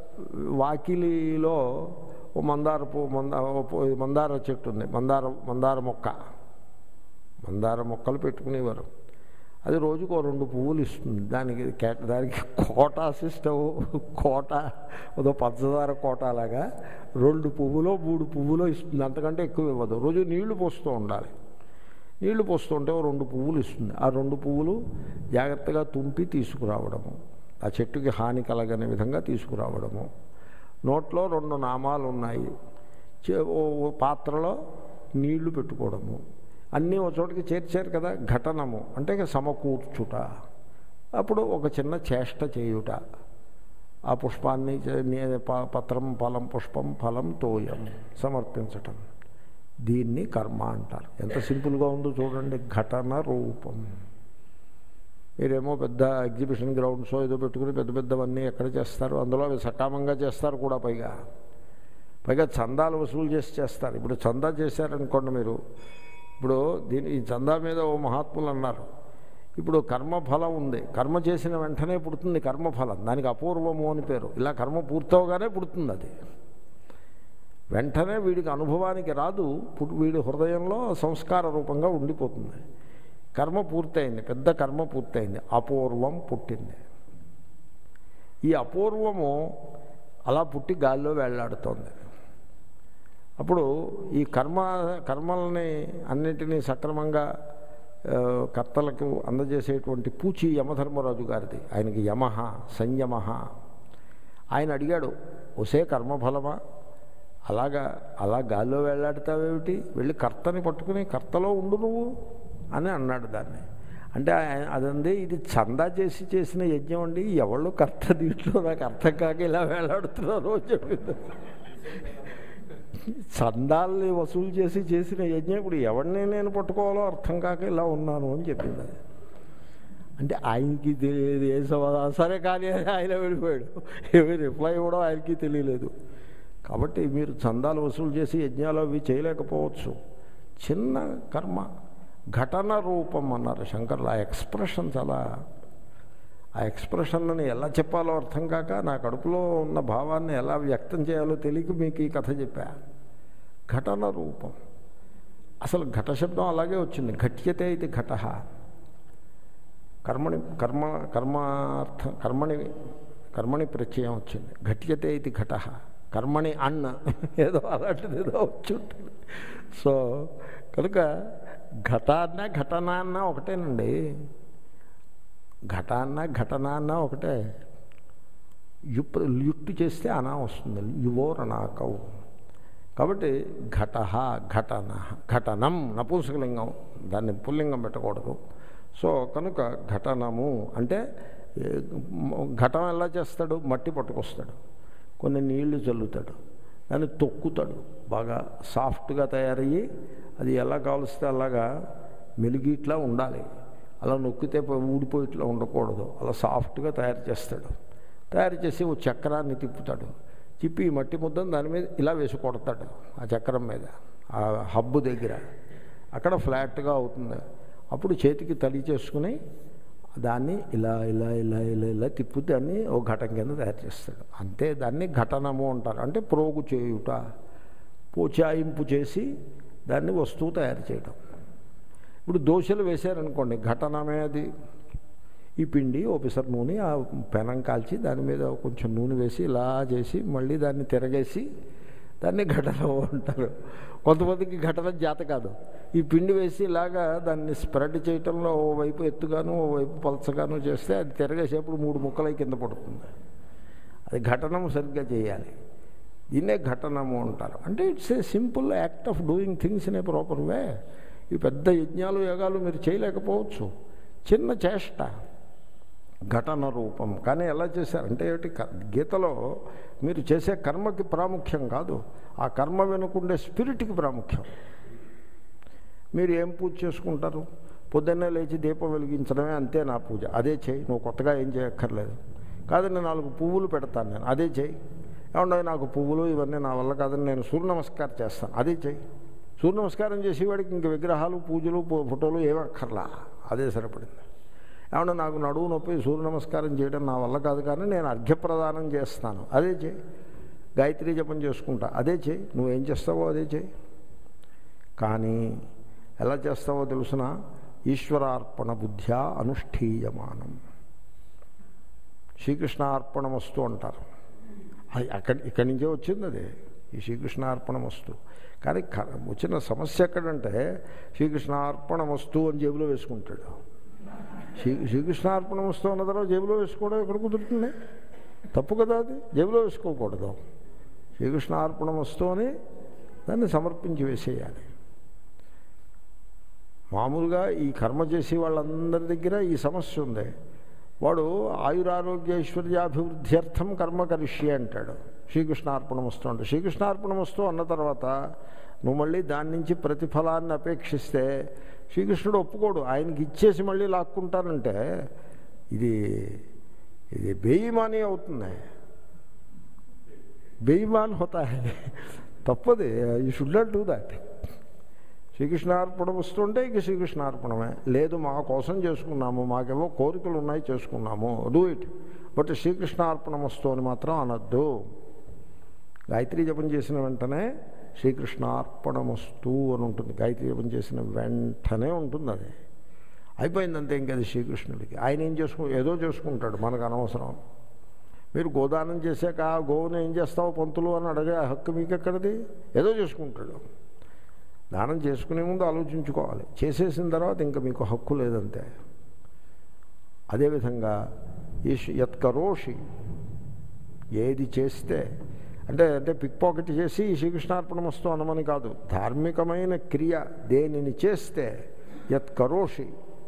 వాకిలిలో ఓ మందార పూ మందా ఓ పూ- మందార చెట్టు ఉంది మందార మందార మొక్క మందార మొక్కలు పెట్టుకునేవారు అది రోజుకు ఓ రెండు పువ్వులు ఇస్తుంది దానికి కేట దానికి కోట సిస్టమ్ కోట ఏదో పంచదార కోట లాగా రెండు పువ్వులో మూడు పువ్వులో ఇస్తుంది అంతకంటే ఎక్కువ ఇవ్వదు రోజు నీళ్లు పోస్తూ ఉండాలి నీళ్లు పోస్తుంటే ఓ రెండు పువ్వులు ఇస్తుంది ఆ రెండు పువ్వులు జాగ్రత్తగా తుంపి తీసుకురావడము ఆ చెట్టుకి హాని కలగని విధంగా తీసుకురావడము నోట్లో రెండు నామాలు ఉన్నాయి చే- ఓ ఓ పాత్రలో నీళ్లు పెట్టుకోవడము అన్నీ ఒక చోటికి చేర్చారు కదా ఘటనము అంటే ఇక సమకూర్చుట అప్పుడు ఒక చిన్న చేష్ట చేయుట ఆ పుష్పాన్ని చే- నీ- ప- పత్రం ఫలం పుష్పం ఫలం తోయం సమర్పించటం దీన్ని కర్మ అంటారు ఎంత సింపుల్గా ఉందో చూడండి ఘటన రూపం మీరేమో పెద్ద ఎగ్జిబిషన్ గ్రౌండ్స్ ఏదో పెట్టుకుని పెద్ద పెద్దవన్నీ ఎక్కడ చేస్తారు అందులో అవి సకామంగా చేస్తారు కూడా పైగా పైగా చందాలు వసూలు చేసి చేస్తారు ఇప్పుడు చందా చేశారనుకోండి మీరు ఇప్పుడు దీని ఈ చందా మీద ఓ మహాత్ములు అన్నారు ఇప్పుడు కర్మఫలం ఉంది కర్మ చేసిన వెంటనే పుడుతుంది కర్మఫలం దానికి అపూర్వము అని పేరు ఇలా కర్మ పూర్తవగానే పుడుతుంది అది వెంటనే వీడికి అనుభవానికి రాదు పుట్టు వీడి హృదయంలో సంస్కార రూపంగా ఉండిపోతుంది కర్మ పూర్తయింది పెద్ద కర్మ పూర్తయింది అపూర్వం పుట్టింది ఈ అపూర్వము అలా పుట్టి గాల్లో వేళ్లాడుతోంది అప్పుడు ఈ కర్మ కర్మల్ని అన్నిటినీ సక్రమంగా ఆ, కర్తలకు అందజేసేటువంటి పూచి యమధర్మరాజు గారిది ఆయనకి యమహ సంయమహ ఆయన అడిగాడు ఒసే కర్మఫలమా అలాగా అలా గాల్లో వెళ్ళాడుతావేమిటి వెళ్ళి కర్తని పట్టుకుని కర్తలో ఉండు నువ్వు అని అన్నాడు దాన్ని అంటే ఆయన- అదండి ఇది చందా చేసి చేసిన యజ్ఞం అండి ఎవళ్ళు కర్త దీంట్లో నాకు అర్థం కాక ఇలా వేలాడుతున్నారు అని చెప్పింది చందాల్ని వసూలు చేసి చేసిన యజ్ఞం ఇప్పుడు ఎవరిని నేను పట్టుకోవాలో అర్థం కాక ఇలా ఉన్నాను అని చెప్పింది అది అంటే ఆయనకి తెలియదు ఏ సమాధానం సరే కానీ అని ఆయన వెళ్ళిపోయాడు ఏమీ రిప్లై కూడా ఆయనకి తెలియలేదు కాబట్టి మీరు చందాలు వసూలు చేసి యజ్ఞాలు అవి చేయలేకపోవచ్చు చిన్న కర్మ ఘటన రూపం అన్నారు శంకర్లు ఆ ఎక్స్ప్రెషన్ చాలా ఆ ఎక్స్ప్రెషన్ని ఎలా చెప్పాలో అర్థం కాక నా కడుపులో ఉన్న భావాన్ని ఎలా వ్యక్తం చేయాలో తెలియక మీకు ఈ కథ చెప్పా ఘటన రూపం అసలు ఘట శబ్దం అలాగే వచ్చింది ఘట్యతే ఇది ఘట కర్మణి కర్మ కర్మార్థ కర్మణి కర్మణి ప్రత్యయం వచ్చింది ఘట్యతే ఇది ఘట కర్మణి అన్న ఏదో అలాంటిది ఏదో వచ్చి ఉంటుంది సో కనుక ఘట అన్న ఘటన అన్న ఒకటేనండి ఘట అన్న ఘటన అన్న ఒకటే యుప్ యుట్టు చేస్తే అనా వస్తుంది యువోర్ అనాకవు కాబట్టి ఘట ఘటన ఘటనం నపుంసకలింగం దాన్ని పుల్లింగం పెట్టకూడదు సో కనుక ఘటనము అంటే ఏ, ఘటం ఎలా చేస్తాడు మట్టి పట్టుకొస్తాడు కొన్ని నీళ్లు చల్లుతాడు దాన్ని తొక్కుతాడు బాగా సాఫ్ట్గా తయారయ్యి అది ఎలా కావలిస్తే అలాగా మెలిగిట్లా ఉండాలి అలా నొక్కితే పో- ఊడిపోయిట్లా ఉండకూడదు అలా సాఫ్ట్గా తయారు చేస్తాడు తయారు చేసి ఓ చక్రాన్ని తిప్పుతాడు తిప్పి ఈ మట్టి ముద్దను దాని మీద ఇలా వేసి కొడతాడు ఆ చక్రం మీద ఆ హబ్బు దగ్గర అక్కడ ఫ్లాట్గా అవుతుంది అప్పుడు చేతికి తడి చేసుకుని దాన్ని ఇలా ఇలా ఇలా ఇలా ఇలా తిప్పు దాన్ని ఓ ఘటం కింద తయారు చేస్తాడు అంతే దాన్ని ఘటనము అంటారు అంటే ప్రోగు చేయుట పోచాయింపు చేసి దాన్ని వస్తువు తయారు చేయడం ఇప్పుడు దోశలు వేశారనుకోండి ఘటనమే అది ఈ పిండి ఓ పిసర్ నూనె ఆ పెనం కాల్చి దాని మీద కొంచెం నూనె వేసి ఇలా చేసి మళ్ళీ దాన్ని తిరగేసి దాన్ని ఘటన అంటారు కొంతమందికి ఘటన జాత కాదు ఈ పిండి వేసి ఇలాగా దాన్ని స్ప్రెడ్ చేయటంలో ఓ వైపు ఎత్తుగాను ఓ వైపు పలచగాను చేస్తే అది తిరగేసేప్పుడు మూడు ముక్కలై కింద పడుతుంది అది ఘటనం సరిగ్గా చేయాలి దీన్నే ఘటనము అంటారు అంటే it's a simple act of doing things in a proper way ఈ పెద్ద యజ్ఞాలు యాగాలు మీరు చేయలేకపోవచ్చు చిన్న చేష్ట ఘటన రూపం కానీ ఎలా చేశారంటే ఏమిటి క- గీతలో మీరు చేసే కర్మకి ప్రాముఖ్యం కాదు ఆ కర్మ వెనుకుండే స్పిరిట్కి ప్రాముఖ్యం మీరు ఏం పూజ చేసుకుంటారు పొద్దున్నే లేచి దీపం వెలిగించడమే అంతే నా పూజ అదే చేయి నువ్వు కొత్తగా ఏం చేయక్కర్లేదు కాదండి నాలుగు పువ్వులు పెడతాను నేను అదే చేయి ఏమన్నా నాకు పువ్వులు ఇవన్నీ నా వల్ల కాదని నేను సూర్య నమస్కారం చేస్తాను అదే చేయి సూర్య నమస్కారం చేసేవాడికి ఇంక విగ్రహాలు పూజలు ఫో- ఫోటోలు ఏమీ అక్కర్లా అదే సరిపడింది ఏమన్నా నాకు నడువు నొప్పి సూర్య నమస్కారం చేయడం నా వల్ల కాదు కానీ నేను అర్ఘ్యప్రదానం చేస్తాను అదే చేయి గాయత్రి జపం చేసుకుంటా అదే చేయి నువ్వేం చేస్తావో అదే చేయి కానీ ఎలా చేస్తావో తెలుసిన ఈశ్వరార్పణ బుద్ధ్యా అనుష్ఠీయమానం శ్రీకృష్ణార్పణమస్తు అంటారు అది అక్కడి ఇక్కడి నుంచే వచ్చింది అది ఈ శ్రీకృష్ణార్పణమస్తు కానీ క- వచ్చిన సమస్య ఎక్కడంటే శ్రీకృష్ణార్పణమస్తు అని జేబులో వేసుకుంటాడు శ్రీ శ్రీకృష్ణార్పణమస్తు అన్న తర్వాత జేబులో వేసుకోవడం ఎక్కడ కుదురుతుంది తప్పు కదా అది జేబులో వేసుకోకూడదు శ్రీకృష్ణార్పణమస్తు అని దాన్ని సమర్పించి వేసేయాలి మామూలుగా ఈ కర్మ చేసే వాళ్ళందరి దగ్గర ఈ సమస్య ఉంది వాడు ఆయురారోగ్య ఐశ్వర్యాభివృద్ధ్యర్థం కర్మ కరిష్యే అంటాడు శ్రీకృష్ణార్పణం వస్తూ అంటే శ్రీకృష్ణార్పణం వస్తూ అన్న తర్వాత నువ్వు మళ్ళీ దాని నుంచి ప్రతిఫలాన్ని అపేక్షిస్తే శ్రీకృష్ణుడు ఒప్పుకోడు ఆయనకి ఇచ్చేసి మళ్ళీ లాక్కుంటానంటే ఇది ఇది బేయిమాని అవుతుంది బేయిమాన్ హోతా హై తప్పది you should not do that శ్రీకృష్ణార్పణ వస్తుంటే ఇక శ్రీకృష్ణార్పణమే లేదు మా కోసం చేసుకున్నాము మాకేవో కోరికలు ఉన్నాయి చేసుకున్నాము డూ ఇట్ బట్ శ్రీకృష్ణార్పణం వస్తూ అని మాత్రం అనద్దు గాయత్రి జపం చేసిన వెంటనే శ్రీకృష్ణార్పణమస్తు అని ఉంటుంది గాయత్రి జపం చేసిన వెంటనే ఉంటుంది అది అయిపోయిందంతే ఇంకది శ్రీకృష్ణుడికి ఆయన ఏం చేసుకు ఏదో చేసుకుంటాడు మనకు అనవసరం మీరు గోదానం చేశాక ఆ గోవును ఏం చేస్తావు పంతులు అని అడిగే హక్కు మీకు ఎక్కడిది ఏదో చేసుకుంటాడు దానం చేసుకునే ముందు ఆలోచించుకోవాలి చేసేసిన తర్వాత ఇంకా మీకు హక్కు లేదంతే అదేవిధంగా ఈశ్ యత్కరోషి ఏది చేస్తే అంటే అంటే పిక్ పాకెట్ చేసి శ్రీకృష్ణార్పణం వస్తూ అనమని కాదు ధార్మికమైన క్రియ దేనిని చేస్తే యత్కరోషి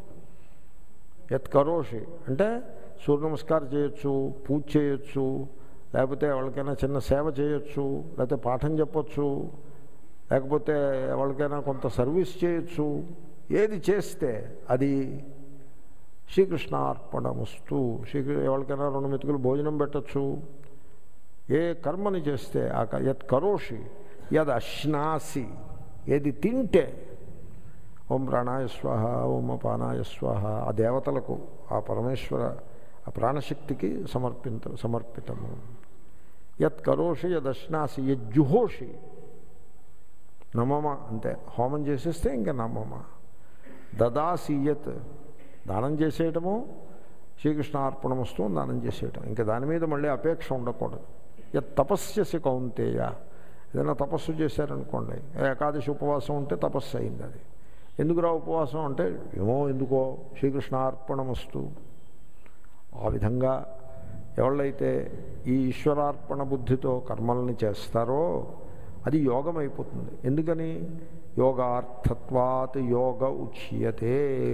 యత్కరోషి అంటే సూర్య నమస్కారం చేయొచ్చు పూజ చేయొచ్చు లేకపోతే ఎవరికైనా చిన్న సేవ చేయొచ్చు లేకపోతే పాఠం చెప్పొచ్చు లేకపోతే ఎవరికైనా కొంత సర్వీస్ చేయొచ్చు ఏది చేస్తే అది శ్రీకృష్ణార్పణమస్తు శ్రీకృ ఎవరికైనా రెండు మెతుకులు భోజనం పెట్టచ్చు ఏ కర్మని చేస్తే ఆ క- యత్ కరోషి యద్ అశ్నాసి ఏది తింటే ఓం ప్రాణాయ స్వాహ ఓం అపానాయ స్వాహ ఆ దేవతలకు ఆ పరమేశ్వర ఆ ప్రాణశక్తికి సమర్పింత సమర్పితము యత్ కరోషి యదశ్నాసి యజ్జుహోషి నమమ అంతే హోమం చేసేస్తే ఇంకా నమమ దదాసీయత్ దానం చేసేయటము శ్రీకృష్ణార్పణమస్తు దానం చేసేయటం ఇంకా దాని మీద మళ్ళీ అపేక్ష ఉండకూడదు యత్ తపస్యసి కౌంతేయ ఏదైనా తపస్సు చేశారనుకోండి ఏకాదశి ఉపవాసం ఉంటే తపస్సు అయింది అది ఎందుకురా ఉపవాసం అంటే ఏమో ఎందుకో శ్రీకృష్ణార్పణమస్తు ఆ విధంగా ఎవళ్ళైతే ఈ ఈశ్వరార్పణ బుద్ధితో కర్మల్ని చేస్తారో అది యోగం అయిపోతుంది ఎందుకని యోగార్థత్వాత్ యోగ ఉచ్యతే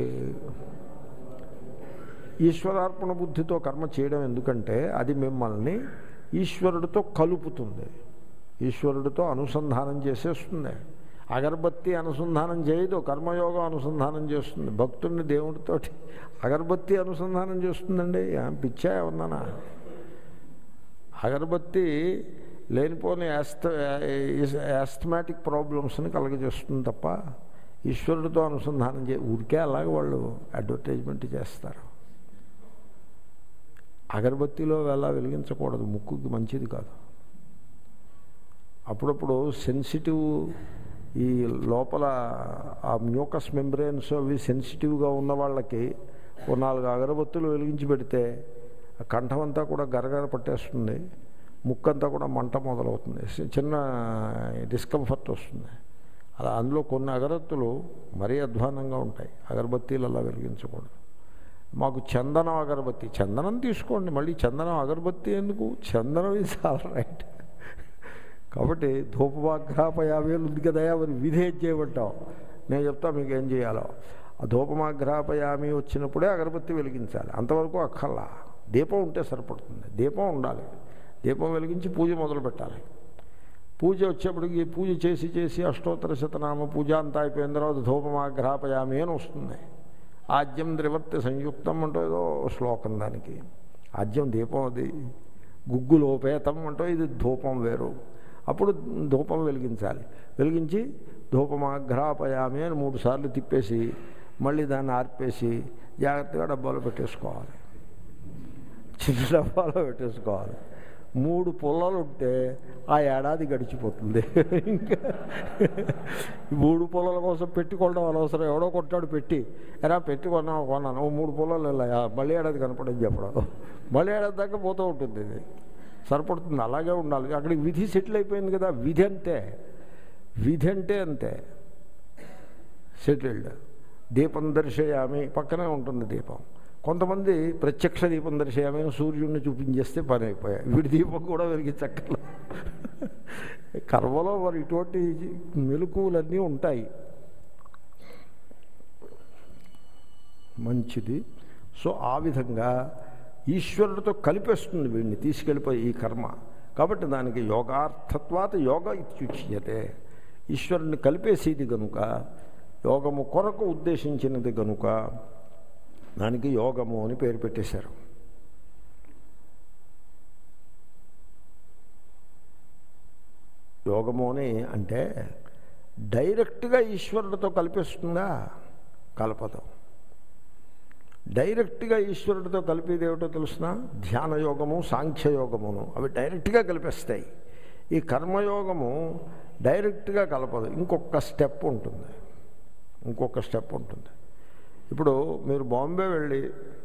ఈశ్వరార్పణ బుద్ధితో కర్మ చేయడం ఎందుకంటే అది మిమ్మల్ని ఈశ్వరుడితో కలుపుతుంది ఈశ్వరుడితో అనుసంధానం చేసేస్తుంది అగరబత్తి అనుసంధానం చేయదు కర్మయోగం అనుసంధానం చేస్తుంది భక్తుడిని దేవుడితోటి అగరబత్తి అనుసంధానం చేస్తుందండి ఏం పిచ్చా ఉన్నానా అగరబత్తి లేనిపోని యాస్త యాస్థమాటిక్ ప్రాబ్లమ్స్ని కలగజేస్తుంది తప్ప ఈశ్వరుడితో అనుసంధానం చే ఊరికే అలాగే వాళ్ళు అడ్వర్టైజ్మెంట్ చేస్తారు అగరబత్తిలో ఎలా వెలిగించకూడదు ముక్కుకి మంచిది కాదు అప్పుడప్పుడు సెన్సిటివ్ ఈ లోపల ఆ మ్యూకస్ మెంబ్రెయిన్స్ అవి సెన్సిటివ్గా ఉన్న వాళ్ళకి ఓ నాలుగు అగరబత్తులు వెలిగించి పెడితే ఆ కంఠం అంతా కూడా గరగర పట్టేస్తుంది ముక్కంతా కూడా మంట మొదలవుతుంది చిన్న డిస్కంఫర్ట్ వస్తుంది అలా అందులో కొన్ని అగరత్తులు మరీ అధ్వానంగా ఉంటాయి అగరబత్తీలు అలా వెలిగించకూడదు మాకు చందనం అగరబత్తి చందనం తీసుకోండి మళ్ళీ చందనం అగరబత్తి ఎందుకు చందనం ఇస్ ఆల్ రైట్ కాబట్టి ధూపమాఘ్రాపయావేలు ఉంది కదా మరి విధి ఏం చేయమంటావు నేను చెప్తా మీకు ఏం చేయాలో ఆ ధూపమాఘ్రాపయామి వచ్చినప్పుడే అగరబత్తి వెలిగించాలి అంతవరకు అక్కర్లా దీపం ఉంటే సరిపడుతుంది దీపం ఉండాలి దీపం వెలిగించి పూజ మొదలు పెట్టాలి పూజ వచ్చేప్పటికి పూజ చేసి చేసి అష్టోత్తర శతనామ పూజ అంతా అయిపోయిన తర్వాత ధూపమాఘ్రాపయామి అని వస్తుంది ఆద్యం ద్రివర్తి సంయుక్తం అంటూ ఏదో శ్లోకం దానికి ఆద్యం దీపం అది గుగ్గులోపేతం అంటూ ఇది ధూపం వేరు అప్పుడు ధూపం వెలిగించాలి వెలిగించి ధూపమాఘ్రాపయామి అని మూడు సార్లు తిప్పేసి మళ్ళీ దాన్ని ఆర్పేసి జాగ్రత్తగా డబ్బాలో పెట్టేసుకోవాలి చిన్న డబ్బాలో పెట్టేసుకోవాలి మూడు పుల్లలు ఉంటే ఆ ఏడాది గడిచిపోతుంది ఇంకా మూడు పుల్లల కోసం పెట్టుకోవడం అనవసరం ఎవడో కొట్టాడు పెట్టి ఎరా పెట్టి కొన్నా కొన్నాను ఓ మూడు పుల్లలు వెళ్ళాయా మళ్ళీ ఏడాది కనపడని చెప్పడం మళ్ళీ ఏడాది దాకా పోతూ ఉంటుంది ఇది సరిపడుతుంది అలాగే ఉండాలి అక్కడికి విధి సెటిల్ అయిపోయింది కదా విధి అంతే విధి అంటే అంతే సెటిల్డ్ దీపం దర్శయామి పక్కనే ఉంటుంది దీపం కొంతమంది ప్రత్యక్ష దీపం దర్శయామి సూర్యుడిని చూపించేస్తే పని అయిపోయాయి వీడి దీపం కూడా వెలిగించక్కర్ల కర్మలో మరి ఇటువంటి మెలకువలన్నీ ఉంటాయి మంచిది సో ఆ విధంగా ఈశ్వరుడితో కలిపేస్తుంది వీడిని తీసుకెళ్ళిపోయి ఈ కర్మ కాబట్టి దానికి యోగార్థత్వాత యోగ ఇత్యుచ్యతే ఈశ్వరుని కలిపేసేది గనుక యోగము కొరకు ఉద్దేశించినది గనుక దానికి యోగము అని పేరు పెట్టేశారు యోగము అని అంటే డైరెక్ట్గా ఈశ్వరుడితో కలిపేస్తుందా కలపదు డైరెక్ట్గా ఈశ్వరుడితో కలిపేది ఏమిటో తెలుసిన ధ్యాన యోగము సాంఖ్యయోగమును అవి డైరెక్ట్గా కలిపేస్తాయి ఈ కర్మయోగము డైరెక్ట్గా కలపదు ఇంకొక స్టెప్ ఉంటుంది ఇంకొక స్టెప్ ఉంటుంది ఇప్పుడు మీరు బాంబే వెళ్ళి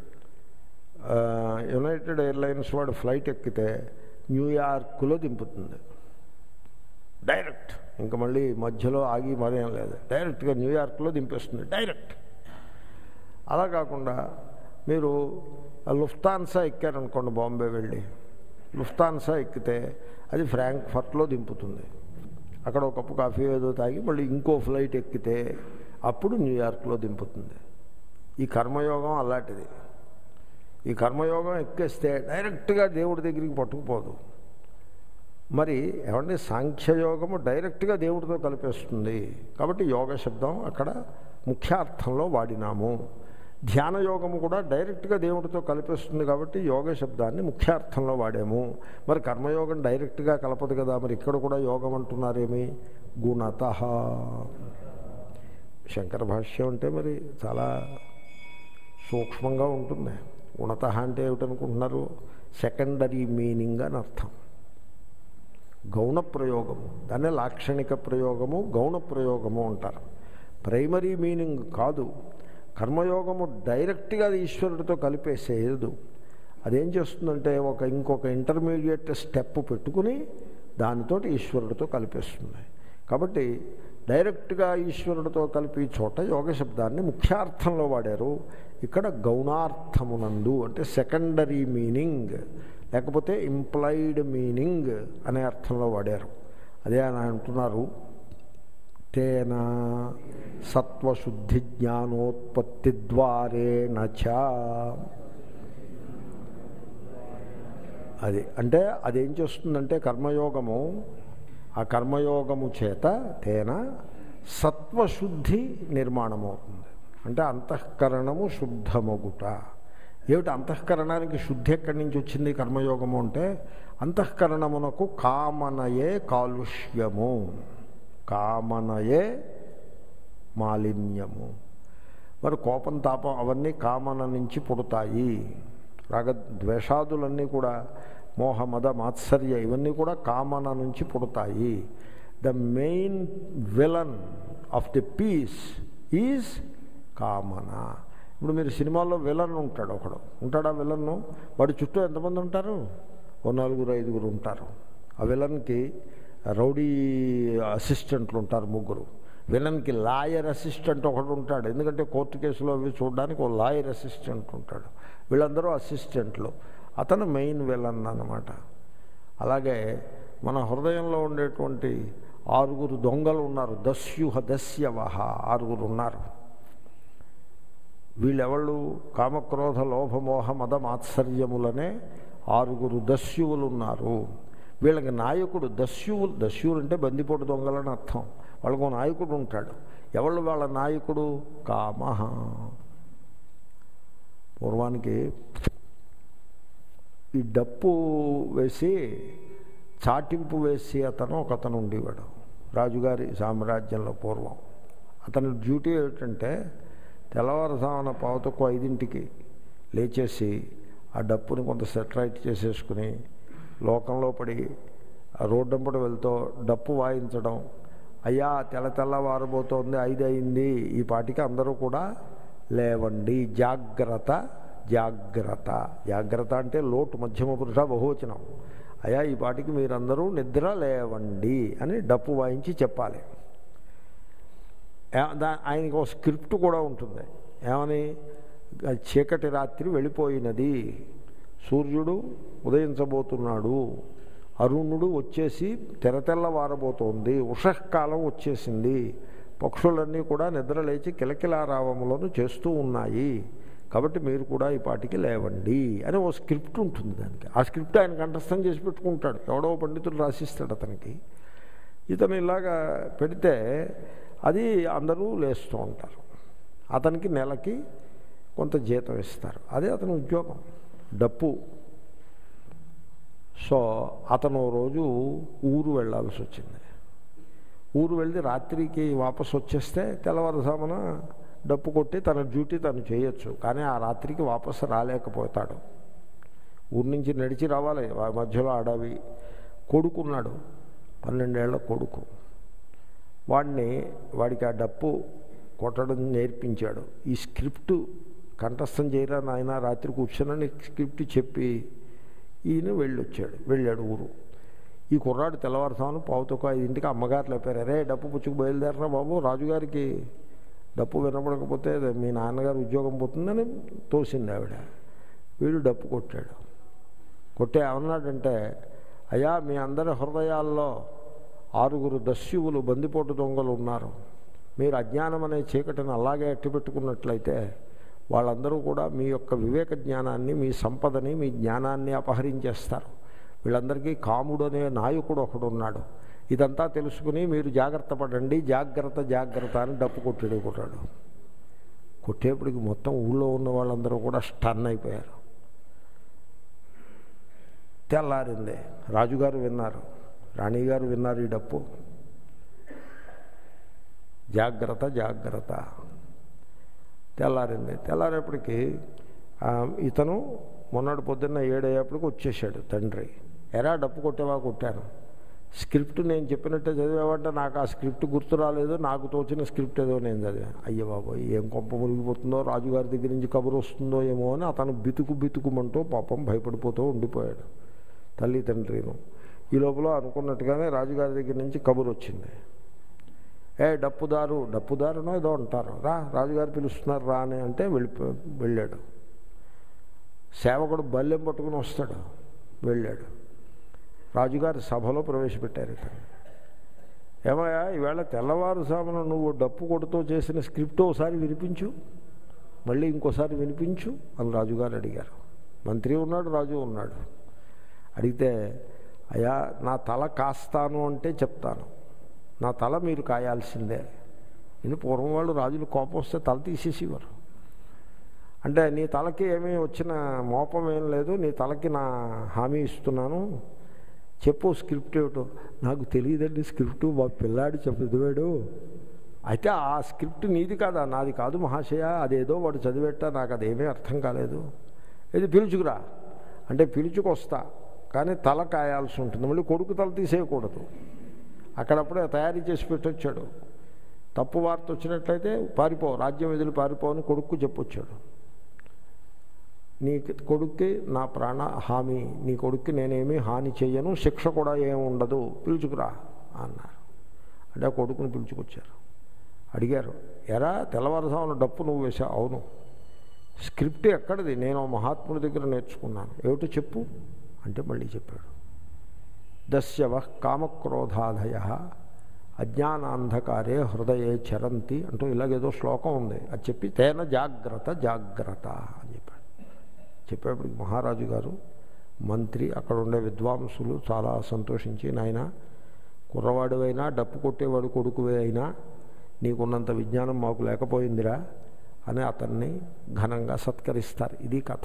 యునైటెడ్ ఎయిర్లైన్స్ వాడు ఫ్లైట్ ఎక్కితే న్యూయార్క్లో దింపుతుంది డైరెక్ట్ ఇంకా మళ్ళీ మధ్యలో ఆగి మరేం లేదు డైరెక్ట్గా న్యూయార్క్లో దింపేస్తుంది డైరెక్ట్ అలా కాకుండా మీరు లుఫ్తాన్సా ఎక్కారనుకోండి బాంబే వెళ్ళి లుఫ్తాన్సా ఎక్కితే అది ఫ్రాంక్ఫర్ట్లో దింపుతుంది అక్కడ ఒక కప్పు కాఫీ ఏదో తాగి మళ్ళీ ఇంకో ఫ్లైట్ ఎక్కితే అప్పుడు న్యూయార్క్లో దింపుతుంది ఈ కర్మయోగం అలాంటిది ఈ కర్మయోగం ఎక్కేస్తే డైరెక్ట్గా దేవుడి దగ్గరికి పట్టుకుపోదు మరి ఏమంటే సాంఖ్యయోగము డైరెక్ట్గా దేవుడితో కలిపేస్తుంది కాబట్టి యోగ శబ్దం అక్కడ ముఖ్యార్థంలో వాడినాము ధ్యాన యోగము కూడా డైరెక్ట్గా దేవుడితో కలిపేస్తుంది కాబట్టి యోగ శబ్దాన్ని ముఖ్యార్థంలో వాడాము మరి కర్మయోగం డైరెక్ట్గా కలపదు కదా మరి ఇక్కడ కూడా యోగం అంటున్నారేమి గుణత శంకర భాష్యం అంటే మరి చాలా సూక్ష్మంగా ఉంటుంది గుణత అంటే ఏమిటనుకుంటున్నారు సెకండరీ మీనింగ్ అని అర్థం గౌణ ప్రయోగము దాన్నే లాక్షణిక ప్రయోగము గౌణ ప్రయోగము అంటారు ప్రైమరీ మీనింగ్ కాదు కర్మయోగము డైరెక్ట్గా అది ఈశ్వరుడితో కలిపేసేయదు అదేం చేస్తుందంటే ఒక ఇంకొక ఇంటర్మీడియట్ స్టెప్ పెట్టుకుని దానితోటి ఈశ్వరుడితో కలిపేస్తుంది కాబట్టి డైరెక్ట్గా ఈశ్వరుడితో కలిపి చోట యోగ శబ్దాన్ని ముఖ్యార్థంలో వాడారు ఇక్కడ గౌణార్థమునందు అంటే సెకండరీ మీనింగ్ లేకపోతే ఇంప్లాయిడ్ మీనింగ్ అనే అర్థంలో వాడారు అదే ఆయన అంటున్నారు తేన సత్వశుద్ధి జ్ఞానోత్పత్తి ద్వారేణ చ అది అంటే అదేం చేస్తుందంటే కర్మయోగము ఆ కర్మయోగము చేత తేన సత్వశుద్ధి నిర్మాణం అవుతుంది అంటే అంతఃకరణము శుద్ధమగుట ఏమిటి అంతఃకరణానికి శుద్ధి ఎక్కడి నుంచి వచ్చింది కర్మయోగము అంటే అంతఃకరణమునకు కామనయే కాలుష్యము కామనయే మాలిన్యము మరి కోపం తాపం అవన్నీ కామన నుంచి పుడతాయి రాగ ద్వేషాదులన్నీ కూడా మోహ మద మాత్సర్య ఇవన్నీ కూడా కామన నుంచి పుడతాయి the main villain of the piece is కామన ఇప్పుడు మీరు సినిమాల్లో విలన్ ఉంటాడు ఒకడు ఉంటాడా విలన్ను వాడి చుట్టూ ఎంతమంది ఉంటారు ఓ నలుగురు ఐదుగురు ఉంటారు ఆ విలన్కి రౌడీ అసిస్టెంట్లు ఉంటారు ముగ్గురు విలన్కి లాయర్ అసిస్టెంట్ ఒకడు ఉంటాడు ఎందుకంటే కోర్టు కేసులో అవి చూడడానికి ఓ లాయర్ అసిస్టెంట్ ఉంటాడు వీళ్ళందరూ అసిస్టెంట్లు అతను మెయిన్ విలన్ అన్నమాట అలాగే మన హృదయంలో ఉండేటువంటి ఆరుగురు దొంగలు ఉన్నారు దస్యుహ దస్యవహ ఆరుగురు ఉన్నారు వీళ్ళెవళ్ళు కామక్రోధ లోభమోహ మద మాత్సర్యములనే ఆరుగురు దస్యువులు ఉన్నారు వీళ్ళకి నాయకుడు దస్యువులు దస్యువులు అంటే బందిపోటు దొంగలని అర్థం వాళ్ళకు నాయకుడు ఉంటాడు ఎవళ్ళు వాళ్ళ నాయకుడు కామ పూర్వానికి ఈ డప్పు వేసి చాటింపు వేసి అతను ఒక అతను ఉండేవాడు రాజుగారి సామ్రాజ్యంలో పూర్వం అతని డ్యూటీ ఏమిటంటే తెల్లవారుజామున పావుతకు ఐదింటికి లేచేసి ఆ డప్పుని కొంత సెటరైట్ చేసేసుకుని లోకంలో పడి ఆ రోడ్డంపడి వెళ్తూ డప్పు వాయించడం అయ్యా తెల్ల తెల్లవారబోతోంది ఐదు అయింది ఈ పాటికి అందరూ కూడా లేవండి జాగ్రత్త జాగ్రత్త జాగ్రత్త అంటే లోటు మధ్యమ పురుష బహువచనం అయ్యా ఈ పాటికి మీరందరూ నిద్ర లేవండి అని డప్పు వాయించి చెప్పాలి దా ఆయనకి ఒక స్క్రిప్ట్ కూడా ఉంటుంది ఏమని చీకటి రాత్రి వెళ్ళిపోయినది సూర్యుడు ఉదయించబోతున్నాడు అరుణుడు వచ్చేసి తెరతెల్లవారబోతోంది ఉషఃకాలం వచ్చేసింది పక్షులన్నీ కూడా నిద్రలేచి కిలకిలారావములను చేస్తూ ఉన్నాయి కాబట్టి మీరు కూడా ఈ పాటికి లేవండి అని ఓ స్క్రిప్ట్ ఉంటుంది దానికి ఆ స్క్రిప్ట్ ఆయన కంఠస్థం చేసి పెట్టుకుంటాడు ఎవడో పండితుడు రాసిస్తాడు అతనికి ఇతను ఇలాగా పెడితే అది అందరూ లేస్తూ ఉంటారు అతనికి నెలకి కొంత జీతం ఇస్తారు అదే అతని ఉద్యోగం డప్పు సో అతను రోజు ఊరు వెళ్ళాల్సి వచ్చింది ఊరు వెళ్ళి రాత్రికి వాపసు వచ్చేస్తే తెల్లవారుజామున డప్పు కొట్టి తన డ్యూటీ తను చేయొచ్చు కానీ ఆ రాత్రికి వాపసు రాలేకపోతాడు ఊరి నుంచి నడిచి రావాలి మధ్యలో అడవి కొడుకున్నాడు పన్నెండేళ్ల కొడుకు వాడిని వాడికి ఆ డప్పు కొట్టడం నేర్పించాడు ఈ స్క్రిప్ట్ కంఠస్థం చేయరా నాయన రాత్రి కూర్చొని స్క్రిప్ట్ చెప్పి ఈయన వెళ్ళొచ్చాడు వెళ్ళాడు ఊరు ఈ కుర్రాడు తెల్లవారుతాను పావుతొక్క ఐదింటికి అమ్మగారు లేపారు అరే డప్పు పుచ్చుకు బయలుదేరరా బాబు రాజుగారికి డప్పు వినపడకపోతే మీ నాన్నగారు ఉద్యోగం పోతుందని తోసింది ఆవిడ వీడు డప్పు కొట్టాడు కొట్టే ఏమన్నాడంటే అయ్యా మీ అందరి హృదయాల్లో ఆరుగురు దస్యువులు బందిపోటు దొంగలు ఉన్నారు మీరు అజ్ఞానం అనే చీకటిని అలాగే అట్టిపెట్టుకున్నట్లయితే వాళ్ళందరూ కూడా మీ యొక్క వివేక జ్ఞానాన్ని మీ సంపదని మీ జ్ఞానాన్ని అపహరించేస్తారు వీళ్ళందరికీ కాముడు అనే నాయకుడు ఒకడు ఉన్నాడు ఇదంతా తెలుసుకుని మీరు జాగ్రత్త పడండి జాగ్రత్త జాగ్రత్త అని డప్పు కొట్టాడు కొట్టాడు కొట్టేప్పటికి మొత్తం ఊళ్ళో ఉన్న వాళ్ళందరూ కూడా స్టన్ అయిపోయారు తెల్లారింది రాజుగారు విన్నారు రాణిగారు విన్నారు ఈ డప్పు జాగ్రత్త జాగ్రత్త తెల్లారింది తెల్లారేపటికి ఇతను మొన్నటి పొద్దున్న ఏడయ్యేపటికి వచ్చేసాడు తండ్రి ఎరా డప్పు కొట్టేవా కొట్టాను స్క్రిప్ట్ నేను చెప్పినట్టే చదివావంటే నాకు ఆ స్క్రిప్ట్ గుర్తు రాలేదు నాకు తోచిన స్క్రిప్ట్ ఏదో నేను చదివాను అయ్య బాబోయ్ ఏం కొంప మునిగిపోతుందో రాజుగారి దగ్గర నుంచి కబురు వస్తుందో ఏమో అని అతను బితుకు బితుకుమంటూ పాపం భయపడిపోతూ ఉండిపోయాడు తల్లి తండ్రిను ఈ లోపల అనుకున్నట్టుగానే రాజుగారి దగ్గర నుంచి కబురు వచ్చింది ఏ డప్పుదారు డప్పుదారునో ఏదో అంటారు రా రాజుగారు పిలుస్తున్నారు రా అని అంటే వెళ్ళిపో వెళ్ళాడు సేవకుడు బల్లెం పట్టుకుని వస్తాడు వెళ్ళాడు రాజుగారి సభలో ప్రవేశపెట్టారు ఇతను ఏమయ్యా ఈవేళ తెల్లవారుసామున నువ్వు డప్పు కొడుతూ చేసిన స్క్రిప్ట్ ఒకసారి వినిపించు మళ్ళీ ఇంకోసారి వినిపించు అని రాజుగారు అడిగారు మంత్రి ఉన్నాడు రాజు ఉన్నాడు అడిగితే అయ్యా నా తల కాస్తాను అంటే చెప్తాను నా తల మీరు కాయాల్సిందే ఇది పూర్వం వాళ్ళు రాజులు కోపం వస్తే తల తీసేసేవారు అంటే నీ తలకి ఏమీ వచ్చిన మోపం ఏం లేదు నీ తలకి నా హామీ ఇస్తున్నాను చెప్పు స్క్రిప్ట్ ఏమిటో నాకు తెలియదండి స్క్రిప్ట్ మా పిల్లాడి చదివాడు అయితే ఆ స్క్రిప్ట్ నీది కాదా నాది కాదు మహాశయ అదేదో వాడు చదివేట నాకు అదేమీ అర్థం కాలేదు ఇది పిలుచుకురా అంటే పిలుచుకొస్తా కానీ తల కాయాల్సి ఉంటుంది మళ్ళీ కొడుకు తల తీసేయకూడదు అక్కడప్పుడే తయారీ చేసి పెట్టొచ్చాడు తప్పు వార్త వచ్చినట్లయితే పారిపో రాజ్యం ఎదురు పారిపో అని కొడుకు చెప్పొచ్చాడు నీ కొడుక్కి నా ప్రాణ హామీ నీ కొడుక్కి నేనేమీ హాని చేయను శిక్ష కూడా ఏమి ఉండదు పిలుచుకురా అన్నారు అంటే ఆ కొడుకుని పిలుచుకొచ్చారు అడిగారు ఎరా తెల్లవారుసామున డప్పు నువ్వు వేసావు అవును స్క్రిప్ట్ ఎక్కడిది నేను మహాత్ముడి దగ్గర నేర్చుకున్నాను ఏమిటో చెప్పు అంటే మళ్ళీ చెప్పాడు దస్యవ కామక్రోధాదయ అజ్ఞానాంధకారే హృదయే చరంతి అంటూ ఇలాగేదో శ్లోకం ఉంది అది చెప్పి తేన జాగ్రత్త జాగ్రత్త అని చెప్పాడు చెప్పేప్పటికి మహారాజు గారు మంత్రి అక్కడ ఉండే విద్వాంసులు చాలా సంతోషించి నాయన కుర్రవాడివైనా డప్పు కొట్టేవాడు కొడుకువే అయినా నీకున్నంత విజ్ఞానం మాకు లేకపోయిందిరా అని అతన్ని ఘనంగా సత్కరిస్తారు ఇది కథ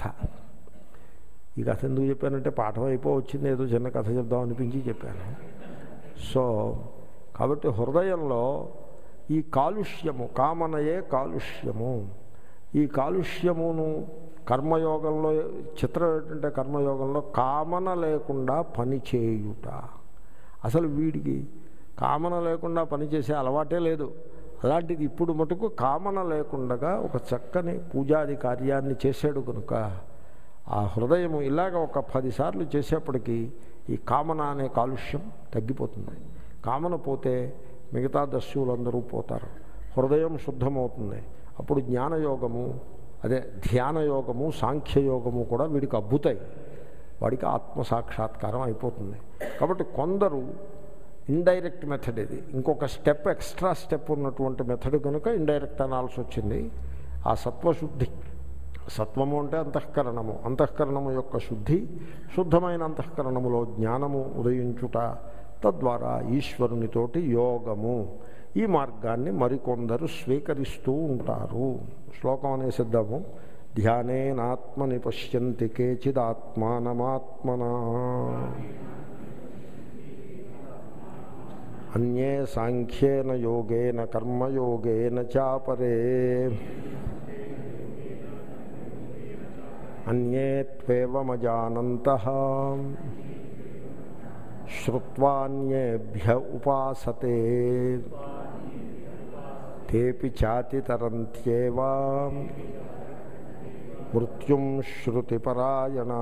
ఈ కథ ఎందుకు చెప్పానంటే పాఠం అయిపో వచ్చింది ఏదో చిన్న కథ చెప్దాం అనిపించి చెప్పాను సో కాబట్టి హృదయంలో ఈ కాలుష్యము కామనయే కాలుష్యము ఈ కాలుష్యమును కర్మయోగంలో చిత్రం ఏంటంటే కర్మయోగంలో కామన లేకుండా పని చేయుట అసలు వీడికి కామన లేకుండా పనిచేసే అలవాటే లేదు అలాంటిది ఇప్పుడు మటుకు కామన లేకుండా ఒక చక్కని పూజాది కార్యాన్ని చేశాడు కనుక ఆ హృదయము ఇలాగ ఒక పదిసార్లు చేసేప్పటికీ ఈ కామన అనే కాలుష్యం తగ్గిపోతుంది కామన పోతే మిగతా దస్యులందరూ పోతారు హృదయం శుద్ధమవుతుంది అప్పుడు జ్ఞానయోగము అదే ధ్యానయోగము సాంఖ్యయోగము కూడా వీడికి అబ్బుతాయి వాడికి ఆత్మసాక్షాత్కారం అయిపోతుంది కాబట్టి కొందరు ఇండైరెక్ట్ మెథడ్ ఇది ఇంకొక స్టెప్ ఎక్స్ట్రా స్టెప్ ఉన్నటువంటి మెథడ్ కనుక ఇండైరెక్ట్ అనాల్సి వచ్చింది ఆ సత్వశుద్ధి సత్వము అంటే అంతఃకరణము అంతఃకరణము యొక్క శుద్ధి శుద్ధమైన అంతఃకరణములో జ్ఞానము ఉదయించుట తద్వారా ఈశ్వరునితోటి యోగము ఈ మార్గాన్ని మరికొందరు స్వీకరిస్తూ ఉంటారు శ్లోకం అనేసిద్దాము ధ్యానేనాత్మని పశ్యంతి కేచిదాత్మానమాత్మనా అన్యే సాంఖ్యేన యోగేన కర్మయోగేన చాపరే అన్యే త్వేవమజానంత శ్రుత్వాన్యేభ్య ఉపాసతే తేపి చాతితరంత్యేవా మృత్యుం శృతిపరాయణా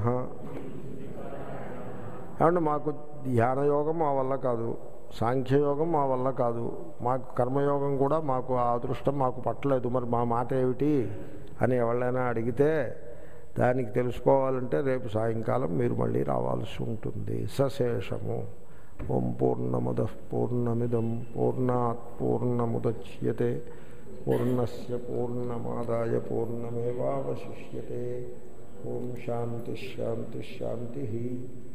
ఏమంటే మాకు ధ్యానయోగం మా వల్ల కాదు సాంఖ్యయోగం మా వల్ల కాదు మాకు కర్మయోగం కూడా మాకు ఆ అదృష్టం మాకు పట్టలేదు మరి మా మాట ఏమిటి అని ఎవరైనా అడిగితే దానికి తెలుసుకోవాలంటే రేపు సాయంకాలం మీరు మళ్ళీ రావాల్సి ఉంటుంది సశేషము ఓం పూర్ణముద పూర్ణమిదం పూర్ణాత్ పూర్ణముద్యతే పూర్ణస్ పూర్ణమాదాయ పూర్ణమేవాశిష్యతే ఓం శాంతి శాంతి శాంతి